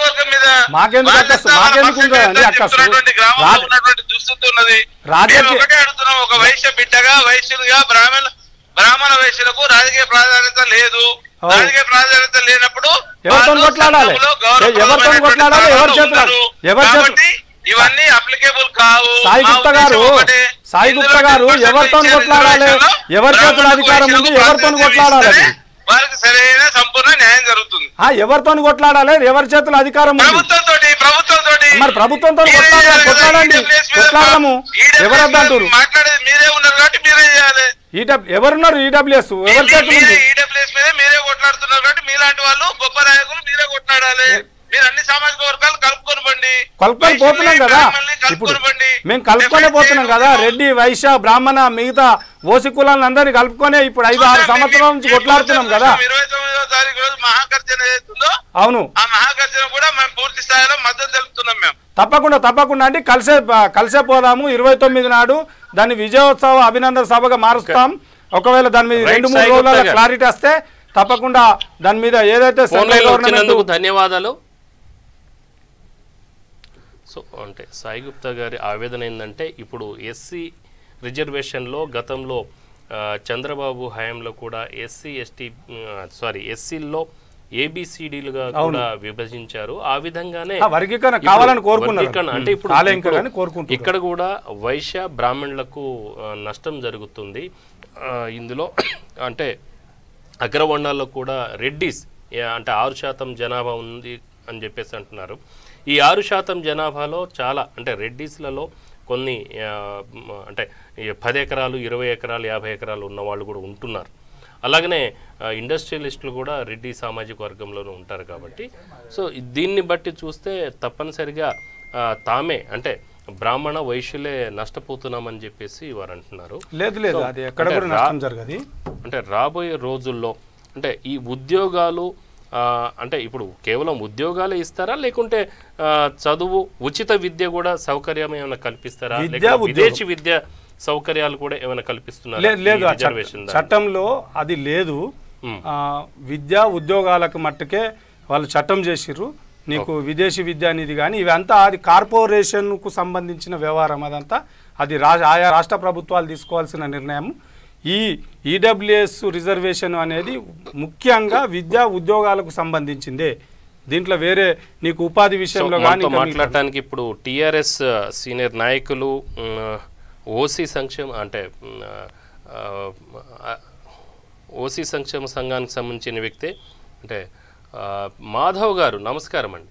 Speaker 5: మీద
Speaker 2: మాకెందుకు
Speaker 5: వాళ్ళ
Speaker 2: అక్కసు?
Speaker 5: వాళ్ళ
Speaker 2: మాకెందుకు
Speaker 5: పక్షంగా
Speaker 2: ఉంటుందండి
Speaker 5: ఎంత
Speaker 2: అక్కసు?
Speaker 5: చెప్తున్నటువంటి గ్రామంలో
Speaker 2: రాజ-
Speaker 5: ఉన్నటువంటి దుస్థితి ఉన్నది
Speaker 2: రాజకీయ-
Speaker 5: మేము ఒకటే అడుగుతున్నాం ఒక వైశ్య బిడ్డగా వైశ్యులుగా బ్రాహ్మణ బ్రాహ్మణ వైశ్యులకు రాజకీయ ప్రాధాన్యత లేదు
Speaker 2: అవును.
Speaker 5: రాజకీయ ప్రాధాన్యత లేనప్పుడు
Speaker 2: ఎవరితో
Speaker 5: వాళ్ళు
Speaker 2: కొట్లాడాలి?
Speaker 5: సంఘంలో
Speaker 2: ఏ- ఎవరితో
Speaker 5: గౌరవప్రదమైనటువంటి
Speaker 2: కొట్లాడాలి? ఎవరి
Speaker 5: స్థానంలో
Speaker 2: చేతుల-
Speaker 5: ఉన్నారు.
Speaker 2: ఎవరి చేతుల-
Speaker 5: కాబట్టి ఇవన్నీ అప్లికేబుల్ కావు
Speaker 2: సాయి
Speaker 5: మా
Speaker 2: గుప్తా
Speaker 5: ఉద్దేశం
Speaker 2: గారు
Speaker 5: ఒకటే.
Speaker 2: సాయి
Speaker 5: ఇందులో
Speaker 2: గుప్తా గారు
Speaker 5: 10%
Speaker 2: ఎవరితో
Speaker 5: ఇచ్చే
Speaker 2: కొట్లాడాలి
Speaker 5: రిజర్వేషన్లో
Speaker 2: ఎవరి చేతుల
Speaker 5: బ్రాహ్మణులకు
Speaker 2: అధికారం ఉంది
Speaker 5: వైశ్యులకు
Speaker 2: ఎవరితో
Speaker 5: ప్రాధాన్యత
Speaker 2: కొట్లాడాలి
Speaker 5: ఇస్తేనే వారికి సరైన సంపూర్ణ న్యాయం జరుగుతుంది
Speaker 2: ఆ, ఎవరితో కొట్లాడాలి ఎవరి చేతుల అధికారం ఉంది
Speaker 5: ప్రభుత్వంతో ప్రభుత్వంతో
Speaker 2: మరి ప్రభుత్వంతో కొట్లాడాలి, కొట్లాడండి. కొట్లాడము. ఎవరొద్దంటారు?
Speaker 5: మాట్లాడేది మీరే ఉన్నారు కాబట్టి మీరే చేయాలి
Speaker 2: ఈడబ్- ఎవరున్నారు ఈడబ్ల్యూఎస్ ఎవరి చేతులు
Speaker 5: మీరే
Speaker 2: ఉంది
Speaker 5: ఈడబ్ల్యూఎస్ మీద మీరే కొట్లాడుతున్నారు కాబట్టి మీలాంటి వాళ్ళు గొప్ప నాయకులు మీరే కొట్లాడాలి మీరు అన్ని సామాజిక వర్గాలు కలుపుకొని బండి
Speaker 2: కలుపుకొని పోతున్నాం కదా ఇప్పుడు మేము కలుపుకొనే పోతున్నాం కదా రెడ్డి వైశ్య బ్రాహ్మణ మిగతా ఓసి కులాలను అందరినీ కలుపుకొనే ఇప్పుడు ఐదు ఆరు సంవత్సరాల నుంచి కొట్లాడుతున్నాం కదా
Speaker 5: ఇరవై తొమ్మిదో తారీఖు రోజు మహాగర్జన ఏదైతుందో
Speaker 2: అవును
Speaker 5: ఆ మహాగర్జన కూడా మేము పూర్తి స్థాయిలో మద్దతు తెలుపుతున్నాం మేము
Speaker 2: తప్పకుండా తప్పకుండా అండి కలిసే కలిసే పోదాము ఇరవై తొమ్మిది నాడు దాన్ని విజయోత్సవ అభినందన సభగా మారుస్తాం ఒకవేళ దాని మీద
Speaker 1: Right,
Speaker 2: రెండు మూడు
Speaker 1: సాయి
Speaker 2: రోజుల
Speaker 1: గుప్తా గారు.
Speaker 2: క్లారిటీ వస్తే తప్పకుండా దాని మీద ఏదైతే
Speaker 1: ఫోన్
Speaker 2: సెంట్రల్
Speaker 1: లైన్లో
Speaker 2: గవర్నమెంట్
Speaker 1: వచ్చినందుకు ధన్యవాదాలు సో అంటే సాయి గుప్తా గారి ఆవేదన ఏంటంటే ఇప్పుడు ఎస్సీ రిజర్వేషన్లో గతంలో ఆ, చంద్రబాబు హయాంలో కూడా ఎస్సీ ఎస్టీ సారీ ఎస్సీల్లో ఏబిసిడీలుగా కూడా విభజించారు ఆ విధంగానే
Speaker 2: ఆ, వర్గీకరణ
Speaker 1: ఇప్పుడు
Speaker 2: కావాలని కోరుకున్నారు.
Speaker 1: వర్గీకరణ అంటే ఇప్పుడు
Speaker 2: కాలే ఇంకా
Speaker 1: ఇప్పుడు
Speaker 2: కానీ కోరుకుంటున్నారు.
Speaker 1: ఇక్కడ కూడా వైశ్య బ్రాహ్మణులకు ఆ, నష్టం జరుగుతుంది ఆ, ఇందులో అంటే అగ్రవర్ణాల్లో కూడా రెడ్డిస్ ఏ- అంటే ఆరు శాతం జనాభా ఉంది అని చెప్పేసి అంటున్నారు ఈ ఆరు శాతం జనాభాలో చాలా అంటే రెడ్డిస్లలో కొన్ని ఆ, మ- అంటే ఈ పది ఎకరాలు ఇరవై ఎకరాలు యాభై ఎకరాలు ఉన్న వాళ్ళు కూడా ఉంటున్నారు అలాగనే ఆ, ఇండస్ట్రియలిస్టులు కూడా రెడ్డి సామాజిక వర్గంలోనూ ఉంటారు కాబట్టి సో దీన్ని బట్టి చూస్తే తప్పనిసరిగా ఆ, తామే అంటే బ్రాహ్మణ వైశ్యులే నష్టపోతున్నామని చెప్పేసి వారు అంటున్నారు
Speaker 2: లేదు లేదు అది ఎక్కడ
Speaker 1: అంటే
Speaker 2: కూడా
Speaker 1: రా-
Speaker 2: నష్టం జరగదు
Speaker 1: అంటే రాబోయే రోజుల్లో అంటే ఈ ఉద్యోగాలు ఆ, అంటే ఇప్పుడు కేవలం ఉద్యోగాలే ఇస్తారా లేకుంటే ఆ, చదువు ఉచిత విద్య కూడా సౌకర్యం ఏమైనా కల్పిస్తారా
Speaker 2: విద్య,
Speaker 1: లేకుంటే
Speaker 2: ఉద్యోగం.
Speaker 1: విదేశీ విద్య సౌకర్యాలు కూడా ఏమైనా కల్పిస్తున్నారా
Speaker 2: లేదు లేదు
Speaker 1: ఈ
Speaker 2: ఆ చట్ట-
Speaker 1: రిజర్వేషన్ దాంట్లో?
Speaker 2: చట్టంలో అది లేదు
Speaker 1: మ్.
Speaker 2: ఆ, విద్యా ఉద్యోగాలకు మట్టుకే వాళ్ళు చట్టం చేసిర్రు నీకు విదేశీ విద్య అనేది కానీ ఇవంతా అది కార్పొరేషన్కు సంబంధించిన వ్యవహారం అదంతా అది రా ఆయా రాష్ట్ర ప్రభుత్వాలు తీసుకోవాల్సిన నిర్ణయం ఈ ఈడబ్ల్యూఎస్ రిజర్వేషన్ అనేది ముఖ్యంగా విద్యా ఉద్యోగాలకు సంబంధించిందే దీంట్లో వేరే నీకు ఉపాధి
Speaker 1: సో
Speaker 2: విషయంలో
Speaker 1: మనతో
Speaker 2: కానీ
Speaker 1: మాట్లాడటానికి ఇప్పుడు టిఆర్ఎస్ సీనియర్ నాయకులు ఓసీ సంక్షేమ అంటే మ్, ఆ, ఆ, ఓసీ సంక్షేమ సంఘానికి సంబంధించిన వ్యక్తి అంటే ఆ, మాధవ్ గారు నమస్కారం అండి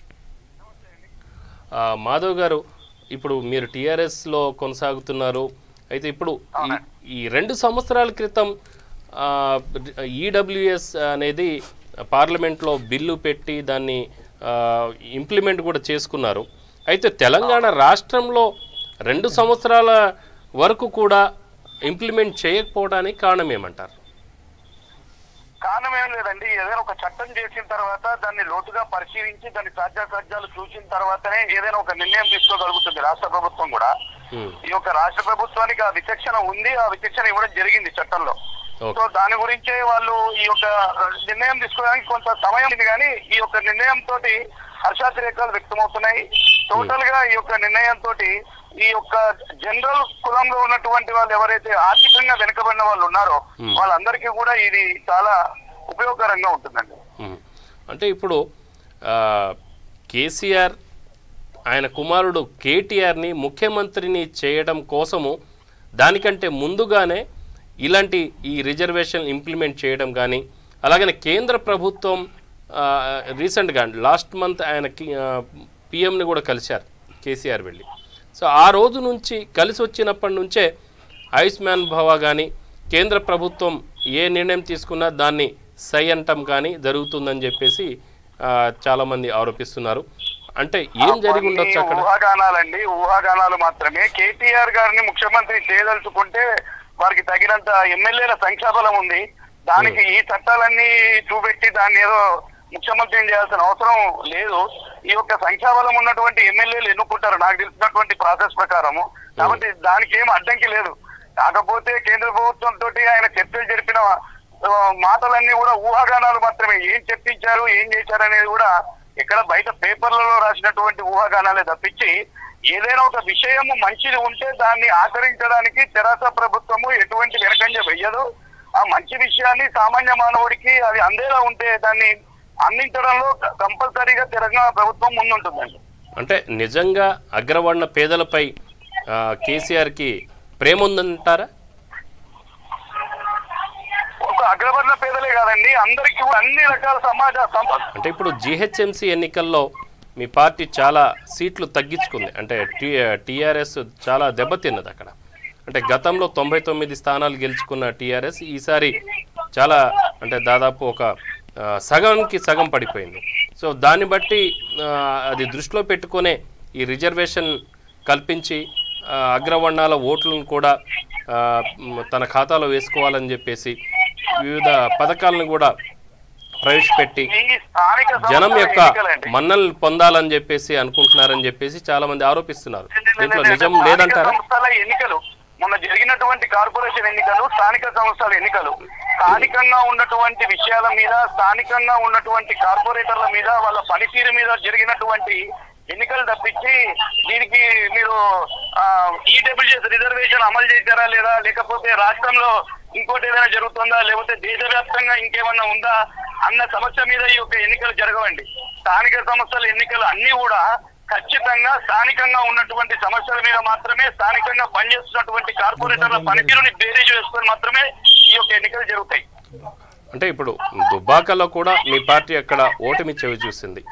Speaker 1: ఆ, మాధవ్ గారు ఇప్పుడు మీరు టీఆర్ఎస్లో కొనసాగుతున్నారు అయితే ఇప్పుడు ఈ- ఈ రెండు సంవత్సరాల క్రితం ఈడబ్ల్యూఎస్ అనేది పార్లమెంట్లో బిల్లు పెట్టి దాన్ని ఇంప్లిమెంట్ కూడా చేసుకున్నారు అయితే తెలంగాణ రాష్ట్రంలో రెండు సంవత్సరాల వరకు కూడా ఇంప్లిమెంట్ చేయకపోవడానికి కారణం ఏమంటారు
Speaker 3: కారణం ఏం లేదండి ఏదైనా ఒక చట్టం చేసిన తర్వాత దాన్ని లోతుగా పరిశీలించి దాని సాధ్యాసాధ్యాలు చూసిన తర్వాతనే ఏదైనా ఒక నిర్ణయం తీసుకోగలుగుతుంది రాష్ట్ర ప్రభుత్వం కూడా
Speaker 1: Hmm.
Speaker 3: ఈ యొక్క రాష్ట్ర ప్రభుత్వానికి ఆ విచక్షణ ఉంది ఆ విచక్షణ ఇవ్వడం జరిగింది చట్టంలో
Speaker 1: Okay.
Speaker 3: సో దాని గురించే వాళ్ళు ఈ యొక్క నిర్ణయం తీసుకోవడానికి కొంత సమయం ఉంది కానీ ఈ యొక్క నిర్ణయం తోటి హర్షాతిరేకాలు వ్యక్తమవుతున్నాయి టోటల్ గా ఈ యొక్క నిర్ణయం తోటి ఈ యొక్క జనరల్ కులంలో ఉన్నటువంటి వాళ్ళు ఎవరైతే ఆర్థికంగా వెనుకబడిన వాళ్ళు ఉన్నారో వాళ్ళందరికీ కూడా ఇది చాలా ఉపయోగకరంగా ఉంటుందండి
Speaker 1: మ్మ్. అంటే ఇప్పుడు ఆ, కేసీఆర్ ఆయన కుమారుడు కేటీఆర్ని ముఖ్యమంత్రిని చేయడం కోసము దానికంటే ముందుగానే ఇలాంటి ఈ రిజర్వేషన్ ఇంప్లిమెంట్ చేయడం కానీ అలాగనే కేంద్ర ప్రభుత్వం ఆ, రీసెంట్గా లాస్ట్ మంత్ ఆయన పిఎంని కూడా కలిశారు కేసీఆర్ వెళ్ళి సో ఆ రోజు నుంచి కలిసి వచ్చినప్పటి నుంచే ఆయుష్మాన్ భవ కానీ కేంద్ర ప్రభుత్వం ఏ నిర్ణయం తీసుకున్నా దాన్ని సై అంటం కానీ జరుగుతుందని చెప్పేసి ఆ, చాలామంది ఆరోపిస్తున్నారు అంటే ఏం జరిగి ఉండొచ్చు
Speaker 3: అవన్నీ
Speaker 1: అక్కడ
Speaker 3: ఊహాగానాలండి ఊహాగానాలు మాత్రమే కేటీఆర్ గారిని ముఖ్యమంత్రి చేయదలుచుకుంటే వారికి తగినంత ఎమ్మెల్యేల సంఖ్యాబలం ఉంది దానికి ఈ చట్టాలన్నీ చూపెట్టి దాన్ని ఏదో ముఖ్యమంత్రిని చేయాల్సిన అవసరం లేదు ఈ యొక్క సంఖ్యాబలం ఉన్నటువంటి ఎమ్మెల్యేలు ఎన్నుకుంటారు నాకు తెలిసినటువంటి ప్రాసెస్ ప్రకారము కాబట్టి దానికి ఏం అడ్డంకి లేదు కాకపోతే కేంద్ర ప్రభుత్వం తోటి ఆయన చర్చలు జరిపిన ఆ, మాటలన్నీ కూడా ఊహాగానాలు మాత్రమే ఏం చర్చించారు ఏం చేశారు అనేది కూడా
Speaker 6: ఇక్కడ బయట పేపర్లలో రాసినటువంటి ఊహాగానాలే తప్పించి ఏదైనా ఒక విషయము మంచిది ఉంటే దాన్ని ఆచరించడానికి తెరాస ప్రభుత్వము ఎటువంటి వెనకంజ వెయ్యదు ఆ మంచి విషయాన్ని సామాన్య మానవుడికి అది అందేలా ఉంటే దాన్ని అందించడంలో కంపల్సరీగా తెలంగాణ ప్రభుత్వం ముందుంటుందండి
Speaker 1: అంటే నిజంగా అగ్రవర్ణ పేదలపై ఆ, కేసీఆర్కి ప్రేమ ఉందంటారా
Speaker 6: ఒక అగ్రవర్ణ పేదలే కాదండి అందరికీ కూడా అన్ని రకాల సమాజ సంపద
Speaker 1: అంటే ఇప్పుడు జిహెచ్ఎంసీ ఎన్నికల్లో మీ పార్టీ చాలా సీట్లు తగ్గించుకుంది అంటే టీ టీఆర్ఎస్ చాలా దెబ్బతిన్నది అక్కడ అంటే గతంలో తొంభై తొమ్మిది స్థానాలు గెలుచుకున్న టీఆర్ఎస్ ఈసారి చాలా అంటే దాదాపు ఒక ఆ, సగానికి సగం పడిపోయింది సో దాన్ని బట్టి ఆ, అది దృష్టిలో పెట్టుకునే ఈ రిజర్వేషన్ కల్పించి ఆ, అగ్రవర్ణాల ఓట్లను కూడా ఆ, మ్, తన ఖాతాలో వేసుకోవాలని చెప్పేసి వివిధ పథకాలను కూడా ప్రవేశపెట్టి
Speaker 6: ఈ స్థానిక
Speaker 1: జనం
Speaker 6: సంస్థల
Speaker 1: యొక్క
Speaker 6: ఎన్నికలండి.
Speaker 1: మన్నలు పొందాలని చెప్పేసి అనుకుంటున్నారని చెప్పేసి చాలా మంది ఆరోపిస్తున్నారు దీంట్లో నిజం
Speaker 6: స్థానిక
Speaker 1: లేదంటారా
Speaker 6: సంస్థల ఎన్నికలు మొన్న జరిగినటువంటి కార్పొరేషన్ ఎన్నికలు స్థానిక సంస్థల ఎన్నికలు స్థానికంగా ఉన్నటువంటి విషయాల మీద స్థానికంగా ఉన్నటువంటి కార్పొరేటర్ల మీద వాళ్ళ పనితీరు మీద జరిగినటువంటి ఎన్నికలు తప్పించి దీనికి మీరు ఈడబ్ల్యూఎస్ రిజర్వేషన్ అమలు చేశారా లేదా లేకపోతే రాష్ట్రంలో ఇంకోటి ఏదైనా జరుగుతుందా లేకపోతే దేశవ్యాప్తంగా ఇంకేమన్నా ఉందా అన్న సమస్య మీద ఈ యొక్క ఎన్నికలు జరగవండి స్థానిక సంస్థల ఎన్నికలు అన్ని కూడా ఖచ్చితంగా స్థానికంగా ఉన్నటువంటి సమస్యల మీద మాత్రమే స్థానికంగా పనిచేస్తున్నటువంటి కార్పొరేటర్ల పనితీరుని బేరీజ్ వేసుకొని మాత్రమే ఈ యొక్క ఎన్నికలు జరుగుతాయి
Speaker 1: అంటే ఇప్పుడు దుబ్బాకలో కూడా మీ పార్టీ అక్కడ ఓటమి చెవి చూసింది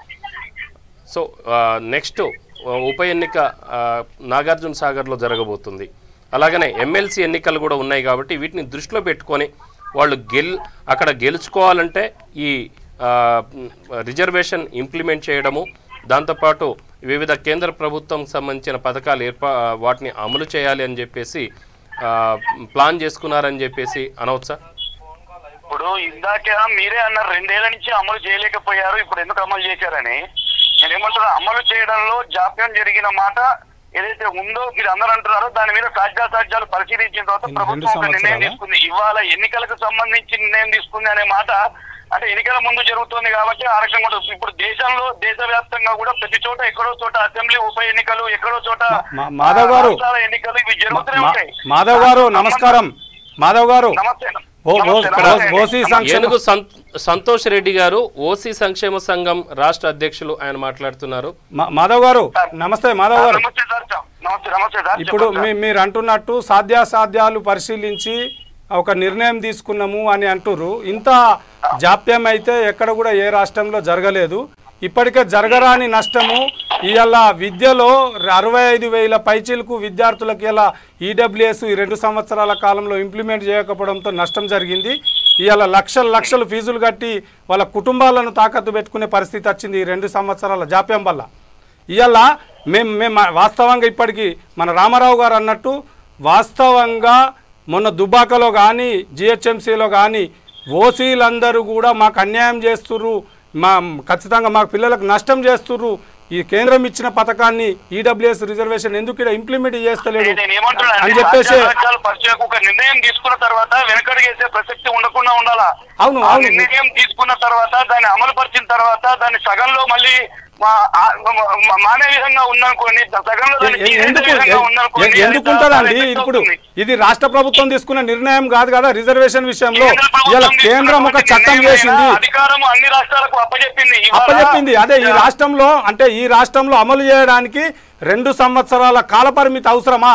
Speaker 1: సో నెక్స్ట్ ఉప ఎన్నిక ఆ, నాగార్జున సాగర్లో జరగబోతుంది అలాగనే ఎమ్మెల్సీ ఎన్నికలు కూడా ఉన్నాయి కాబట్టి వీటిని దృష్టిలో పెట్టుకొని వాళ్ళు గెల్ అక్కడ గెలుచుకోవాలంటే ఈ ఆ, మ్, రిజర్వేషన్ ఇంప్లిమెంట్ చేయడము దాంతోపాటు వివిధ కేంద్ర ప్రభుత్వం సంబంధించిన పథకాలు ఏర్పా వాటిని అమలు చేయాలి అని చెప్పేసి ఆ, ప్లాన్ చేసుకున్నారని చెప్పేసి అనవచ్చా
Speaker 6: ఇప్పుడు ఇందాక మీరే అన్నారు రెండేళ్ల నుంచి అమలు చేయలేకపోయారు ఇప్పుడు ఎందుకు అమలు చేశారని నేను ఏమంటున్నా అమలు చేయడంలో జాప్యం జరిగిన మాట ఏదైతే ఉందో మీరు అందరూ అంటున్నారో దాని మీద సాధ్యాసాధ్యాలు పరిశీలించిన తర్వాత
Speaker 2: రెండు
Speaker 6: ప్రభుత్వం ఒక నిర్ణయం
Speaker 2: సంవత్సరాలా?
Speaker 6: తీసుకుంది ఇవాళ ఎన్నికలకు సంబంధించి నిర్ణయం తీసుకుంది అనే మాట అంటే ఎన్నికల ముందు జరుగుతుంది కాబట్టి ఆ రకంగా ఉంటుంది. ఇప్పుడు దేశంలో దేశవ్యాప్తంగా కూడా ప్రతి చోట ఎక్కడో చోట అసెంబ్లీ ఉప ఎన్నికలు ఎక్కడో చోట
Speaker 2: మా- మాధవ్ గారు.
Speaker 6: రాష్ట్రాల ఎన్నికలు ఇవి జరుగుతూనే
Speaker 2: మా-
Speaker 6: ఉంటాయి
Speaker 2: మాధవ్ గారు నమస్కారం మాధవ్ గారు
Speaker 6: నమస్తే
Speaker 2: ఓ- ఓ-
Speaker 6: నమస్తే,
Speaker 2: ఇక్కడ
Speaker 6: నమస్తే అండి.
Speaker 2: ఓసీ సంక్షేమ
Speaker 1: ఏనుగు సం- సంతోష్ రెడ్డి గారు ఓసీ సంక్షేమ సంఘం రాష్ట్ర అధ్యక్షులు ఆయన మాట్లాడుతున్నారు
Speaker 2: మా- మాధవ్ గారు నమస్తే మాధవ్ గారు
Speaker 6: నమస్తే సార్ చ- నమస్తే నమస్తే సార్
Speaker 2: ఇప్పుడు
Speaker 6: చెప్పండి
Speaker 2: మీ మీరు అంటున్నట్టు సాధ్యాసాధ్యాలు పరిశీలించి ఒక నిర్ణయం తీసుకున్నాము అని అంటుర్రు ఇంత జాప్యం అయితే ఎక్కడ కూడా ఏ రాష్ట్రంలో జరగలేదు ఇప్పటికే జరగరాని నష్టము ఇవాళ విద్యలో అరవై ఐదు వేల పైచీలకు విద్యార్థులకు ఇలా ఈడబ్ల్యూఎస్ ఈ రెండు సంవత్సరాల కాలంలో ఇంప్లిమెంట్ చేయకపోవడంతో నష్టం జరిగింది ఇవాళ లక్షల లక్షలు ఫీజులు కట్టి వాళ్ళ కుటుంబాలను తాకట్టు పెట్టుకునే పరిస్థితి వచ్చింది ఈ రెండు సంవత్సరాల జాప్యం వల్ల ఇవాళ మేము మేము వాస్తవంగా ఇప్పటికీ మన రామారావు గారు అన్నట్టు వాస్తవంగా మొన్న దుబాకలో కానీ జిహెచ్ఎంసీలో కానీ ఓసీలందరూ కూడా మాకు అన్యాయం చేస్తుర్రు మా ఖచ్చితంగా మా పిల్లలకు నష్టం చేస్తుర్రు ఈ కేంద్రం ఇచ్చిన పథకాన్ని ఈడబ్ల్యూఎస్ రిజర్వేషన్ ఎందుకు ఇక్కడ ఇంప్లిమెంట్ చేస్తలేడు
Speaker 6: నేను ఏమంటున్నా
Speaker 2: అని
Speaker 6: అంటే
Speaker 2: చెప్పేసి
Speaker 6: రాజ్యాంగాలు పరిచయం ఒక నిర్ణయం తీసుకున్న తర్వాత వెనకడిగేసే ప్రసక్తి ఉండకుండా ఉండాలా
Speaker 2: అవును,
Speaker 6: ఆ
Speaker 2: అవును.
Speaker 6: నిర్ణయం తీసుకున్న తర్వాత దాన్ని అమలు పరిచిన తర్వాత దాన్ని సగంలో మళ్ళీ మా- ఆ- మా- మానే విధంగా ఉందనుకోండి సగంలో దాన్ని
Speaker 2: ఎ-
Speaker 6: తీసేసే
Speaker 2: ఎందుకు
Speaker 6: విధంగా
Speaker 2: ఎ-
Speaker 6: ఉందనుకోండి,
Speaker 2: ఎ-
Speaker 6: అది
Speaker 2: ఎందుకు
Speaker 6: చాలా
Speaker 2: ఉంటుందండి
Speaker 6: effect
Speaker 2: ఇప్పుడు
Speaker 6: అవుతుంది.
Speaker 2: ఇది రాష్ట్ర ప్రభుత్వం తీసుకున్న నిర్ణయం కాదు కదా రిజర్వేషన్ విషయంలో
Speaker 6: కేంద్ర ప్రభుత్వం
Speaker 2: ఇలా కేంద్రం ఒక
Speaker 6: తీసుకున్నటువంటి
Speaker 2: చట్టం
Speaker 6: నిర్ణయం
Speaker 2: చేసింది
Speaker 6: అయినా అధికారం అన్ని రాష్ట్రాలకు అప్పచెప్పింది ఇవాళ-
Speaker 2: అప్పచెప్పింది అదే ఈ రాష్ట్రంలో అంటే ఈ రాష్ట్రంలో అమలు చేయడానికి రెండు సంవత్సరాల కాలపరిమితి అవసరమా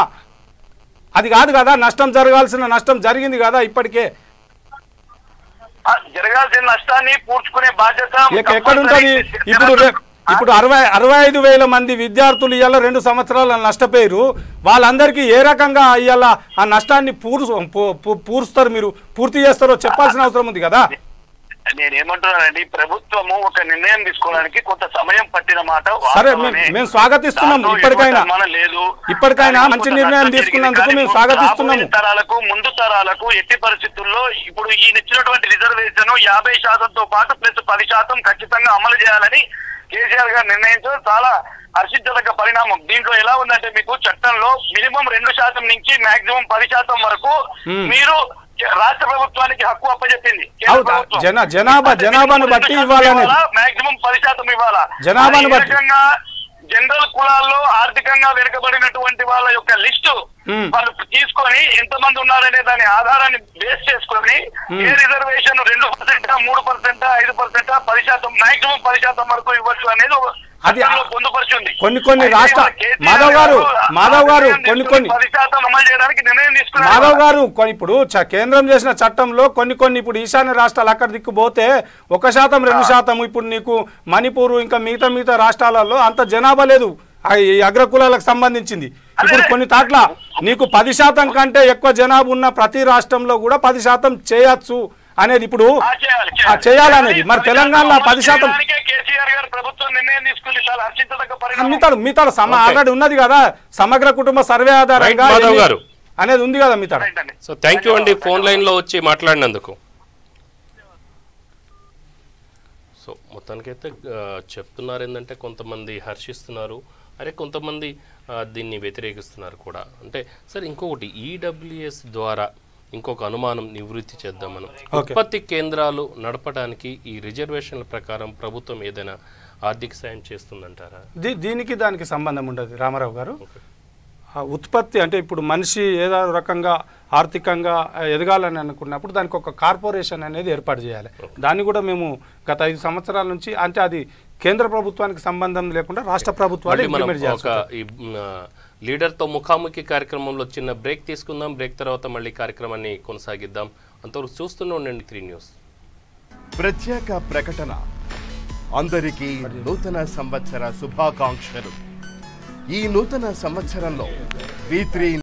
Speaker 2: అది కాదు కదా నష్టం జరగాల్సిన నష్టం జరిగింది కదా ఇప్పటికే
Speaker 6: ఆ, జరగాల్సిన నష్టాన్ని పూడ్చుకునే బాధ్యత
Speaker 2: ఎక్క- ఎక్కడుంటది ఇప్పుడు రే- ఇప్పుడు అరవై అరవై ఐదు వేల మంది విద్యార్థులు ఇవాళ రెండు సంవత్సరాలు నష్టపోయారు వాళ్ళందరికీ ఏ రకంగా ఇవాళ ఆ నష్టాన్ని పూరు పూ- పూ- పూరుస్తారు మీరు పూర్తి చేస్తారో చెప్పాల్సిన అవసరం ఉంది కదా
Speaker 6: నేను ఏమంటున్నానండి ప్రభుత్వము ఒక నిర్ణయం తీసుకోవడానికి కొంత సమయం పట్టిన మాట
Speaker 2: సరే,
Speaker 6: వాస్తవమే.
Speaker 2: మేము- మేము స్వాగతిస్తున్నాం.
Speaker 6: దాంట్లో
Speaker 2: ఇప్పటికైనా.
Speaker 6: ఎటువంటి అనుమానం లేదు
Speaker 2: ఇప్పటికైనా
Speaker 6: కానీ
Speaker 2: మంచి
Speaker 6: కొంత
Speaker 2: నిర్ణయం
Speaker 6: నష్టం
Speaker 2: తీసుకున్నందుకు
Speaker 6: జరిగింది.
Speaker 2: మేము
Speaker 6: కానీ
Speaker 2: స్వాగతిస్తున్నాము.
Speaker 6: రాబోయే తరాలకు ముందు తరాలకు ఎట్టి పరిస్థితుల్లో ఇప్పుడు ఈ ఇచ్చినటువంటి రిజర్వేషన్ యాభై శాతంతో పాటు ప్లస్ పది శాతం ఖచ్చితంగా అమలు చేయాలని కేసీఆర్ గారు నిర్ణయించడం చాలా హర్షించదగ్గ పరిణామం దీంట్లో ఎలా ఉందంటే మీకు చట్టంలో మినిమం రెండు శాతం నుంచి మాక్సిమం పది శాతం వరకు
Speaker 2: Hmm.
Speaker 6: మీరు రాష్ట్ర ప్రభుత్వానికి హక్కు అప్పచెప్పింది కేంద్ర
Speaker 2: అవుతా.
Speaker 6: ప్రభుత్వం.
Speaker 2: జన- జనాభా-
Speaker 6: అంటే
Speaker 2: జనాభాను బట్టి
Speaker 6: రెండు శాతం
Speaker 2: ఇవ్వాలనేది.
Speaker 6: ఇవ్వాలా? మాక్సిమం పది శాతం ఇవ్వాలా
Speaker 2: జనాభాను
Speaker 6: అది ఈ
Speaker 2: బట్టి.
Speaker 6: రకంగా జనరల్ కులాల్లో ఆర్థికంగా వెనుకబడినటువంటి వాళ్ళ యొక్క లిస్టు
Speaker 2: మ్మ్.
Speaker 6: వాళ్ళు తీసుకొని ఎంతమంది ఉన్నారనే దాని ఆధారాన్ని బేస్ చేసుకొని ఏ రిజర్వేషన్ రెండు పర్సెంట్ మూడు పర్సెంట్ ఐదు పర్సెంట్ పది శాతం మాక్సిమం పది శాతం వరకు ఇవ్వచ్చు అనేది ఒక
Speaker 2: అది
Speaker 6: చట్టంలో పొందుపరిచింది
Speaker 2: కొన్ని కొన్ని
Speaker 6: అయితే
Speaker 2: రాష్ట్ర-
Speaker 6: ఇవాళ కేసీఆర్
Speaker 2: మాధవ్ గారు,
Speaker 6: ఆ
Speaker 2: మాధవ్ గారు,
Speaker 6: నిర్ణయం
Speaker 2: కొన్ని
Speaker 6: తీసుకొని
Speaker 2: కొన్ని-
Speaker 6: పది శాతం అమలు చేయడానికి నిర్ణయం తీసుకున్నారు
Speaker 2: మాధవ్ గారు కొన్ని ఇప్పుడు చ- కేంద్రం చేసిన చట్టంలో కొన్ని కొన్ని ఇప్పుడు ఈశాన్య రాష్ట్రాలు అక్కడ దిక్కుపోతే ఒక శాతం రెండు శాతం ఇప్పుడు నీకు మణిపూర్ ఇంకా మిగతా మిగతా రాష్ట్రాలలో అంత జనాభా లేదు ఆ ఈ అగ్రకులాలకు సంబంధించింది ఇప్పుడు కొన్ని తాట్ల నీకు పది శాతం కంటే ఎక్కువ జనాభా ఉన్న ప్రతి రాష్ట్రంలో కూడా పది శాతం చేయొచ్చు అనేది ఇప్పుడు
Speaker 6: ఆ, చేయాలి,
Speaker 2: ఆ, చేయాలనేది మరి
Speaker 6: పది
Speaker 2: తెలంగాణలో
Speaker 6: శాతం
Speaker 2: పది శాతం
Speaker 6: చేయడానికే కేసీఆర్ గారు ప్రభుత్వం నిర్ణయం తీసుకుంది చాలా హర్షించదగ్గ పరిణామం
Speaker 2: మిగతాడు మిగతాడు సమ
Speaker 1: Okay.
Speaker 2: ఆల్రెడీ ఉన్నది కదా సమగ్ర కుటుంబ సర్వే ఆధారంగా
Speaker 1: Right, మాధవ్
Speaker 2: ఎన్ని-
Speaker 1: గారు.
Speaker 2: అనేది ఉంది కదా మిగతాడు
Speaker 6: రైట్ అండి.
Speaker 1: సో థ్యాంక్ యూ అండి ఫోన్ లైన్లో వచ్చి మాట్లాడినందుకు సో మొత్తానికైతే ఆ, చెప్తున్నారు ఏంటంటే కొంతమంది హర్షిస్తున్నారు అరే కొంతమంది ఆ, దీన్ని వ్యతిరేకిస్తున్నారు కూడా అంటే సరే ఇంకొకటి ఈడబ్ల్యూఎస్ ద్వారా ఇంకొక అనుమానం నివృత్తి చేద్దాం మనం ఉత్పత్తి కేంద్రాలు నడపడానికి ఈ రిజర్వేషన్ల ప్రకారం ప్రభుత్వం ఏదైనా ఆర్థిక సాయం చేస్తుందంటారా
Speaker 2: దీ- దీనికి దానికి సంబంధం ఉండదు రామారావు గారు ఆ ఉత్పత్తి అంటే ఇప్పుడు మనిషి ఏదో రకంగా ఆర్థికంగా ఎదగాలని అనుకున్నప్పుడు దానికి ఒక కార్పొరేషన్ అనేది ఏర్పాటు చేయాలి దాన్ని కూడా మేము గత ఐదు సంవత్సరాల నుంచి అంటే అది కేంద్ర ప్రభుత్వానికి సంబంధం లేకుండా రాష్ట్ర ప్రభుత్వాలు
Speaker 1: మళ్ళీ మనం
Speaker 2: ఇంప్లిమెంట్ చేయాల్సి
Speaker 1: ఒక ఈ మ్, ఆ, లీడర్తో ముఖాముఖి కార్యక్రమంలో చిన్న బ్రేక్ తీసుకుందాం బ్రేక్ తర్వాత మళ్ళీ కార్యక్రమాన్ని కొనసాగిద్దాం అంతవరకు చూస్తూనే ఉండండి త్రీ న్యూస్
Speaker 7: ప్రత్యేక ప్రకటన అందరికీ నూతన సంవత్సర శుభాకాంక్షలు ఈ నూతన సంవత్సరంలో వి త్రీ